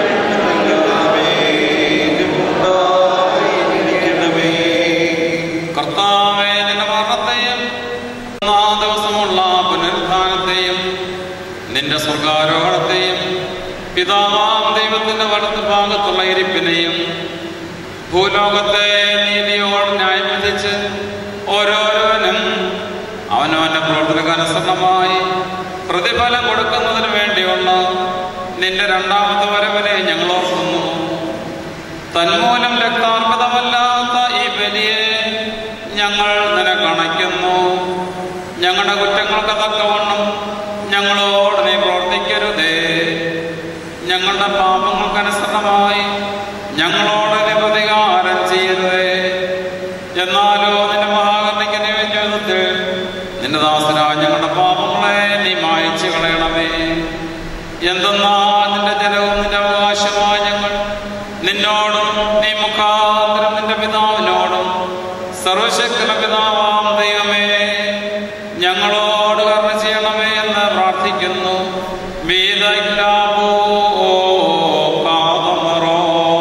കർത്താവേ നിന്റെ മരണത്തെയും ഒന്നാം ദിവസമുള്ള പുനരുദ്ധാനത്തെയും നിന്റെ സ്വർഗാരോഹണത്തെയും പിതാവാം ദൈവത്തിന്റെ വലത്ത് ഭാഗത്തുള്ള ഇരിപ്പിനെയും ഭൂലോകത്തെ നീതിയോട് ന്യായം വിധിച്ച് ഓരോരോനും അവനവന്റെ പ്രവർത്തനക്കനുസരണമായി പ്രതിഫലം കൊടുക്കുന്നതിന് വേണ്ടിയുള്ള നിന്റെ രണ്ടാമത്തെ വരവിനെ ഞങ്ങൾ ഓർക്കുന്നു തന്മൂലം രക്താർപ്പിതമല്ലാത്ത ഈ ബലിയെ ഞങ്ങൾ നിനക്കണയ്ക്കുന്നു ഞങ്ങളുടെ കുറ്റങ്ങൾക്ക് തക്കവണ്ണം ഞങ്ങളോട് നീ പ്രവർത്തിക്കരുതേ ഞങ്ങളുടെ പാപങ്ങൾക്കനുസരണമായി ഞങ്ങളോട് ഞങ്ങളോട് നീ പ്രതികാരം ചെയ്യരുതേ എന്നാലോ നിന്റെ മഹാകർണിക്ക് ജീവിതത്തിൽ നിന്റെ ദാസനായ ഞങ്ങളുടെ പാപങ്ങളെ നീ മായച്ചു കളയണമേ എന്തെന്നാ നിന്റെ ജനവും നിന്റെ അവകാശമായ ഞങ്ങൾ നിന്നോടും നീ മുഖാന്തരം നിന്റെ പിതാവിനോടും സർവശക്തന പിതാവാം ദൈവമേ ഞങ്ങളോട് കർണ ചെയ്യണമേ എന്ന് പ്രാർത്ഥിക്കുന്നു വീതയില്ലാമോ പാപമറോ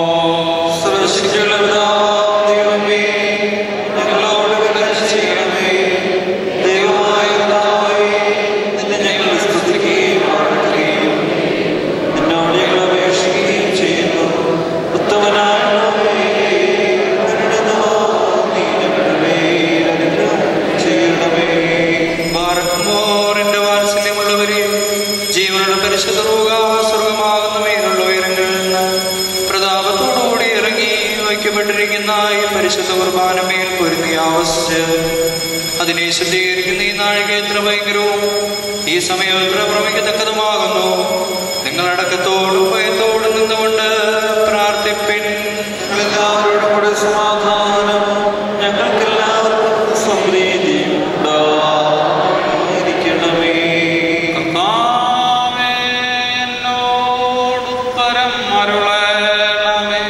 ദൈവമേ ഞങ്ങളോട് കരുണ ചെയ്യണമേ ദൈവമായ കർത്താവേ, നിന്നെ ഞങ്ങൾ സ്തുതിക്കുകയും വാഴ്ത്തുകയും നിന്നോട് ഞങ്ങൾ അപേക്ഷിക്കുകയും ചെയ്യുന്നു ഉത്തമനായ കർത്താവേ, നിന്റെ നാമം നീ ഞങ്ങളുടെ മേൽ അനുഗ്രഹം ചെയ്യണമേ ബാറക്കുമോറിന്റെ വാത്സല്യമുള്ളവരെ ജീവനുള്ള പരിശുദ്ധ റൂഹ സ്വർഗമാകുന്ന മേലുള്ള ഉയരങ്ങളിൽ നിന്ന് പ്രതാപത്തോടുകൂടി ഇറങ്ങി വയ്ക്കപ്പെട്ടിരിക്കുന്ന ഈ പരിശുദ്ധ കുർബാനമേൽ പൊരുന്നി ആവസിച്ച് അതിനെ ശുദ്ധീകരിക്കുന്ന ഈ നാഴിക എത്ര ഭയങ്കരവും ഈ സമയം എത്ര ഭ്രമിക്കത്തക്കതുമാകുന്നു നിങ്ങളടക്കത്തോടും ഭയത്തോടും നിന്നുകൊണ്ട് പ്രാർത്ഥിപ്പിൻ എല്ലാവരോടും കൂടെ സമാധാനം ഞങ്ങൾക്കെല്ലാവർക്കും സമൃദ്ധിയും ഉണ്ടായിരിക്കണമേ കർത്താവേ, എന്നോടുത്തരം അരുളണമേ.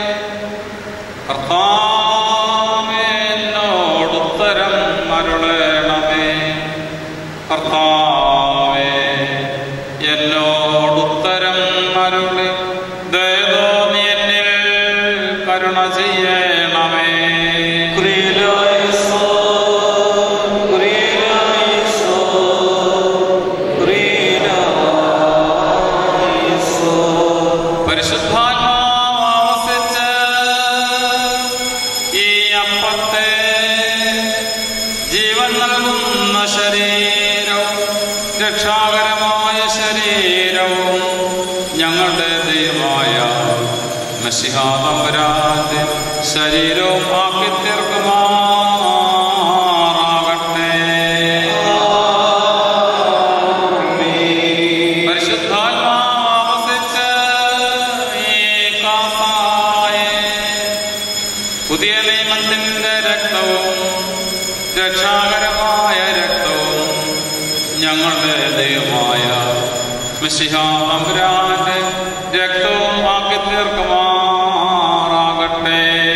കർത്താവേ, എന്നോടുത്തരം അരുളണമേ. കർത്താവേ, എന്നോടുത്തരം അരുളി ദയതോ നീ എന്നിൽ കരുണ ചെയ്യണമേ കുരിയലായിസോ, കുരിയലായിസോ, കുരിയലായിസോ. പരിശുദ്ധാത്മാവ് ആവസിച്ച് ഈ അപ്പത്തെ ജീവൻ നൽകുന്ന ശരീരവും രക്ഷാകരമായ ശരീരവും ഞങ്ങളുടെ ദൈവമായ മഷിഹാതമ്പരാന്റെ ശരീരവും ആക്കി തീർക്കുമാറാകട്ടെ പരിശുദ്ധാത്മാവസിച്ച് ഈ കാസായെ പുതിയ നിയമത്തിന്റെ രക്തവും രക്ഷാകരമായ രക്തവും ഞങ്ങളുടെ ദൈവമായ മിശിഹാതമ്പുരാന്റെ രക്തവും ആക്കി തീർക്കുമാറാകട്ടെ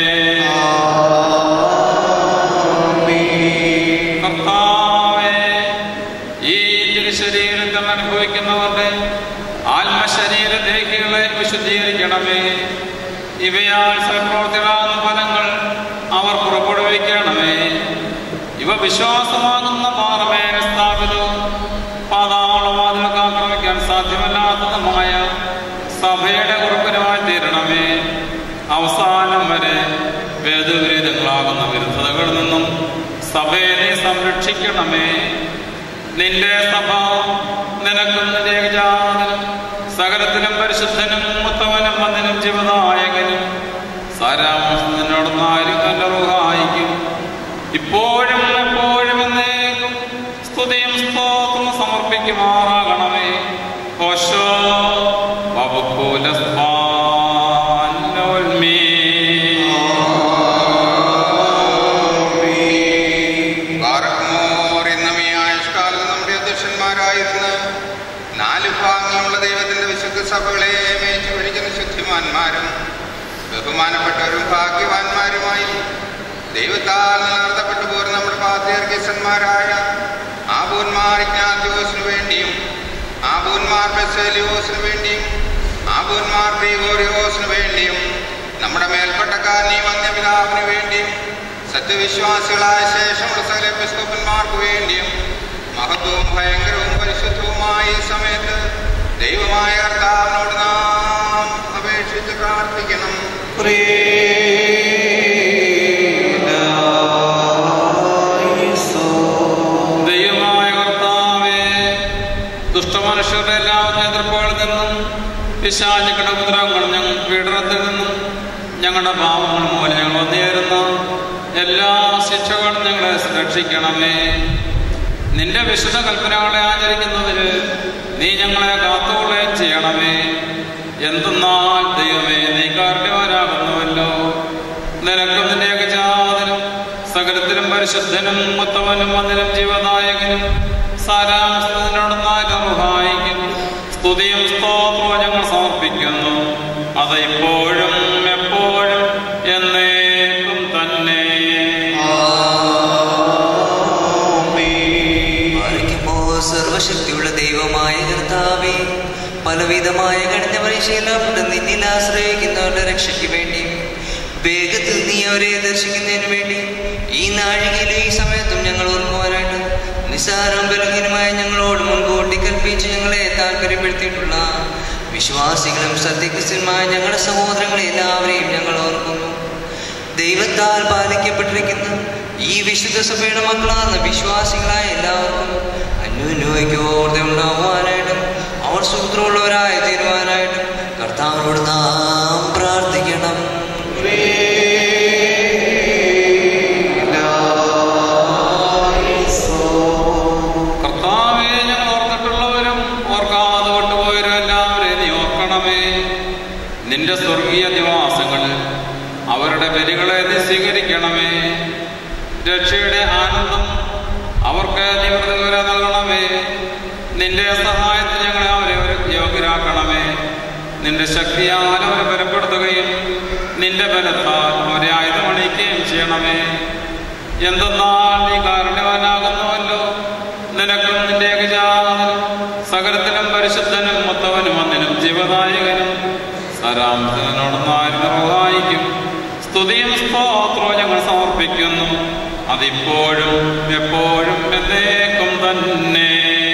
കർത്താവേ ഈ തിരുശരീരത്തിൽ അനുഭവിക്കുന്നവരുടെ ആത്മശരീര ദേഹികളെ വിശുദ്ധീകരിക്കണമേ ഇവയാൽ സൽപ്രവർത്തികളാകുന്ന ഫലങ്ങൾ അവർ പുറപ്പെടുവിക്കണമേ ഇവ വിശ്വാസമാകുന്ന പാറമേൽ സ്ഥാപിതവും പാതാളവാതിലൊക്കെ ആക്രമിക്കാൻ സാധ്യമല്ലാത്തതുമായ സഭയുടെ ഉറപ്പിനുമായി തീരണമേ അവസാനം വരെ വേദവിരീതങ്ങളാകുന്ന വിരുദ്ധതകളിൽ നിന്നും സഭയെ നീ സംരക്ഷിക്കണമേ നിന്റെ സഭ നിനക്കും നിന്റെ ഏകജാതനും സകലത്തിലും പരിശുദ്ധനും ഉത്തമനും വന്ദനും ജീവനായകനും സാരാംശം നിന്നോടൊന്നാരും എന്റെ റുഹായിക്കും ഇപ്പോഴും എപ്പോഴും എന്നേക്കും സ്തുതിയും സ്തോത്രവും സമർപ്പിക്കുമാറാകണമേ ഓശോ ബാറക്മോർ എന്ന ഈ ആയുഷ്കാലത്ത് നമ്മുടെ അധ്യക്ഷന്മാരായിരുന്ന നാല് ഭാഗങ്ങളുള്ള ദൈവത്തിന്റെ വിശുദ്ധ സഭകളെ മേച്ചു പിടിക്കുന്ന ശുദ്ധിമാന്മാരും ബഹുമാനപ്പെട്ടവരും ഭാഗ്യവാന്മാരുമായി ദൈവത്താൽ നിലനിർത്തപ്പെട്ടു പോരുന്ന നമ്മുടെ പാത്രീർഗീസന്മാരായ ആബൂന്മാർ ഇഗ്നാത്യോസിനു വേണ്ടിയും ആബൂന്മാർ ബെസേലിയോസിനു വേണ്ടിയും ആബൂന്മാർ ഗ്രീഗോറിയോസിനു വേണ്ടിയും നമ്മുടെ മേൽപ്പെട്ടക്കാരനെയും വന്യപിതാവിന് വേണ്ടിയും സത്യവിശ്വാസികളായ ശേഷമുള്ള സകല എപ്പിസ്കോപ്പന്മാർക്ക് വേണ്ടിയും മഹത്വവും ഭയങ്കരവും പരിശുദ്ധവുമായ ഈ സമയത്ത് ദൈവമായ കർത്താവിനോട് നാം അപേക്ഷിച്ച് പ്രാർത്ഥിക്കണം ദൈവമായ കർത്താവേ ദുഷ്ടമനുഷ്യരുടെ എല്ലാ നേതൃപ്പുകളിൽ നിന്നും പിശാചുക്കളുടെ ഉപദ്രവങ്ങളും ഞങ്ങൾ പീഡനത്തിൽ നിന്നും ഞങ്ങളുടെ പാപങ്ങൾ മൂലം ഞങ്ങൾ വന്നുചേരുന്ന എല്ലാ ശിക്ഷകളും ഞങ്ങളെ രക്ഷിക്കണമേ നിന്റെ വിശുദ്ധ കൽപ്പനകളെ ആചരിക്കുന്നതിന് നീ ഞങ്ങളെ കാത്തുകൊള്ളുകയും ചെയ്യണമേ എന്തെന്നാൽ ദൈവമേ നീ കാരണവരാകുന്നുവല്ലോ സകലത്തിലും പരിശുദ്ധനും മുത്തവനും വന്നിനും ജീവദായകനും സാരാംശത്തിനോടൊന്നായി നിർവഹായിക്കും സ്തുതിയും സ്തോത്രവും ഞങ്ങൾ സമർപ്പിക്കുന്നു അത് ഇപ്പോഴും എപ്പോഴും എന്നേക്കും തന്നെ ആയിരിക്കുമോ സർവശക്തിയുള്ള ദൈവമായ കർത്താവേ പലവിധമായ കഠിന പരീക്ഷയിലപ്പെട്ട് നിന്നിൽ ആശ്രയിക്കുന്നവരുടെ രക്ഷയ്ക്ക് വേണ്ടി വേഗത്തിൽ നീ അവരെ ദർശിക്കുന്നതിന് വേണ്ടി ഈ നാഴികയിലും ഈ സമയത്തും ഞങ്ങൾ ഓർക്കുവാനായിട്ട് നിസ്സാരവും ബലഹീനമായ ഞങ്ങളോട് മുൻകൂട്ടി കൽപ്പിച്ച് ഞങ്ങളെ താല്പര്യപ്പെടുത്തിയിട്ടുള്ള വിശ്വാസികളും സത്യക്രിസ്ത്യന്മായ ഞങ്ങളുടെ സഹോദരങ്ങളെ എല്ലാവരെയും ഞങ്ങൾ ഓർക്കുന്നു ദൈവത്താൽ പാലിക്കപ്പെട്ടിരിക്കുന്ന ഈ വിശുദ്ധ സഭയുടെ മക്കളാർന്ന വിശ്വാസികളായ എല്ലാവർക്കും അന്യോന്യോഗ്യോർദ്ധ ഉണ്ടാവാനായിട്ടും അവർ സുഹൃത്തുള്ളവരായി തീരുവാനായിട്ടും കർത്താവിനോട് നാം പ്രാർത്ഥിക്കണം കർത്താവേ ഞങ്ങൾ ഓർത്തിട്ടുള്ളവരും ഓർക്കാതെ വിട്ടുപോയവരും എല്ലാവരെയും നീ ഓർക്കണമേ നിന്റെ സ്വർഗീയ നിവാസങ്ങളിൽ അവരുടെ ബലികളെ നീ സ്വീകരിക്കണമേ രക്ഷയുടെ ആനന്ദം അവർക്ക് നിവൃത്തിവരെ നൽകണമേ നിന്റെ സഹായത്തിന് ഞങ്ങളെ അവരെ ഒരു യോഗ്യരാക്കണമേ നിന്റെ ശക്തിയാൽ അവരെ ബലപ്പെടുത്തുകയും നിന്റെ ബലത്താൽ അവരെ ആയുധമണിക്കുകയും ചെയ്യണമേ എന്തെന്നാൽ നീ കാരുണ്യവാനാകുന്നുവല്ലോ നിനക്കും നിന്റെ ഏകജാതനും സകലത്തിലും പരിശുദ്ധനും മൊത്തവനും വന്നിനും ജീവനായകനും സരാംശനോടൊന്നായി നിർവഹായിക്കും സ്തുതിയും സ്തോത്രവും ഞങ്ങൾ സമർപ്പിക്കുന്നു അതിപ്പോഴും എപ്പോഴും എന്നേക്കും തന്നെ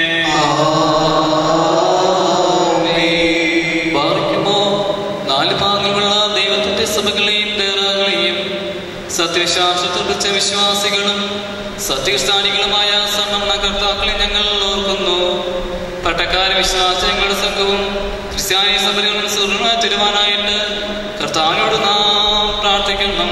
ബാധിക്കുമോ നാല് ഭാഗങ്ങളുള്ള ദൈവത്തിന്റെ സഭകളെയും ദേറാകളെയും സത്യവിശ്വാസത്തിൽ വെച്ച വിശ്വാസികളും സത്യസ്ഥാനികളുമായ സമ്മർണ കർത്താക്കളെ ഞങ്ങൾ ഓർക്കുന്നു പട്ടക്കാര വിശ്വാസങ്ങളുടെ സംഘവും ക്രിസ്ത്യാനി സഭകളും സുഹൃത്തുക്കളായി തരുവാനായിട്ട് കർത്താവിനോട് നാം പ്രാർത്ഥിക്കണം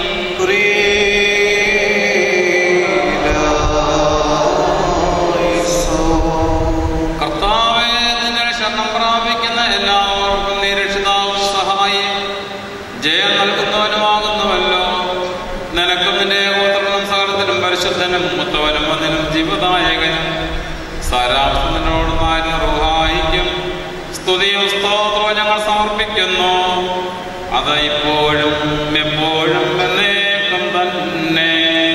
കർത്താവെ നിന്നെ ശരണം പ്രാപിക്കുന്ന എല്ലാവർക്കും നീ രക്ഷിതാവും സഹായി ജയം നൽകുന്നവനുമാകുന്നുവല്ലോ നിനക്കും നിന്റെ ഗോത്രനും സകലത്തിനും പരിശുദ്ധനും മുത്തവനും വന്നിനും ജീവദായകനും സാരാംശത്തിനോട് നായ നിർവഹായിക്കും സ്തുതിയും സ്തോത്രവും ഞങ്ങൾ സമർപ്പിക്കുന്നു അത് ഇപ്പോഴും എപ്പോഴും എന്നേക്കും തന്നെ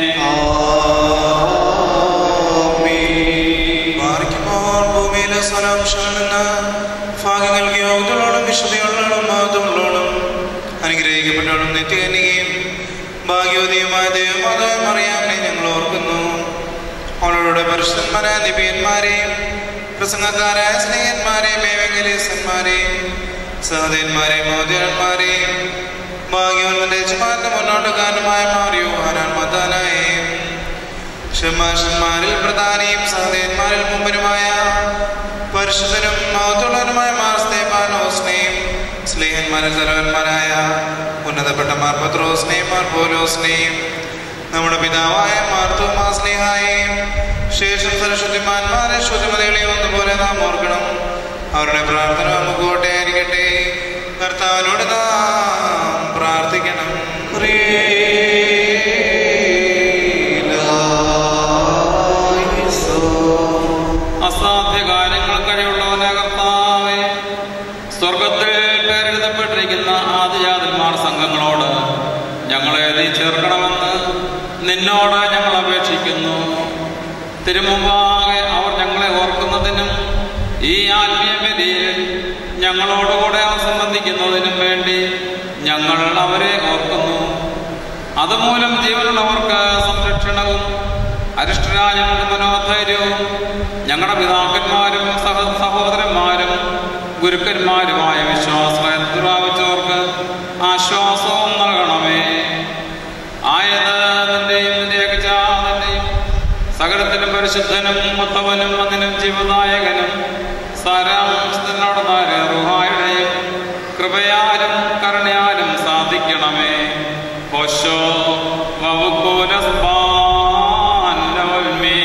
പാർക്കുമ്പോൾ ഭൂമിയിലെ സ്വനാംശങ്ങളിൽ നിന്ന് ഭാഗ്യങ്ങൾക്ക് യോഗ്യതകളോടും വിശുദ്ധിയുള്ളതും മഹത്വമുള്ളതും അനുഗ്രഹിക്കപ്പെട്ടവളും നിത്യകന്യകയും ഭാഗ്യവതിയുമായ ദൈവമാതാവ് അറിയാമനെ ഞങ്ങൾ ഓർക്കുന്നു അവളുടെ പരിശുദ്ധന്മാരായ നിപിയന്മാരെയും പ്രസംഗക്കാരായ സ്നേഹന്മാരെയും ഏവെങ്കിലേസന്മാരെയും സഹോദരന്മാരെയും മോദരന്മാരെയും ഭാഗ്യവന്റെ യജമാന്റെ മുന്നോട്ടുകാരനുമായ മാറിയോ ആരാൻ മതാനായും ഷമാഷന്മാരിൽ പ്രധാനിയും സഹദേന്മാരിൽ മുമ്പനുമായ പരിശുദ്ധനും മഹത്തുള്ളവനുമായ മാർസ്തേമാനോസ്നെയും സ്നേഹന്മാരിൽ തലവന്മാരായ ഉന്നതപ്പെട്ട മാർ പത്രോസ്നെയും മാർ പോലോസ്നെയും നമ്മുടെ പിതാവായ മാർത്തോമാ സ്നേഹായെയും ശേഷം സരസ്വതിമാന്മാരെ ശുദ്ധിമതികളെയും ഒന്നുപോലെ നാം ഓർക്കണം അവരുടെ പ്രാർത്ഥന നമുക്കോട്ടെ ആയിരിക്കട്ടെ കർത്താവിനോട് നാം പ്രാർത്ഥിക്കണം അസാധ്യ കാര്യങ്ങൾ കഴിവുള്ളവനെ കർത്താവേ സ്വർഗത്തിൽ പേരെഴുതപ്പെട്ടിരിക്കുന്ന ആദിജാതന്മാർ സംഘങ്ങളോട് ഞങ്ങളെ നീ ചേർക്കണമെന്ന് നിന്നോട് ഞങ്ങൾ അപേക്ഷിക്കുന്നു തിരുമുമ്പാകെ അവർ ഞങ്ങളെ ഓർക്കുന്നതിനും ഈ ആത്മീയ ബലിയിൽ ഞങ്ങളോടുകൂടെ അവർ സംബന്ധിക്കുന്നതിനും വേണ്ടി ഞങ്ങൾ അവരെ ഓർക്കുന്നു അതുമൂലം ജീവനുള്ളവർക്ക് സംരക്ഷണവും അരിഷ്ടരായ ഞങ്ങൾക്ക് മനോധൈര്യവും ഞങ്ങളുടെ പിതാക്കന്മാരും സഹ സഹോദരന്മാരും ഗുരുക്കന്മാരുമായ വിശ്വാസം പ്രാപിച്ചവർക്ക് ആശ്വാസവും നൽകണമേ ആയത് നിന്റെയും നിന്റെ ഏകജാതന്റെയും സകലത്തിനും പരിശുദ്ധനും മൊത്തവനും അതിനും ജീവനായകനും സാരാംശത്തിനോട് റുഹായുടെയും കൃപയാലും കരുണയാലും സാധിക്കണമേ ഹോശോ വവുക്കോലസ്പാൻ ലവൽമേ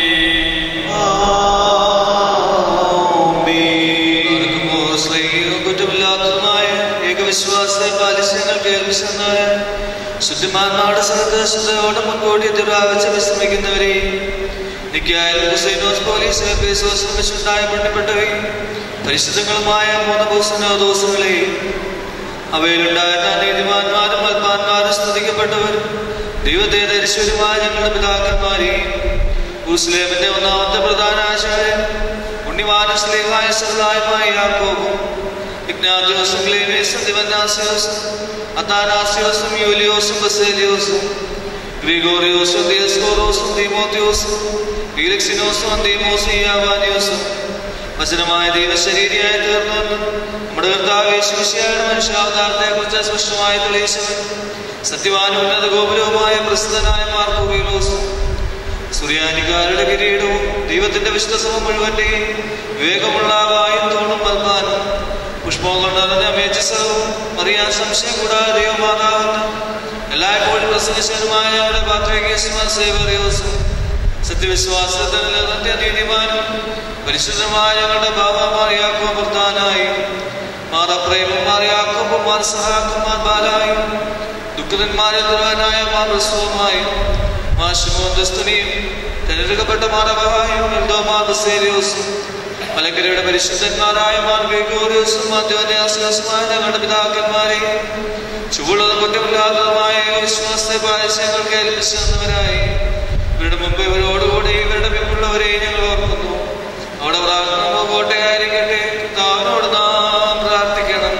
ആർക്കുമോ സ്നേഹിയോ കുറ്റമില്ലാത്തതുമായ ഏകവിശ്വാസത്തെ പാലിച്ച് ഞങ്ങൾ കേൾപ്പിച്ചെന്നായ ശുദ്ധമായ വിശുദ്ധന്മാരുടെ സ്ഥലത്ത് ശ്രദ്ധയോടെ മുൻകൂട്ടി പ്രാപിച്ച് വിശ്രമിക്കുന്നവരെ നിക്കായാലും ഹുസൈനോസ് പോലീസ് പേസോസും വിശുദ്ധായ പണ്ടപ്പെട്ടവയും പരിശുദ്ധങ്ങളുമായ മൂന്ന് ഭൂസനോ ദോസങ്ങളെ അവയിലുണ്ടായിരുന്ന നീതിമാന്മാരും അൽമാന്മാരും സ്തുതിക്കപ്പെട്ടവർ ദൈവത്തെ ധരിച്ചവരുമായ ഞങ്ങളുടെ പിതാക്കന്മാരെ ഉസ്ലേമിന്റെ ഒന്നാമത്തെ പ്രധാന ആചാര്യൻ ഉണ്ണിമാന സ്ലേഹായ സഹായമായ യാക്കോബും ഇഗ്നാത്യോസും ക്ലേമേസും ദിവന്നാസിയോസും അത്താനാസിയോസും യൂലിയോസും ബസേലിയോസും ഗ്രിഗോറിയോസും ദിയസ്കോറോസും തീമോത്യോസും ഫീലിക്സിനോസും അന്തീമോസും യാവാനിയോസും വചനമായ ദൈവശരീരിയായി തീർന്നുവെന്ന് നമ്മുടെ കർത്താവ് യേശുമിശിയായുടെ മനുഷ്യാവതാരത്തെ കുറിച്ച് സ്പഷ്ടമായി തെളിയിച്ചവൻ സത്യവാനും ഉന്നത ഗോപുരവുമായ പ്രസിദ്ധനായ മാർക്കോവിലോസും സുറിയാനിക്കാരുടെ കിരീടവും ദൈവത്തിന്റെ വിശ്വസവും മുഴുവന്റെയും വിവേകമുള്ള വായും തോണും ബർമാനും പുഷ്പങ്ങൾ നിറഞ്ഞ മേച്ചസവും അറിയാൻ സംശയം കൂടാതെ ദൈവമാതാവുന്ന എല്ലായ്പ്പോഴും പ്രസംഗിച്ചവരുമായ ഞങ്ങളുടെ പാത്രകേശുമാർ സേവറിയോസും സത്യവിശ്വാസത്തിൽ നിറഞ്ഞ നീതിമാനും പരിശുദ്ധമായ ഞങ്ങളുടെ ബാബാമാർ യാക്കോ പ്രധാനായി മാറപ്രേമന്മാർ യാക്കോബുമാർ സഹാക്കുമാർ ബാലായും ദുഃഖിതന്മാരിൽ ദുർവനായ മാർ റസ്വമായും മാശുമോന്തസ്തുനിയും തിരഞ്ഞെടുക്കപ്പെട്ട മാറബഹായും എൽദോമാർ ബസേലിയോസും മലക്കരയുടെ പരിശുദ്ധന്മാരായ മാർ ഗ്രിഗോറിയോസും മാധ്യോന്യാസിയോസുമായ ഞങ്ങളുടെ പിതാക്കന്മാരെ ചുവളും കുറ്റമില്ലാത്തതുമായ വിശ്വാസത്തെ പാലിച്ച് ഞങ്ങൾക്ക് ഏൽപ്പിച്ചു തന്നവരായി ഇവരുടെ മുമ്പ് ഇവരോടുകൂടി ഇവരുടെ പിമ്പുള്ളവരെ ഞങ്ങൾ ഓർക്കുന്നു അവിടെ പ്രാർത്ഥന കോട്ടയായിരിക്കട്ടെ താനോട് നാം പ്രാർത്ഥിക്കണം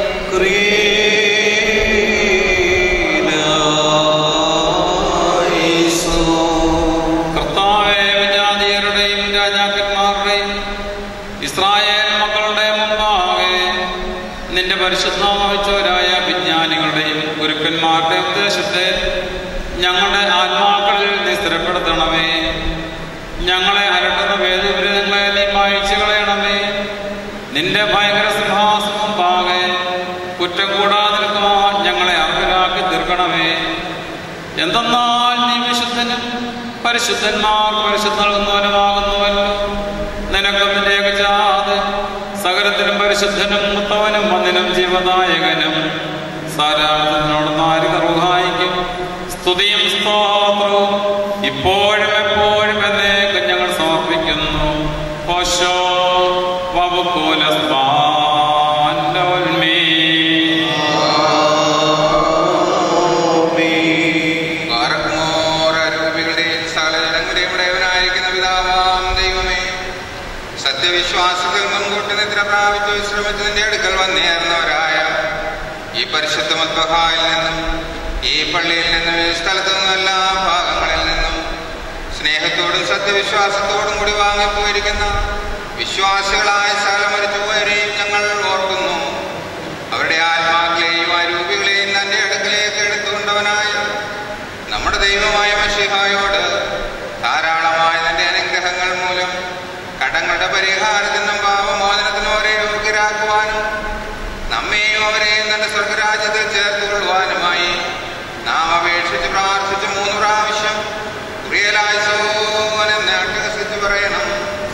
കർത്താവേ വിജാതിയരുടെയും രാജാക്കന്മാരുടെയും ഇസ്രായേൽ മക്കളുടെ മുമ്പാകെ നിന്റെ പരിശുദ്ധം വഹിച്ചവരായ വിജ്ഞാനികളുടെയും ഗുരുക്കന്മാരുടെയും ഉദ്ദേശത്തെ ഞങ്ങളുടെ ആത്മാക്കളിൽ നീ സ്ഥിരപ്പെടുത്തണമേ ഞങ്ങളെ അരട്ടുന്ന വേദവിരുദ്ധങ്ങളെ നീ മായിച്ചു കളയണമേ നിന്റെ ഭയങ്കര സിംഹാസനം മുമ്പാകെ കുറ്റം കൂടാതെ നിൽക്കുവാൻ ഞങ്ങളെ അർഹരാക്കി തീർക്കണമേ എന്തെന്നാൽ നീ വിശുദ്ധനും പരിശുദ്ധന്മാർ പരിശുദ്ധ നൽകുന്നവനുമാകുന്നുവല്ലോ നിനക്ക് നിന്റെ ഏകജാത് സകലത്തിനും പരിശുദ്ധനും മുത്തവനും വന്നിനും ജീവദായകനും സാരാർത്ഥത്തിനോട് നാരികറുഹായിക്കും സ്തുതിയും സ്തോത്രവും ഇപ്പോഴും എപ്പോഴും എന്നേക്കും ഞങ്ങൾ സമർപ്പിക്കുന്നു ഓശോ രൂപികളുടെയും സകല ജനങ്ങളുടെയും ഇടയവനായിരിക്കുന്ന പിതാവാം ദൈവമേ സത്യവിശ്വാസത്തിൽ മുൻകൂട്ടി നിദ്ര പ്രാപിച്ചു വിശ്രമിച്ച് നിന്റെ അടുക്കൽ വന്നേർന്നവരായ ഈ പരിശുദ്ധ മദ്ബഹായിൽ നിന്നും ഈ പള്ളിയിൽ നിന്നും ഈ സ്ഥലത്തു നിന്നും എല്ലാ ഭാഗങ്ങളിൽ നിന്നും സ്നേഹത്തോടും സത്യവിശ്വാസത്തോടും കൂടി വാങ്ങിപ്പോയിരിക്കുന്ന വിശ്വാസികളായ സകല മരിച്ചുപോയവരെയും ഞങ്ങൾ ഓർക്കുന്നു അവരുടെ ആത്മാക്കളെയും അരൂപികളെയും തന്റെ അടുക്കലേക്ക് എടുത്തുകൊണ്ടവനായ നമ്മുടെ ദൈവമായ മഷിഹായോട് ധാരാളമായ തന്റെ അനുഗ്രഹങ്ങൾ മൂലം കടങ്ങളുടെ പരിഹാരത്തിനും പാപമോചനത്തിനും അവരെ യോഗ്യരാക്കുവാനും നമ്മെയും അവരെയും തന്റെ സ്വർഗരാജ്യത്തിൽ ചേർത്തുകൊള്ളുവാനുമായി നാം അപേക്ഷിച്ച് പ്രാർത്ഥിച്ച് മൂന്ന് പ്രാവശ്യം പ്രിയലായസോൻ എന്ന് അട്ടഹസിച്ച് പറയണം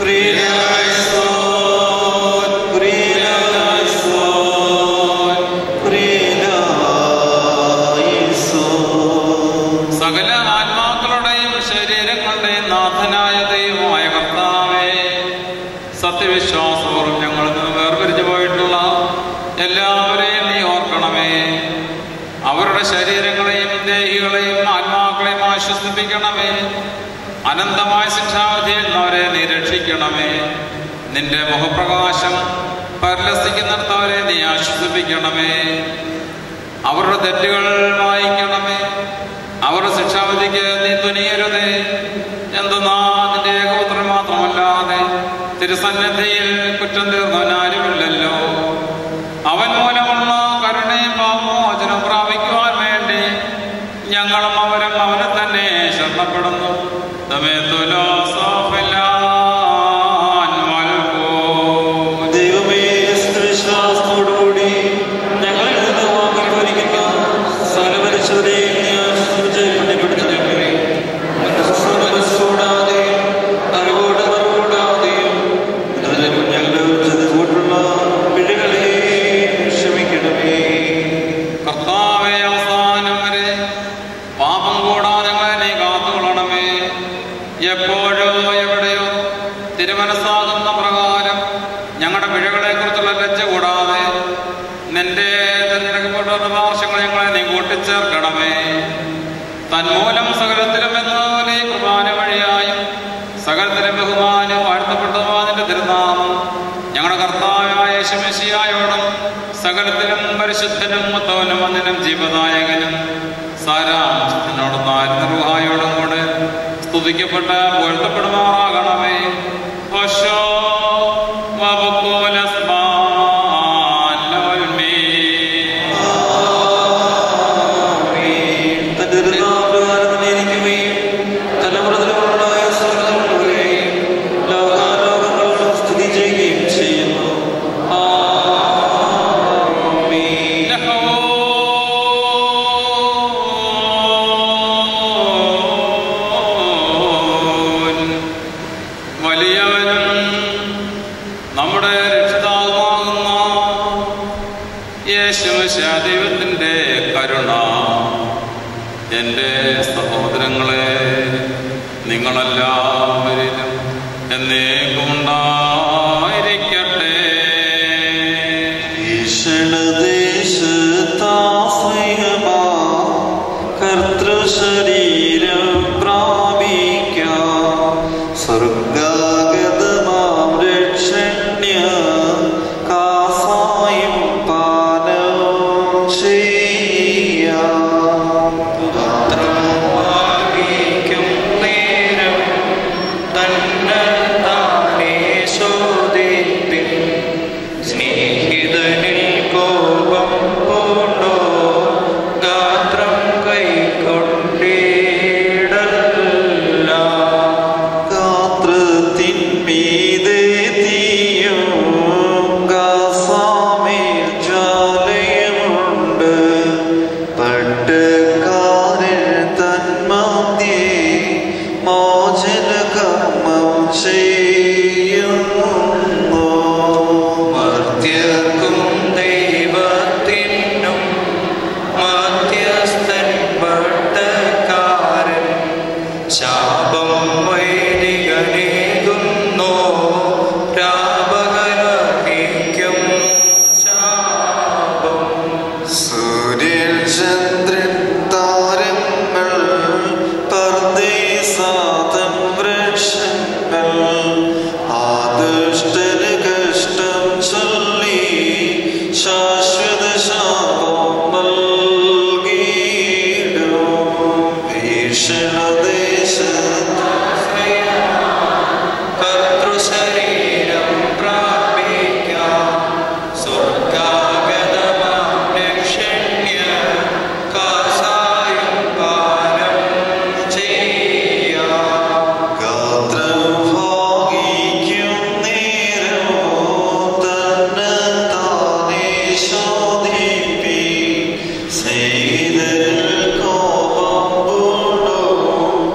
സകല ആത്മാക്കളുടെയും ശരീരങ്ങളുടെയും നാഥനായ ദൈവമായ കർത്താവേ സത്യവിശ്വാസപൂർവ്വം ഞങ്ങളിൽ നിന്ന് വേർപിരിഞ്ഞു പോയിട്ടുള്ള എല്ലാവരെയും നീ ഓർക്കണമേ അവരുടെ ശരീരങ്ങളെയും ദേഹികളെയും ആത്മാക്കളെയും ആശ്വസിപ്പിക്കണമേ അനന്തമായ ശിക്ഷാവിധിയിൽ നിന്ന് അവരെ നീ രക്ഷിക്കണമേ നിന്റെ മുഖപ്രകാശം പരിലസിക്കുന്നിടത്തവരെ നീ ആശ്വസിപ്പിക്കണമേ അവരുടെ തെറ്റുകൾ വായിക്കണമേ അവരുടെ ശിക്ഷാവിധിക്ക് നീ തുനിയരുതേ എന്തെന്നാ നിന്റെ ഏകപുത്രൻ മാത്രമല്ലാതെ തിരുസന്നിധിയിൽ കുറ്റം തീർന്നവനാരുമില്ലല്ലോ അവൻ മൂലമുള്ള കരുണയും പാപമോചനം പ്രാപിക്കുവാൻ വേണ്ടി ഞങ്ങളും അവരും അവനെ തന്നെ ശരണപ്പെടുന്നു തമേത്തുലോ സോഫിലാൻ വൽകോ ദൈവമേ വിശ്വാസത്തോടുകൂടി ഞങ്ങളിൽ നിന്ന് വാങ്ങിപ്പോയിരിക്കുന്ന സകലമരിച്ചവരെയും നീ ആശ്രയിച്ച് പുണ്യപ്പെടുത്തണമേ. മനസ്സോടാതെയും അറിവോട് അറിവോടാതെയും അതിലെ ഞങ്ങളുടെ ചെയ്തുകൊണ്ടുള്ള പിഴകളെ ക്ഷമിക്കണമേ കർത്താവെ അവസാനം വരെ പാപ എപ്പോഴോ എവിടെയോ തിരുമനസ്സാകുന്ന പ്രകാരം ഞങ്ങളുടെ പിഴകളെ കുറിച്ചുള്ള ലജ്ജ കൂടാതെ നിന്റെ തിരഞ്ഞെടുക്കപ്പെട്ട ഭാഷങ്ങൾ ഞങ്ങളെ നീ കൂട്ടിച്ചേർക്കണമേ തന്മൂലം സകലത്തിലും എന്നപോലെ ഈ കുർബാന വഴിയായും സകലത്തിലും ബഹുമാനം വാഴ്ത്തപ്പെട്ടതുമായ നിന്റെ തിരുനാമം ഞങ്ങളുടെ കർത്താവായ യേശുമെശിയായോടും സകലത്തിലും പരിശുദ്ധനും മുത്തവനും വന്നിനും ജീവദായകനും സാരാംശത്തിനോടും നാരുഹായോടും കൂടെ സ്തുതിക്കപ്പെട്ട് പുകഴ്ത്തപ്പെടുമാറാകണമേ ഓശോ തന്റെ തിരുനാമപ്രകാരത്തിലിരിക്കുകയും തലമുറതലമുറകളായ സ്വർഗ്ഗതലമുറകളെയും ലോകാലോകങ്ങളോടും സ്ഥിതി ചെയ്യുകയും ചെയ്യുന്നു ആമീൻ. വലിയവനും നമ്മുടെ രക്ഷിതാവുമാകുന്ന യേശുമിശ ദൈവത്തിൻ്റെ കരുണ എൻ്റെ സഹോദരങ്ങളെ നിങ്ങളെല്ലാവരിലും എന്നേക്കും ഉണ്ടായിരിക്കട്ടെ ഈശണദേശത്താശ്രയമാ കർത്തൃശരീരം പ്രാപിക്കാം സ്വർഗാഗതമാം രക്ഷണ്യ കാസായും പാനം ചെയ്യാം ഭാഗ്യിക്കും നേരം തന്നെ താനേ ശോധിപ്പിൻ സ്നേഹിതനിൽ കോപം പൂണ്ടോ ഗാത്രം കൈക്കൊണ്ടിടല്ല ഗാത്രത്തിന്മീതെ തീയും ഗാസാമേൽ ജ്വാലയുമുണ്ട് പട്ടക്കാരൻ തന്മധ്യേ മോചന കർമ്മം ചെയ്യുന്നു മർത്യർക്കും ദൈവത്തിനും മധ്യസ്ഥൻ പട്ടക്കാരൻ ശാപം വൈദികനേകുന്നോ രാപകലർഹിക്കും ശാപം സൂര്യൻ ചന്ദ്രൻ താരങ്ങൾ പർദേശാതം വൃക്ഷങ്ങൾ ആദുഷ്ടന് കഷ്ടം ചൊല്ലി ശാശ്വത ശാപം നൽകിയിടും കർത്തൃശരീരം പ്രാപിക്കാം സ്വർഗാഗതമാം രക്ഷണ്യ കാസായും പാനം ചെയ്യാം ഗാത്രം ഭാഗിക്കും നേരമോ തന്നെ താനേ ശോധിപ്പി സ്നേഹിതരിൽ കോപം പൂണ്ടോ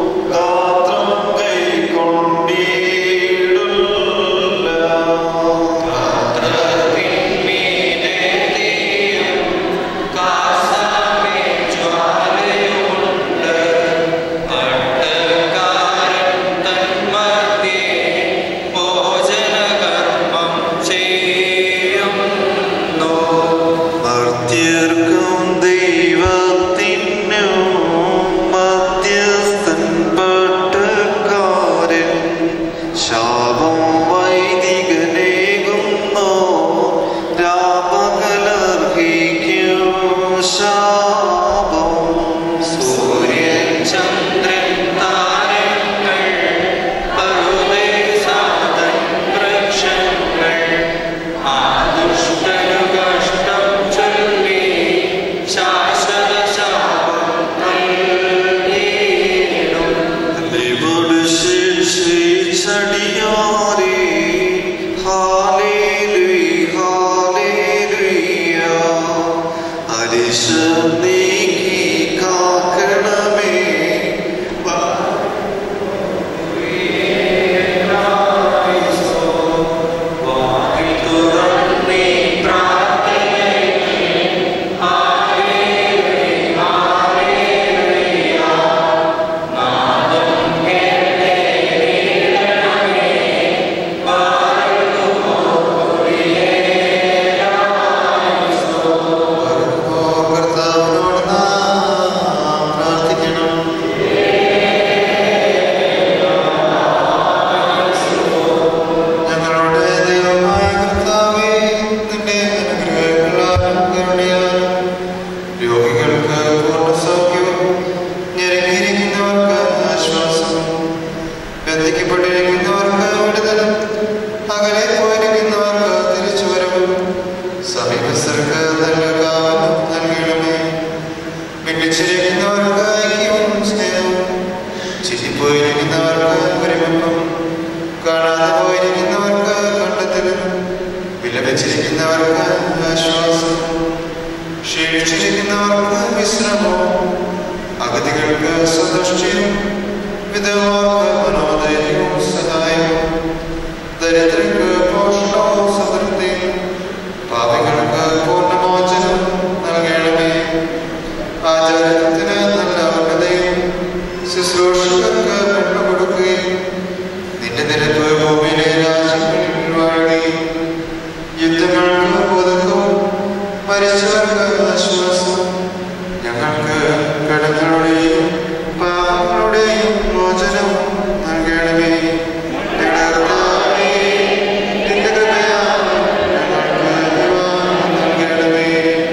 സന്തുഷ്ടിയും വിധവാർക്ക് മനോധൈര്യവും സഹായവും ദരിദ്രർക്ക് പോഷണവും സമൃദ്ധിയും പാപികൾക്ക് പൂർണ്ണമോചനം നൽകണമേ ആചാരത്തിന് നല്ല ഉന്നതയും ശുശ്രൂഷകർക്ക് പെണ്ണു കൊടുക്കുകയും നിന്റെ നിരപ്പ് ഭൂമിയിലെ രാജ്യങ്ങളിൽ വാഴുകയും യുദ്ധങ്ങൾക്ക് ഒതുക്കവും മരിച്ചവർക്ക് ആശ്വാസവും ഞങ്ങൾക്ക് കടങ്ങളുടെയും പാപങ്ങളുടെയും മോചനവും നൽകണമേ ഞങ്ങളുടെ കർത്താവേ, നിന്റെ കൃപയാൽ ഞങ്ങൾക്ക് ഇവ നൽകണമേ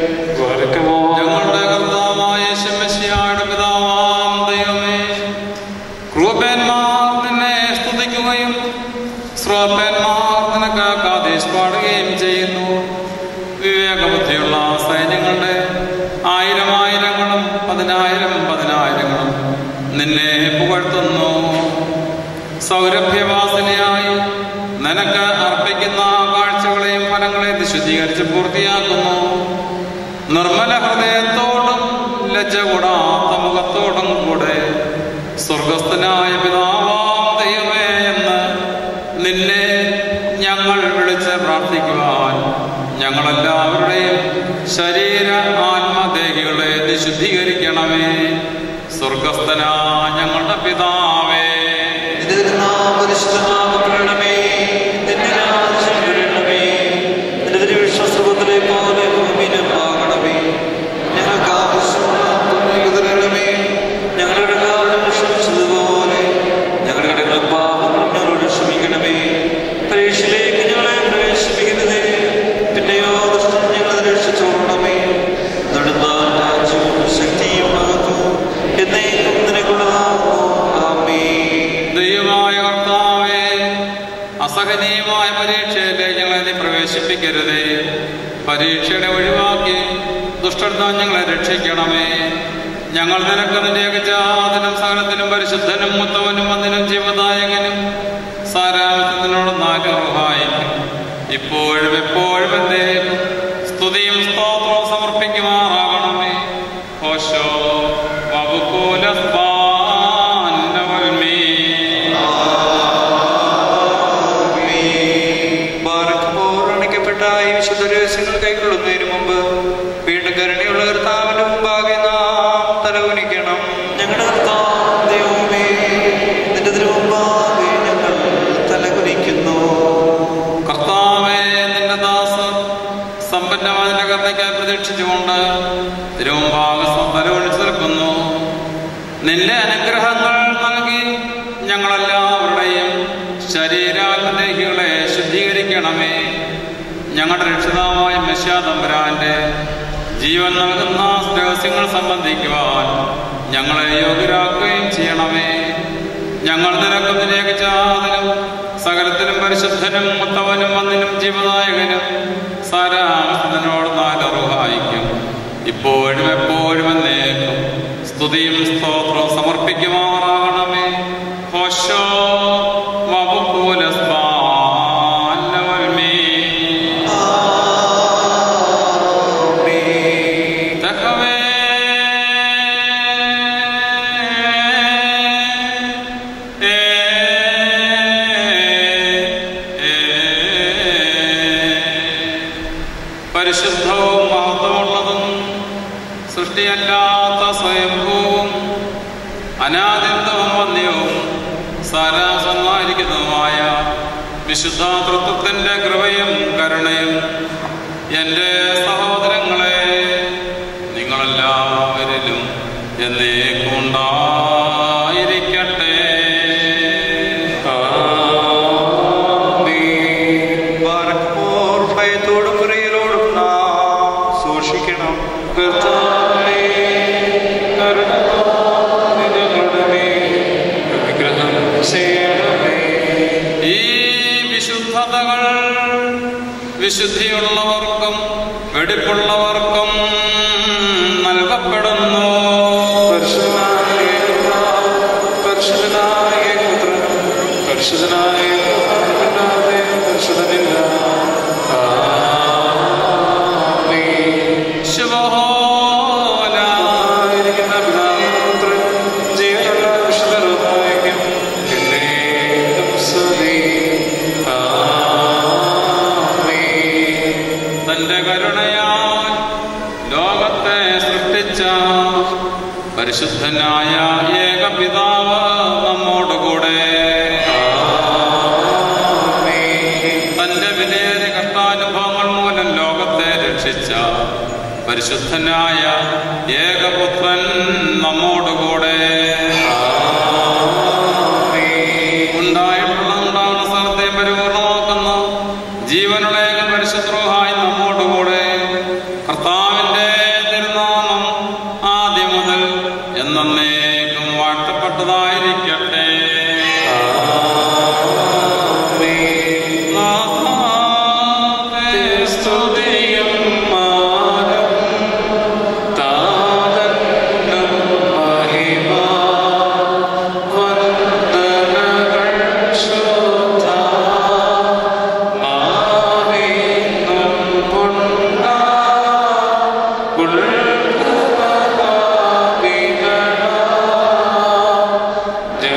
ഞങ്ങളുടെ കർത്താവായ ശമശിയായുടെ പിതാവാം ദൈവമേ ക്രൂപന്മാർ നിന്നെ സ്തുതിക്കുകയും ശ്രോപ്പന്മാർ നിനക്ക് കാതേശ് പാടുകയും ചെയ്യുന്നു വിവേകബുദ്ധിയുള്ള സൈന്യങ്ങളുടെ ആയിരം ആയിരങ്ങളും പതിനായിരം പതിനായിരങ്ങളും നിന്നെ പുകഴ്ത്തുന്നു സൗരഭ്യവാസനയായി നിനക്ക് അർപ്പിക്കുന്ന കാഴ്ചകളെയും ഫലങ്ങളെയും നീ ശുദ്ധീകരിച്ച് പൂർത്തിയാക്കുന്നു നിർമ്മല ഹൃദയത്തോടും ലജ്ജ കൂടാത്ത മുഖത്തോടും കൂടെ സ്വർഗസ്ഥനായ പിതാവാം ദൈവമേ എന്ന് നിന്നെ ഞങ്ങൾ വിളിച്ച് പ്രാർത്ഥിക്കുവാൻ ഞങ്ങളെല്ലാവരുടെയും ശരീര ആത്മദേഹികളെ നീ ശുദ്ധീകരിക്കണമേ സ്വർഗസ്ഥനാ ഞങ്ങളുടെ പിതാവേ പരിശുദ്ധമാകപ്പെടണമേ നിന്റെ രാജ്യം വരണമേ നിന്റെ തിരുവിശ്വാസത്തിലെ പോലെ ഭൂമിയിലും ആകണമേ ഞങ്ങൾക്ക് ആവശ്യമുള്ള തുണയ്ക്ക് തരണമേ ഞങ്ങളുടെ കാരണം ക്ഷമിച്ചതുപോലെ ഞങ്ങളുടെ കടങ്ങളും പാപങ്ങളും ഞങ്ങളോട് ക്ഷമിക്കണമേ പരീക്ഷയിലേക്ക് ഞങ്ങളെ പ്രവേശിപ്പിക്കരുതേ പിന്നെയോ ദുഷ്ടം ഞങ്ങളെ രക്ഷിച്ചോളണമേ നെടുന്താൻ രാജ്യവും ശക്തിയും മഹത്വവും എന്നേക്കും നിനക്കുള്ളതാകുന്നു ആമേൻ ദൈവമായ കർത്താവേ അസഹനീയമായ പരീക്ഷയിലേക്ക് ഞങ്ങളെ നീ പ്രവേശിപ്പിക്കരുതേ പരീക്ഷയുടെ ഒഴിവാക്കി ദുഷ്ടർത്താൻ ഞങ്ങളെ രക്ഷിക്കണമേ ഞങ്ങൾ നിനക്ക് നിന്റെ ഏകജാതനും സകലത്തിനും പരിശുദ്ധനും മുത്തവനും വന്നിനും ജീവദായകനും സാരാംശത്തിനോട് നാലുഹായിക്കും ഇപ്പോഴും എപ്പോഴും എന്റെ സ്തുതിയും സ്തോത്രവും സമർപ്പിക്കുമാറാകണമേ ഓശോ ബാറക്കുമോർ അണിക്കപ്പെട്ട ഈ വിശുദ്ധ രഹസ്യങ്ങൾ കൈക്കൊള്ളുന്നതിന് മുമ്പ് വീണ്ടും കരുണയുള്ള കർത്താവിന്റെ മുമ്പാകെ നാം തലകുനിക്കണം ഞങ്ങളുടെ കർത്താവ് ദൈവമേ, നിന്റെ തിരുമുമ്പാകെ ഞങ്ങൾ തലകുനിക്കുന്നു കർത്താവേ നിന്റെ ദാസൻ സമ്പന്നമായ കർണയ്ക്കായി പ്രതീക്ഷിച്ചുകൊണ്ട് തിരുമുമ്പാകെ തലവഴിച്ചു നിൽക്കുന്നു നിന്റെ അനുഗ്രഹങ്ങൾ നൽകി ഞങ്ങളെല്ലാവരുടെയും ശരീരാത്മദേഹികളെ ശുദ്ധീകരിക്കണമേ ഞങ്ങളുടെ രക്ഷിതാവായ മെശ്യാതമ്പുരാന്റെ ജീവൻ നൽകുന്ന രഹസ്യങ്ങൾ സംബന്ധിക്കുവാൻ ഞങ്ങളെ യോഗ്യരാക്കുകയും ചെയ്യണമേ ഞങ്ങൾ നിനക്കും നിരേഖിച്ചാതനും സകലത്തിലും പരിശുദ്ധനും മുത്തവനും വന്നിനും ജീവദായകനും സാരാംശത്തിനോട് നാലറുഹായിക്കും ഇപ്പോഴും എപ്പോഴും എന്നേക്കും സ്തുതിയും സ്തോത്രവും സമർപ്പിക്കുമാറാകണമേ ഹോശോ തഹവേ ഏ പരിശുദ്ധവും മഹത്വമുള്ളതും സൃഷ്ടിയല്ലാത്ത സ്വയംഭൂവും അനാദിന്തവും വന്യവും സാരാസമായിരിക്കുന്നതുമായ വിശുദ്ധ തൃത്വത്തിന്റെ കൃപയും കരുണയും എൻ്റെ സഹോദരങ്ങളെ നിങ്ങളെല്ലാവരിലും എന്നേക്കും ഉണ്ടായിരിക്കട്ടെ ബാറക്കുമോർ ഭയത്തോടും വിറയലോടും നാം സൂക്ഷിക്കണം കർത്താവേ, കരുണ തോന്നി ഞങ്ങളുടെ മേൽ അനുഗ്രഹം ചെയ്യണമേ. ഈ വിശുദ്ധതകൾ വിശുദ്ധിയുള്ളവർക്കും വെടിപ്പുള്ളവർക്കും നൽകപ്പെടുന്നു പരിശുദ്ധനായ പിതാവ്, പരിശുദ്ധനായ പുത്രൻ, പരിശുദ്ധനായ പിതാവേ, പരിശുദ്ധനില്ല. ആമേൻ. ശുഭഹോല ആയിരിക്കുന്ന പിതാവ്, പുത്രൻ, ജീവൻ പരിശുദ്ധനായ ഏകപുത്രൻ നമ്മോടുകൂടെ ഉണ്ടായിട്ടുള്ള ഉണ്ടാവുന്ന സ്ഥലത്തെ പരിപൂർണമാക്കുന്ന ജീവനുള്ള ഏക പരിശുദ്രോഹായി നമ്മോടുകൂടെ കർത്താവിന്റെ തിരുനാമം ആദ്യം മുതൽ എന്നേക്കും വാഴ്ത്തപ്പെട്ടതായിരിക്കട്ടെ സ്തുതിയും മാനം താതന്നും മഹിമ വന്ദനകൾ ശുദ്ധ മാറിന്നും പുണ്ണ ഉൾപ്പകാവികള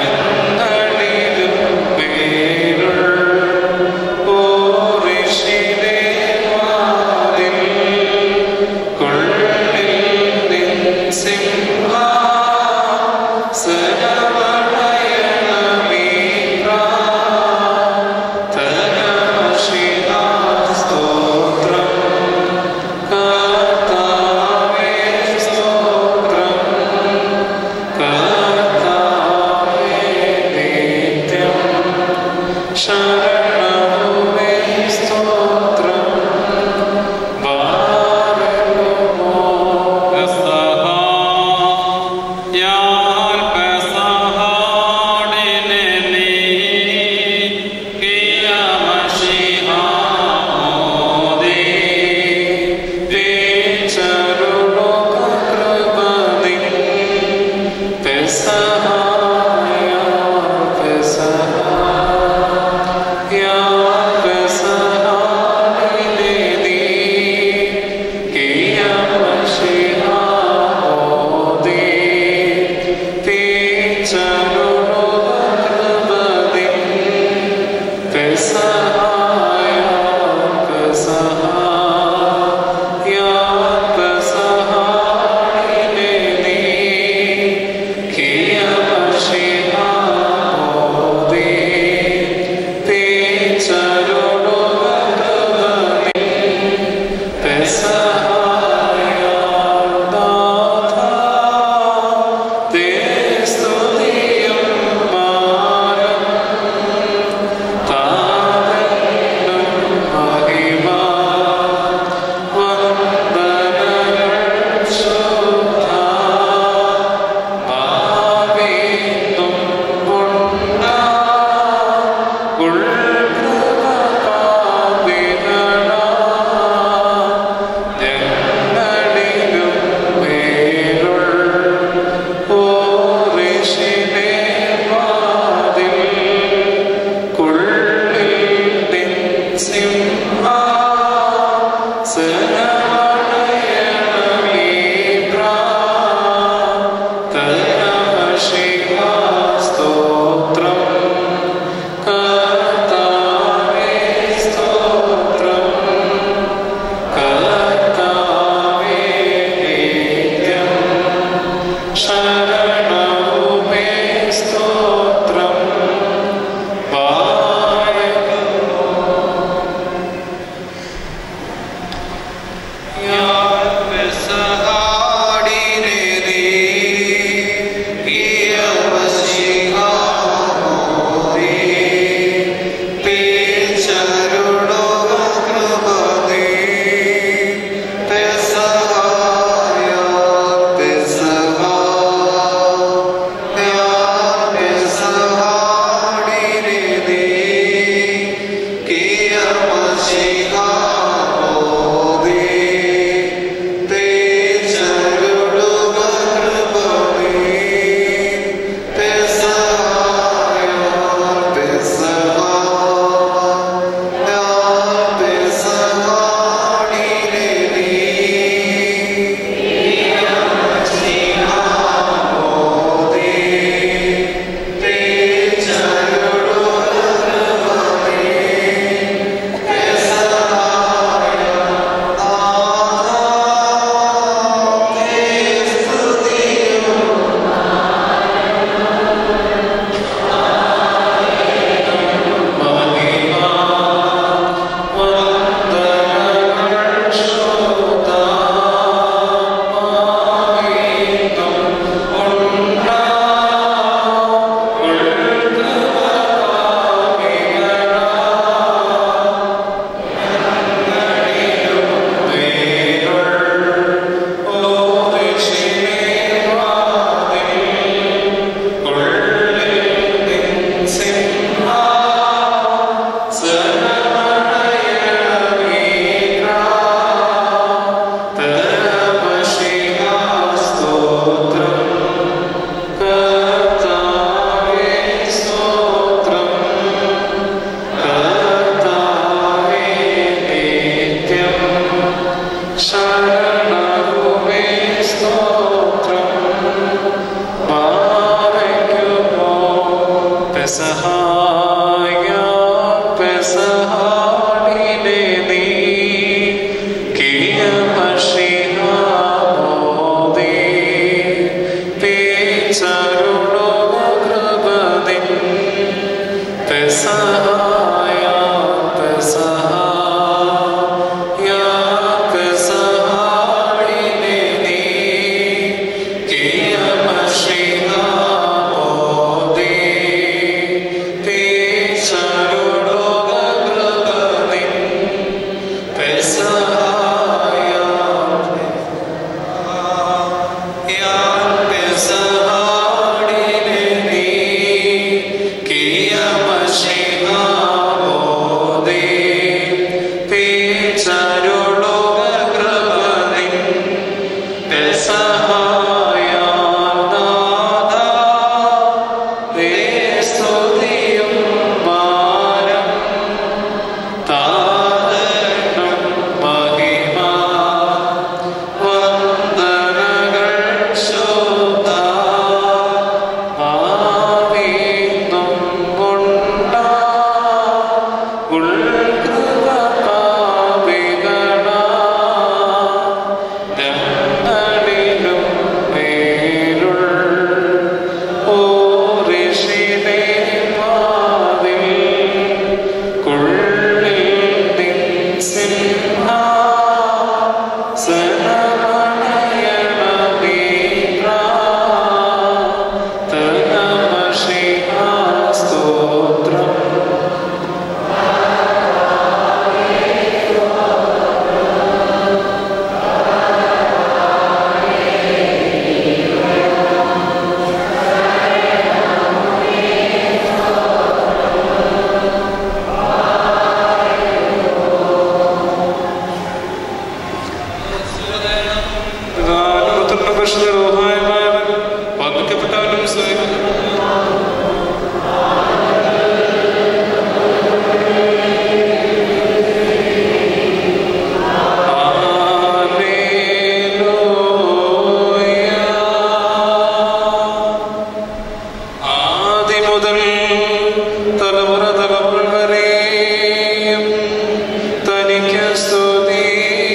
ആദ്യം മുതൽ തലമുറ തലമുറ വരെയും തനിക്ക് സ്തുതി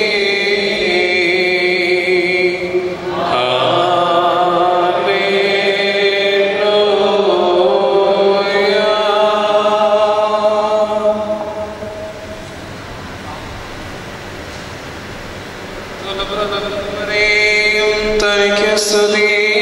ഹല്ലേലൂയ. തലമുറ തലമുറ വരെയും തനിക്ക് സ്തുതി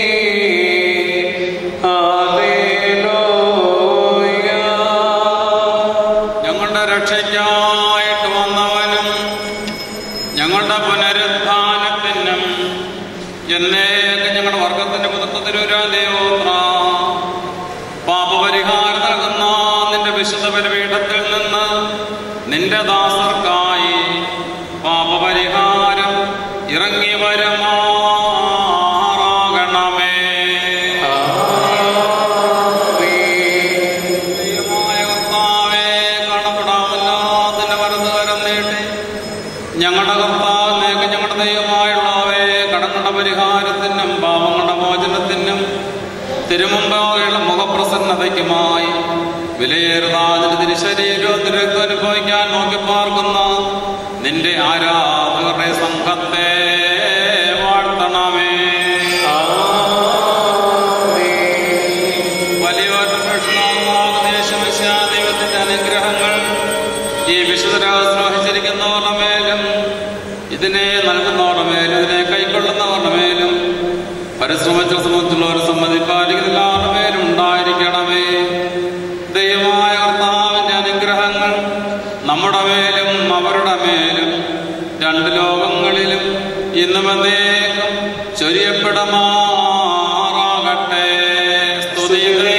ഹല്ലേലൂയ. ഞങ്ങളുടെ രക്ഷയ്ക്കായിട്ട് വന്നവനും ഞങ്ങളുടെ പുനരുദ്ധാനത്തിനും എന്നേക്ക് ഞങ്ങളുടെ വർഗത്തിന്റെ പുതുക്കത്തിരൂരാദേവോത്ര പാപപരിഹാരം നൽകുന്ന നിന്റെ വിശുദ്ധ ബലിപീഠത്തിൽ നിന്ന് നിന്റെ ദാസർക്കായി പാപപരിഹാരം ഇറങ്ങി വരുമാറാകണമേ ദൈവമായ കർത്താവേ, കാണപ്പെടാമല്ലാത്തതിന്റെ വലതുകരം നീട്ടി ഞങ്ങളുടെ കർത്താവിലേക്ക് ഞങ്ങളുടെ ദൈവമായുള്ളവേ കടങ്ങളുടെ പരിഹാരത്തിനും പാവങ്ങളുടെ മോചനത്തിനും തിരുമുമ്പാകെയുള്ള മുഖപ്രസന്നതയ്ക്കുമായി വിലയേറുന്നതിന് തിരുശരീരവും തിരക്കും അനുഭവിക്കാൻ നോക്കി പാർക്കുന്ന നിന്റെ ആരാധകരുടെ സംഘത്തെ വാഴ്ത്തണമേ ദൈവത്തിന്റെ അനുഗ്രഹങ്ങൾ ഈ വിശുദ്ധ വഹിച്ചിരിക്കുന്നവരുടെ മേലും ഇതിനെ നൽകുന്നവരുടെ മേലും ഇതിനെ കൈക്കൊള്ളുന്നവരുടെ മേലും പരിശ്രമിച്ച സമൂഹത്തിലുള്ളവർ സമ്മതിപ്പാലിക്കുന്ന എല്ലാവരുടെ മേലും ഉണ്ടായിരിക്കണമേ ദൈവമായ കർത്താവിന്റെ അനുഗ്രഹങ്ങൾ നമ്മുടെ മേലും അവരുടെ മേലും രണ്ട് ലോകങ്ങളിലും ഇന്നും എന്നേക്കും ചൊരിയപ്പെടമാറാകട്ടെ സ്തുതിയുടെ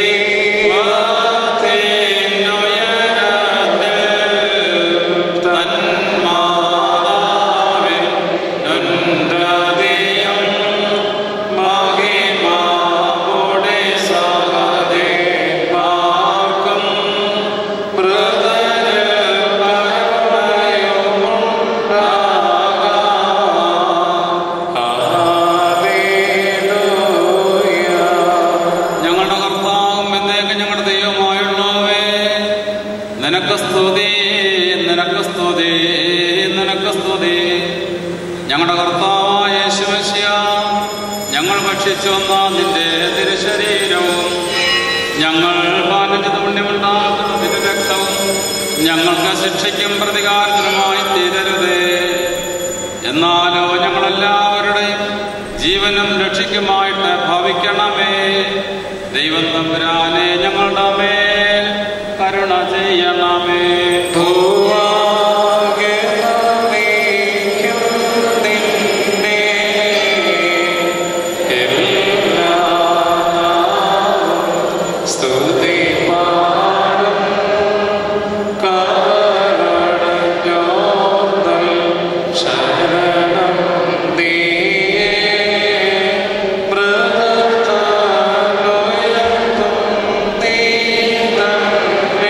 ഞങ്ങളുടെ കർത്താവും എന്നേക്ക് ഞങ്ങളുടെ ദൈവമായുള്ളവേ നിനക്ക് സ്തുതി നിനക്ക് സ്തുതി നിനക്ക് സ്തുതി ഞങ്ങളുടെ കർത്താവായ യേശുമശിയ ഞങ്ങൾ ഭക്ഷിച്ചു വന്ന നിന്റെ തിരുശരീരവും ഞങ്ങൾ പാനം ചെയ്ത പുണ്യമുണ്ടാകുന്ന നിന്റെ രക്തവും ഞങ്ങൾക്ക് ശിക്ഷയ്ക്കും പ്രതികാരത്തിനുമായി തീരരുതേ എന്നാലോ ഞങ്ങളെല്ലാവരുടെയും ജീവനും രക്ഷിക്കുമായിട്ട് ഭവിക്കണമേ ദൈവം തമ്പുരാനെ ഞങ്ങളുടെ മേൽ കരുണ ചെയ്യണമേ ഭൂവാകെ നമിക്കും നിന്നെ. എല്ലാനാവും സ്തുതി പാടും കവരടഞ്ഞോന്നൽ ശരണം നീയേ. മൃതത്താലുയർത്തും നീ തന്നെ.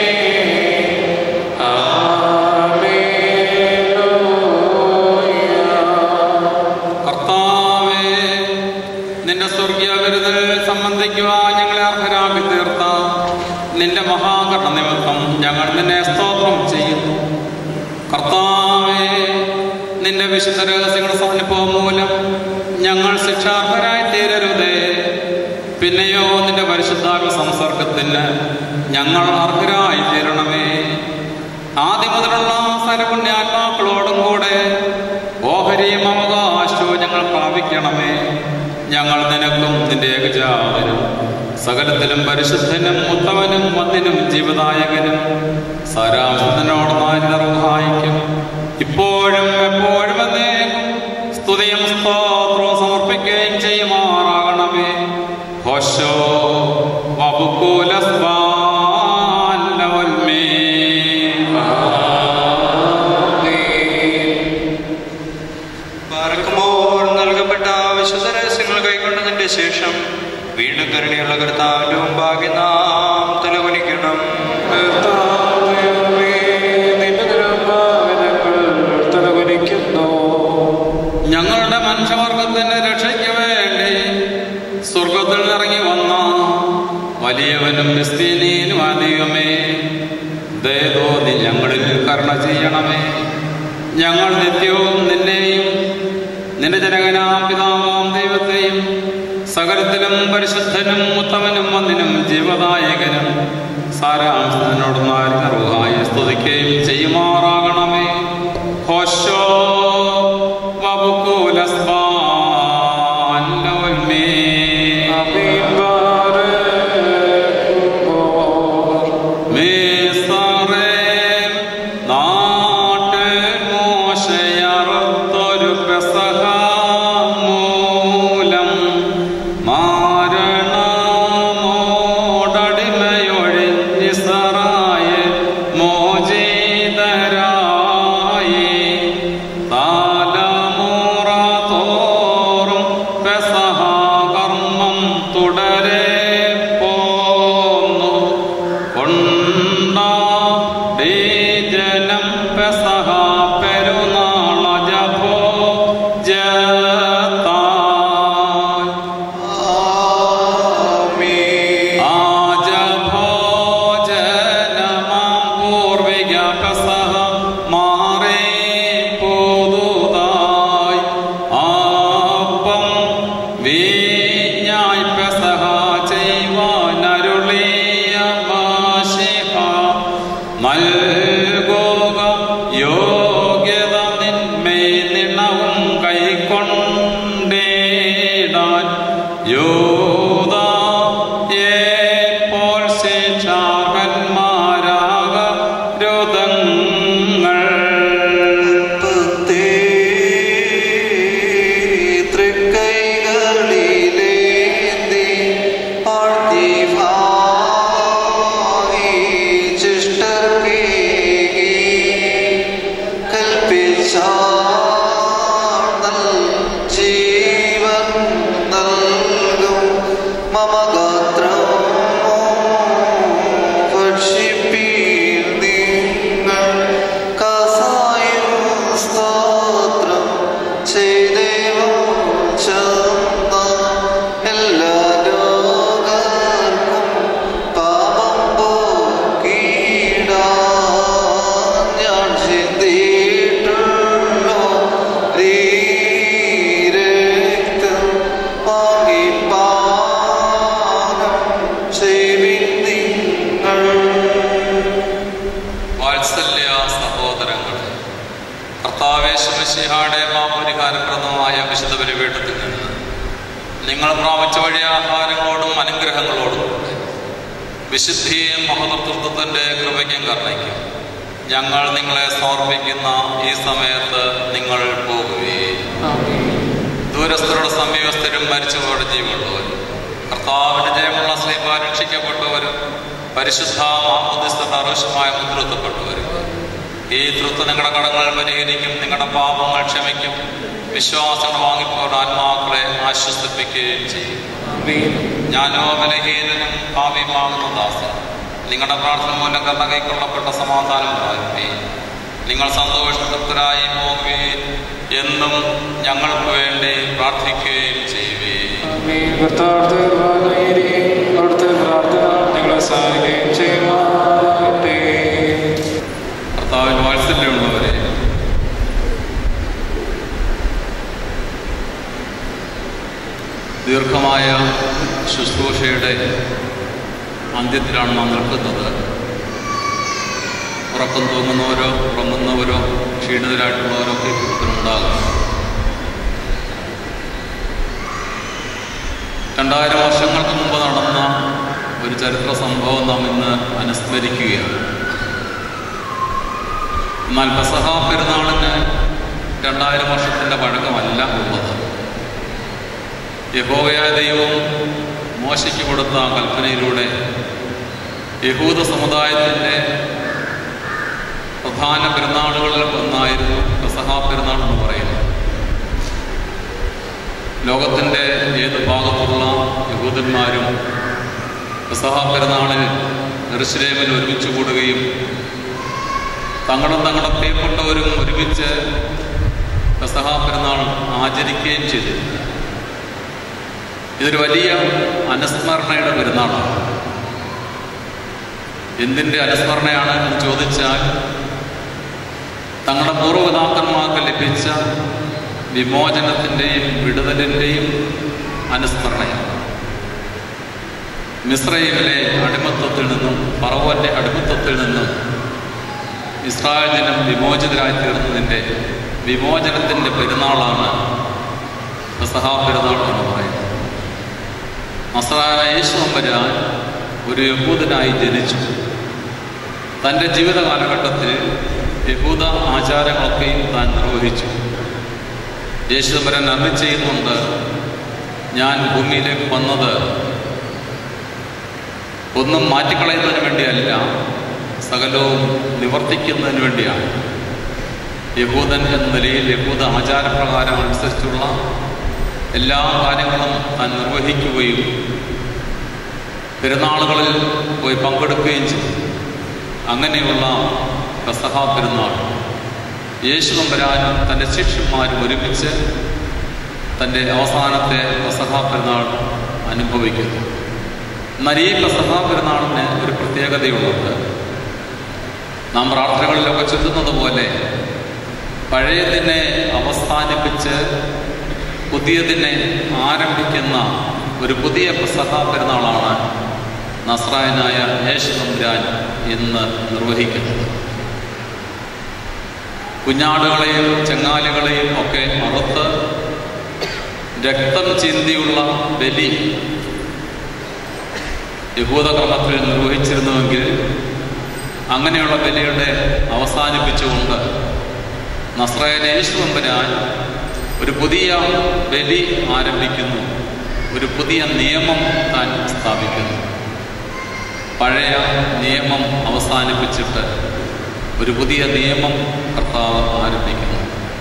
ഹല്ലേലൂയ. കർത്താവേ നിന്റെ സ്വർഗീയ വിരുദ്ധൽ സംബന്ധിക്കുവാൻ ഞങ്ങളെ അർഹരാക്കി തീർത്ത നിന്റെ മഹാകരണ നിമിത്തം ഞങ്ങൾ നിന്നെ സ്തോത്രം ചെയ്യുന്നു കർത്താവേ നിന്റെ വിശുദ്ധ രഹസ്യങ്ങളുടെ സാന്നിധ്യവും മൂലം ഞങ്ങൾ ശിക്ഷാർഹരായി തീരരുതേ പിന്നെയോ നിന്റെ പരിശുദ്ധാത്മ സംസർഗത്തിന് ഞങ്ങൾ അർഹരായി തീരണമേ ആദ്യം മുതലുള്ള സരപുണ്യാത്മാക്കളോടും കൂടെ ഓഹരിയും അവകാശവും ഞങ്ങൾ പ്രാപിക്കണമേ ഞങ്ങൾ നിനക്കും നിന്റെ ഏകജാതനും സകലത്തിലും പരിശുദ്ധനും ഉത്തമനും മന്ദിനും ജീവദായകനും സാരാംശത്തിനോട് നാരിതറുഹായിക്കും ഇപ്പോഴും എപ്പോഴും എന്നേക്കും സ്തുതിയും സ്തോത്രവും സമർപ്പിക്കുകയും ചെയ്യുമാറാകണമേ ഹോശോ പാർക്കുമ്പോൾ നൽകപ്പെട്ട വിശുദ്ധ രഹസ്യങ്ങൾ കൈക്കൊണ്ടതിന്റെ ശേഷം വീണ്ടും കരുണയുള്ള ജീവനുള്ള കർത്താവിന്റെ മുമ്പാകെ നാം തലകുനിക്കണം ഞങ്ങളുടെ മനുഷ്യവർഗത്തിന്റെ രക്ഷയ്ക്ക് വേണ്ടി സ്വർഗത്തിൽ ഇറങ്ങി വന്ന വലിയവനും നിസ്തീനീനും അധികമേ ദയതോന്നി ഞങ്ങളിൽ കരുണ ചെയ്യണമേ ഞങ്ങൾ നിത്യവും നിന്നെയും നിന്റെ ജനകനാം പിതാവാം ദൈവത്തെയും സകലത്തിലും പരിശുദ്ധനും ഉത്തമനും ഒന്നിനും ജീവദായകനും സാരാംശത്തിനോട് നാരികറുഹായി സ്തുതിക്കുകയും ചെയ്യുമാറാകണമേ ഹോശോ വബുക്കുലസ്ബാൻ ലോൽമേ മേസറേം നാട്ടിൽ മോശയറുത്തൊരു പെസഹ മൂലം മാരണമോടടിമയൊഴിഞ്ഞിസറായ മോചിതരായി താലമുറ തോറും പെസഹ കർമ്മം തുടരെ പോന്നു കൊണ്ടാടി ജനം പെസഹ പെരുന്നാള ജപോ ജത്തായി ആജഭോജനമാം പൂർവിക പെസഹ മാറി പുതുതായി അപ്പം വീഞ്ഞായി പെസഹ ചെയ്യുവാനരുളിയ മാശിഹ നൽകുക യോഗ്യത നിന്മേ നിണവും കൈക്കൊണ്ടിടാൻ യോദ പോൽ ശിക്ഷാകന്മാരാക രുതങ്ങൾ തൃക്കൈകളിലേന്തി പാർത്ഥിവായിച്ചിഷ്ടർക്കേകി കൽപ്പിച്ചാൽ ജീവൻ നൽകും മമഗാത്രം ഭക്ഷിപ്പീർ നിങ്ങൾ കസായും സ്തോത്രം ചെയ്ദേവം ചെന്ന എല്ലാ ലോകർക്കും പാപം പോക്കിടാൻ ഞാൻ ചിന്തിയിട്ടുള്ളോ രക്തം വാങ്ങിപ്പാനം ചെയ്വിൻ നിങ്ങൾ വാത്സല്യ സഹോദരങ്ങൾ കർത്താവേശമിശിഹാടെ മാമോനികാരപ്രദമായ വിശുദ്ധ ബലിപീഠത്തിൽ നിന്ന് നിങ്ങൾ പ്രാപിച്ച വഴി ആഹാരങ്ങളോടും അനുഗ്രഹങ്ങളോടും കൂടെ വിശുദ്ധിയും മഹതത്വത്തിന്റെ കൃപയ്ക്കും കരുണയ്ക്കും ഞങ്ങൾ നിങ്ങളെ സമർപ്പിക്കുന്ന ഈ സമയത്ത് നിങ്ങൾ പോകുകയും ദൂരസ്ഥരുടെ സമീപസ്ഥരും മരിച്ചുപോയുടെ ജീവനുള്ളവരും കർത്താവിന്റെ ജയമുള്ള സ്ലീപ രക്ഷിക്കപ്പെട്ടവരും പരിശുദ്ധ മാമോദിസ്ഥ ആവശ്യമായ മുദ്രത്തപ്പെട്ടവരും ഈ തൃത്വ നിങ്ങളുടെ കടങ്ങൾ പരിഹരിക്കും നിങ്ങളുടെ പാപങ്ങൾ ക്ഷമിക്കും വിശ്വാസങ്ങൾ വാങ്ങിപ്പോരുടെ ആത്മാക്കളെ ആശ്വസിപ്പിക്കുകയും ചെയ്യും ഞാനോ ബലഹീനനും ഭാവിയുമാകുന്ന ദാസൻ നിങ്ങളുടെ പ്രാർത്ഥന മൂലം കർണ കൈക്കൊള്ളപ്പെട്ട സമാധാനം പ്രാപിക്കുകയും നിങ്ങൾ സന്തോഷതൃപ്തരായി പോകുകയും എന്നും ഞങ്ങൾക്ക് വേണ്ടി പ്രാർത്ഥിക്കുകയും ചെയ്യുകയും കർത്താവിന്റെ കൃപയായിരിക്കും. അവിടുത്തെ പ്രാർത്ഥന ഞങ്ങളെ സഹായിക്കുകയും ചെയ്യുമാറാകട്ടെ. കർത്താവിൽ വാത്സല്യമുള്ളവരെ ദീർഘമായ ശുശ്രൂഷയുടെ അന്ത്യത്തിലാണ് നാം നിൽക്കുന്നത് ഉറക്കം തൂങ്ങുന്നവരോ ഉറങ്ങുന്നവരോ ക്ഷീണിതരായിട്ടുള്ളവരോ ഒക്കെ ഈ കൂട്ടത്തിലുണ്ടാകും രണ്ടായിരം വർഷങ്ങൾക്ക് മുമ്പ് നടന്ന ഒരു ചരിത്ര സംഭവം നാം ഇന്ന് അനുസ്മരിക്കുകയാണ് എന്നാൽ പെസഹ പെരുന്നാളിന് രണ്ടായിരം വർഷത്തിൻ്റെ പഴക്കമല്ല ഉള്ളത് യഹോവയായ ദൈവം മോശയ്ക്ക് കൊടുത്ത കൽപ്പനയിലൂടെ യഹൂദ സമുദായത്തിൻ്റെ പ്രധാന പെരുന്നാളുകളിൽ ഒന്നായിരുന്നു പെസഹ പെരുന്നാൾ എന്ന് പറയുന്നത് ലോകത്തിൻ്റെ ഏത് ഭാഗത്തുള്ള യഹൂദന്മാരും പെസഹ പെരുന്നാളിൽ എറുസലേമിൽ ഒരുമിച്ച് കൂടുകയും തങ്ങളും തങ്ങളുടെ പ്രിയപ്പെട്ടവരും ഒരുമിച്ച് പെസഹ പെരുന്നാൾ ആചരിക്കുകയും ചെയ്തു ഇതൊരു വലിയ അനുസ്മരണയുടെ പെരുന്നാളാണ് എന്തിൻ്റെ അനുസ്മരണയാണ് എന്ന് ചോദിച്ചാൽ തങ്ങളുടെ പൂർവ്വപിതാക്കന്മാർക്ക് ലഭിച്ച വിമോചനത്തിൻ്റെയും വിടുതലിൻ്റെയും അനുസ്മരണയാണ് മിശ്രയിലെ അടിമത്വത്തിൽ നിന്നും പറവന്റെ അടിമത്വത്തിൽ നിന്നും ഇസ്രായേൽ ജനം വിമോചിതരായി തീർന്നതിൻ്റെ വിമോചനത്തിൻ്റെ പെരുന്നാളാണ് പെസഹാ പെരുന്നാൾ എന്ന് പറയുന്നത് നസ്രായ യേശു അമ്പരാൻ ഒരു യഹൂദനായി ജനിച്ചു തൻ്റെ ജീവിത കാലഘട്ടത്തിൽ യഹൂദ ആചാരങ്ങളൊക്കെയും താൻ നിർവഹിച്ചു യേശുദമ്പരൻ അറി ചെയ്യുന്നുണ്ട് ഞാൻ ഭൂമിയിലേക്ക് വന്നത് ഒന്നും മാറ്റിക്കളയുന്നതിന് വേണ്ടിയല്ല സകലവും നിവർത്തിക്കുന്നതിന് വേണ്ടിയാണ് യഹൂദൻ എന്ന നിലയിൽ യഹൂദ ആചാരപ്രകാരം അനുസരിച്ചുള്ള എല്ലാ കാര്യങ്ങളും താൻ നിർവഹിക്കുകയും പെരുന്നാളുകളിൽ പോയി പങ്കെടുക്കുകയും ചെയ്തു അങ്ങനെയുള്ള പെസഹ പെരുന്നാൾ യേശു തമ്പരാനും തൻ്റെ ശിഷ്യന്മാരും ഒരുമിച്ച് തൻ്റെ അവസാനത്തെ പെസഹ പെരുന്നാൾ അനുഭവിക്കുന്നു എന്നാൽ ഈ പെസഹ പെരുന്നാളിന് ഒരു പ്രത്യേകതയുള്ളത് നാം പ്രാർത്ഥനകളിലൊക്കെ ചൊല്ലുന്നത് പോലെ പഴയതിനെ അവസാനിപ്പിച്ച് പുതിയതിനെ ആരംഭിക്കുന്ന ഒരു പുതിയ പെസഹ പെരുന്നാളാണ് നസ്രായനായ യേശു തമ്പുരാൻ ഇന്ന് നിർവഹിക്കുന്നത് കുഞ്ഞാടുകളെയും ചെങ്ങാലുകളെയും ഒക്കെ അറുത്ത് രക്തം ചിന്തിയുള്ള ബലി യഹൂദക്രമത്തിൽ നിർവഹിച്ചിരുന്നുവെങ്കിൽ അങ്ങനെയുള്ള ബലിയുടെ അവസാനിപ്പിച്ചുകൊണ്ട് നസ്രയൻ യേശു തമ്പുരാൻ ഒരു പുതിയ ബലി ആരംഭിക്കുന്നു ഒരു പുതിയ നിയമം താൻ സ്ഥാപിക്കുന്നു പഴയ നിയമം അവസാനിപ്പിച്ചിട്ട് ഒരു പുതിയ നിയമം കർത്താവ് ആരംഭിക്കുന്നു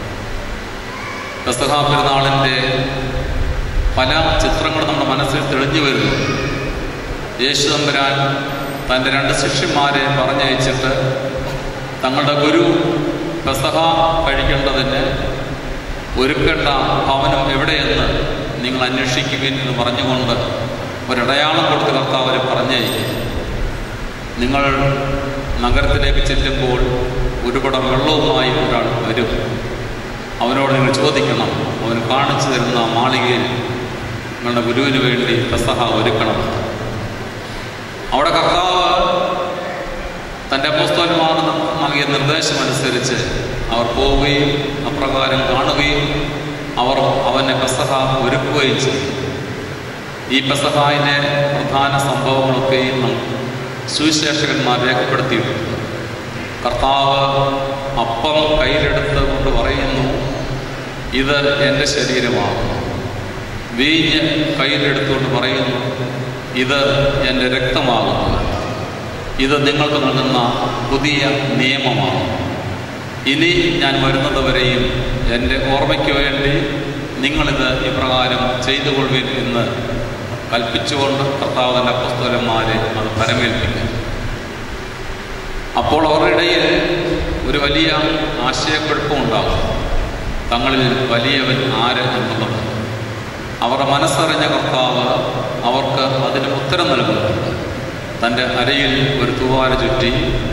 പെസഹ പെരുന്നാളിൻ്റെ പല ചിത്രങ്ങളും നമ്മുടെ മനസ്സിൽ തെളിഞ്ഞു വരുന്നു യേശു തമ്പുരാൻ തൻ്റെ രണ്ട് ശിഷ്യന്മാരെ പറഞ്ഞയച്ചിട്ട് തങ്ങളുടെ ഗുരു പെസഹ കഴിക്കേണ്ടതിന് ഒരുക്കേണ്ട ഭവനം എവിടെയെന്ന് നിങ്ങൾ അന്വേഷിക്കുവിൻ എന്ന് പറഞ്ഞുകൊണ്ട് ഒരടയാളം കൊടുത്ത് കർത്താവ് അവരെ പറഞ്ഞയക്കും നിങ്ങൾ നഗരത്തിലേക്ക് ചെല്ലുമ്പോൾ ഒരുപടം വെള്ളവുമായി ഒരാൾ വരും അവനോട് നിങ്ങൾ ചോദിക്കണം അവൻ കാണിച്ചു തരുന്ന മാളികയിൽ നിങ്ങളുടെ ഗുരുവിന് വേണ്ടി പെസഹ ഒരുക്കണം അവിടെ കർത്താവ് തൻ്റെ പുസ്തകന്മാർ നൽകിയ നിർദ്ദേശമനുസരിച്ച് അവർ പോവുകയും അപ്രകാരം കാണുകയും അവർ അവനെ പെസഹ ഒരുക്കുകയും ചെയ്തു ഈ പെസഹായിലെ പ്രധാന സംഭവങ്ങളൊക്കെയും സുവിശേഷകന്മാർ രേഖപ്പെടുത്തിയിട്ടുണ്ട് കർത്താവ് അപ്പം കയ്യിലെടുത്ത് കൊണ്ട് പറയുന്നു ഇത് എൻ്റെ ശരീരമാണ് വീഞ്ഞ് കയ്യിലെടുത്തുകൊണ്ട് പറയുന്നു ഇത് എൻ്റെ രക്തമാകുന്നു ഇത് നിങ്ങൾക്ക് നൽകുന്ന പുതിയ നിയമമാണ് ഇനി ഞാൻ വരുന്നത് വരെയും എൻ്റെ ഓർമ്മയ്ക്ക് വേണ്ടി നിങ്ങളിത് ഇപ്രകാരം ചെയ്തുകൊള്ളുവിൻ എന്ന് കൽപ്പിച്ചുകൊണ്ട് കർത്താവ് തൻ്റെ പുസ്തകന്മാരെ അത് പരമേൽപ്പിക്കും അപ്പോൾ അവരുടെ ഇടയിൽ ഒരു വലിയ ആശയക്കുഴപ്പമുണ്ടാകും തങ്ങളിൽ വലിയവൻ ആര് എന്നുള്ളത് അവരുടെ മനസ്സറിഞ്ഞ കർത്താവ് അവർക്ക് അതിന് ഉത്തരം നൽകുന്നുണ്ട് തൻ്റെ അരയിൽ ഒരു തൂവാല ചുറ്റി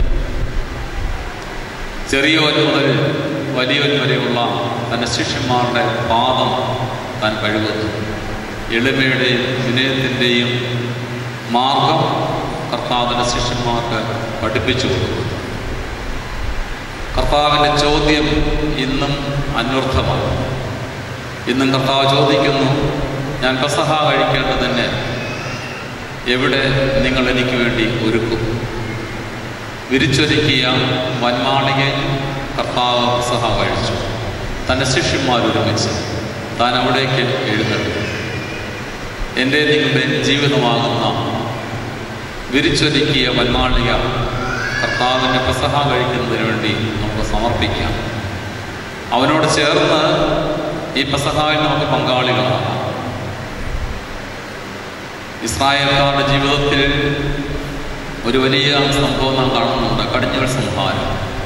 ചെറിയവൻ മുതൽ വലിയവൻ വരെയുള്ള തൻ്റെ ശിഷ്യന്മാരുടെ പാദം താൻ കഴുകുന്നു എളിമയുടെയും വിനയത്തിൻ്റെയും മാർഗം കർത്താവിൻ്റെ ശിഷ്യന്മാർക്ക് പഠിപ്പിച്ചു കൊടുക്കുന്നു കർത്താവിൻ്റെ ചോദ്യം ഇന്നും അന്വർത്ഥമാണ് ഇന്നും കർത്താവ് ചോദിക്കുന്നു ഞാൻ പെസഹ കഴിക്കേണ്ടതിന് എവിടെ നിങ്ങൾ എനിക്ക് വേണ്ടി ഒരുക്കും വിരിച്ചൊരുക്കിയ വന്മാളികയിൽ കർത്താവ് പെസഹ കഴിച്ചു തൻ്റെ ശിഷ്യന്മാരൊരുമിച്ച് താൻ അവിടേക്ക് എഴുന്നള്ളി എൻ്റെ നിങ്ങളുടെ ജീവിതമാകുന്ന വിരിച്ചൊരുക്കിയ വന്മാളിക കർത്താവിൻ്റെ പെസഹ കഴിക്കുന്നതിന് വേണ്ടി നമുക്ക് സമർപ്പിക്കാം അവനോട് ചേർന്ന് ഈ പെസഹായിൽ നമുക്ക് പങ്കാളികളാണ് ഇസ്രായേൽക്കാരുടെ ജീവിതത്തിൽ ഒരു വലിയ സംഭവം നാം കാണുന്നുണ്ട് കടിഞ്ഞൂൽ സംഹാരം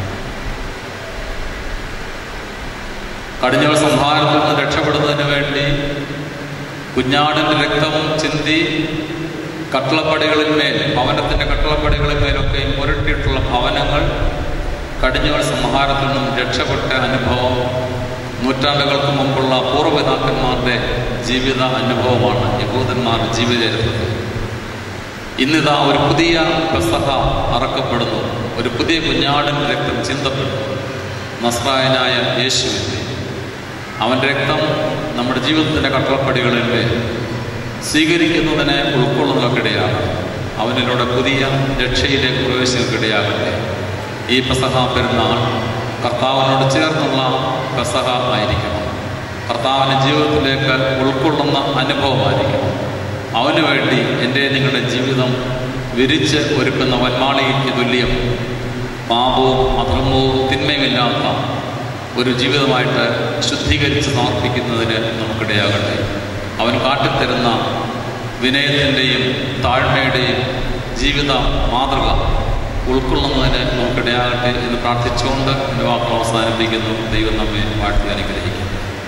കടിഞ്ഞൂൽ സംഹാരത്തിൽ നിന്ന് രക്ഷപ്പെടുന്നതിന് വേണ്ടി കുഞ്ഞാടിൻ്റെ രക്തം ചിന്തി കട്ടളപ്പടികളിന്മേൽ ഭവനത്തിൻ്റെ കട്ടളപ്പടികളിന്മേലൊക്കെ മുരട്ടിയിട്ടുള്ള ഭവനങ്ങൾ കടിഞ്ഞൂൽ സംഹാരത്തിൽ നിന്നും രക്ഷപ്പെട്ട അനുഭവം നൂറ്റാണ്ടുകൾക്ക് മുമ്പുള്ള പൂർവ്വപിതാക്കന്മാരുടെ ജീവിത അനുഭവമാണ് യഹൂദന്മാരുടെ ജീവചരിത്രത്തിൽ ഇന്നിതാ ഒരു പുതിയ പെസഹ അറക്കപ്പെടുന്നു ഒരു പുതിയ കുഞ്ഞാടിൻ്റെ രക്തം ചിന്തപ്പെടുന്നു നസ്രായനായ യേശുവിൻ്റെ അവൻ്റെ രക്തം നമ്മുടെ ജീവിതത്തിൻ്റെ കട്ടളപ്പടികളിൽ സ്വീകരിക്കുന്നതിനെ ഉൾക്കൊള്ളുന്നവർക്കിടയാണ് അവനിലൂടെ പുതിയ രക്ഷയിലേക്ക് പ്രവേശിക്കുന്നതിടയാകട്ടെ ഈ പെസഹ പെരുന്നാൾ കർത്താവിനോട് ചേർന്നുള്ള പെസഹ ആയിരിക്കണം കർത്താവിൻ്റെ ജീവിതത്തിലേക്ക് ഉൾക്കൊള്ളുന്ന അനുഭവമായിരിക്കണം അവന് വേണ്ടി എൻ്റെ നിങ്ങളുടെ ജീവിതം വിരിച്ച് ഒരുക്കുന്ന വന്മാളിക്ക് തുല്യം പാപവും അധർമ്മവും തിന്മയുമില്ലാത്ത ഒരു ജീവിതമായിട്ട് ശുദ്ധീകരിച്ച് സമർപ്പിക്കുന്നതിന് നമുക്കിടയാകട്ടെ അവൻ കാട്ടിത്തരുന്ന വിനയത്തിൻ്റെയും താഴ്മയുടെയും ജീവിത മാതൃക ഉൾക്കൊള്ളുന്നതിന് നമുക്കിടയാകട്ടെ എന്ന് പ്രാർത്ഥിച്ചുകൊണ്ട് എൻ്റെ വാക്കുകൾ അവസാനിപ്പിക്കുന്നു ദൈവം നമ്മെ വാഴ്ത്തി അനുഗ്രഹിക്കും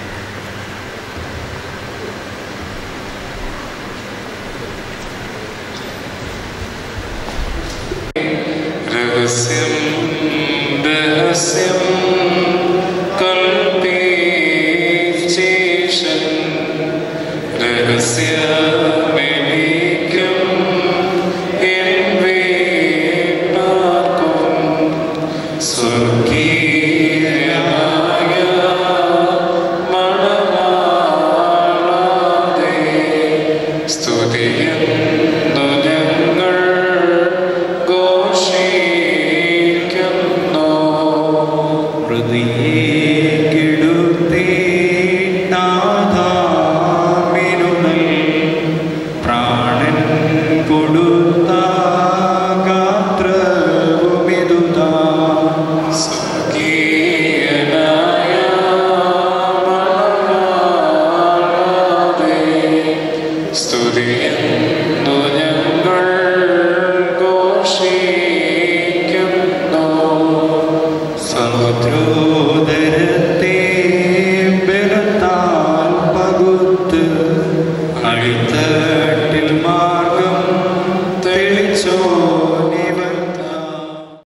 രഹസ്യം രഹസ്യം കൽപ്പീശേഷൻ രഹസ്യമെനിക്കും എൻ വീട്ടാർക്കും സ്വർഗീയമായ മണവാളാതെ സ്തുതിയുന്നു ഞങ്ങൾ ഘോഷിക്കുന്നു പ്രാണൻ കൊടുത്ത ഗാത്രവുമിതുതാ സ്വർഗീയനായ മണവാളാതെ സ്തുതിയുന്നു ഞങ്ങൾ ഘോഷിക്കുന്നു സമുദ്രോദരത്തെ ബലത്താൽ പകുത്ത് അടിത്തട്ടിൽ മാർഗം തെളിച്ചോ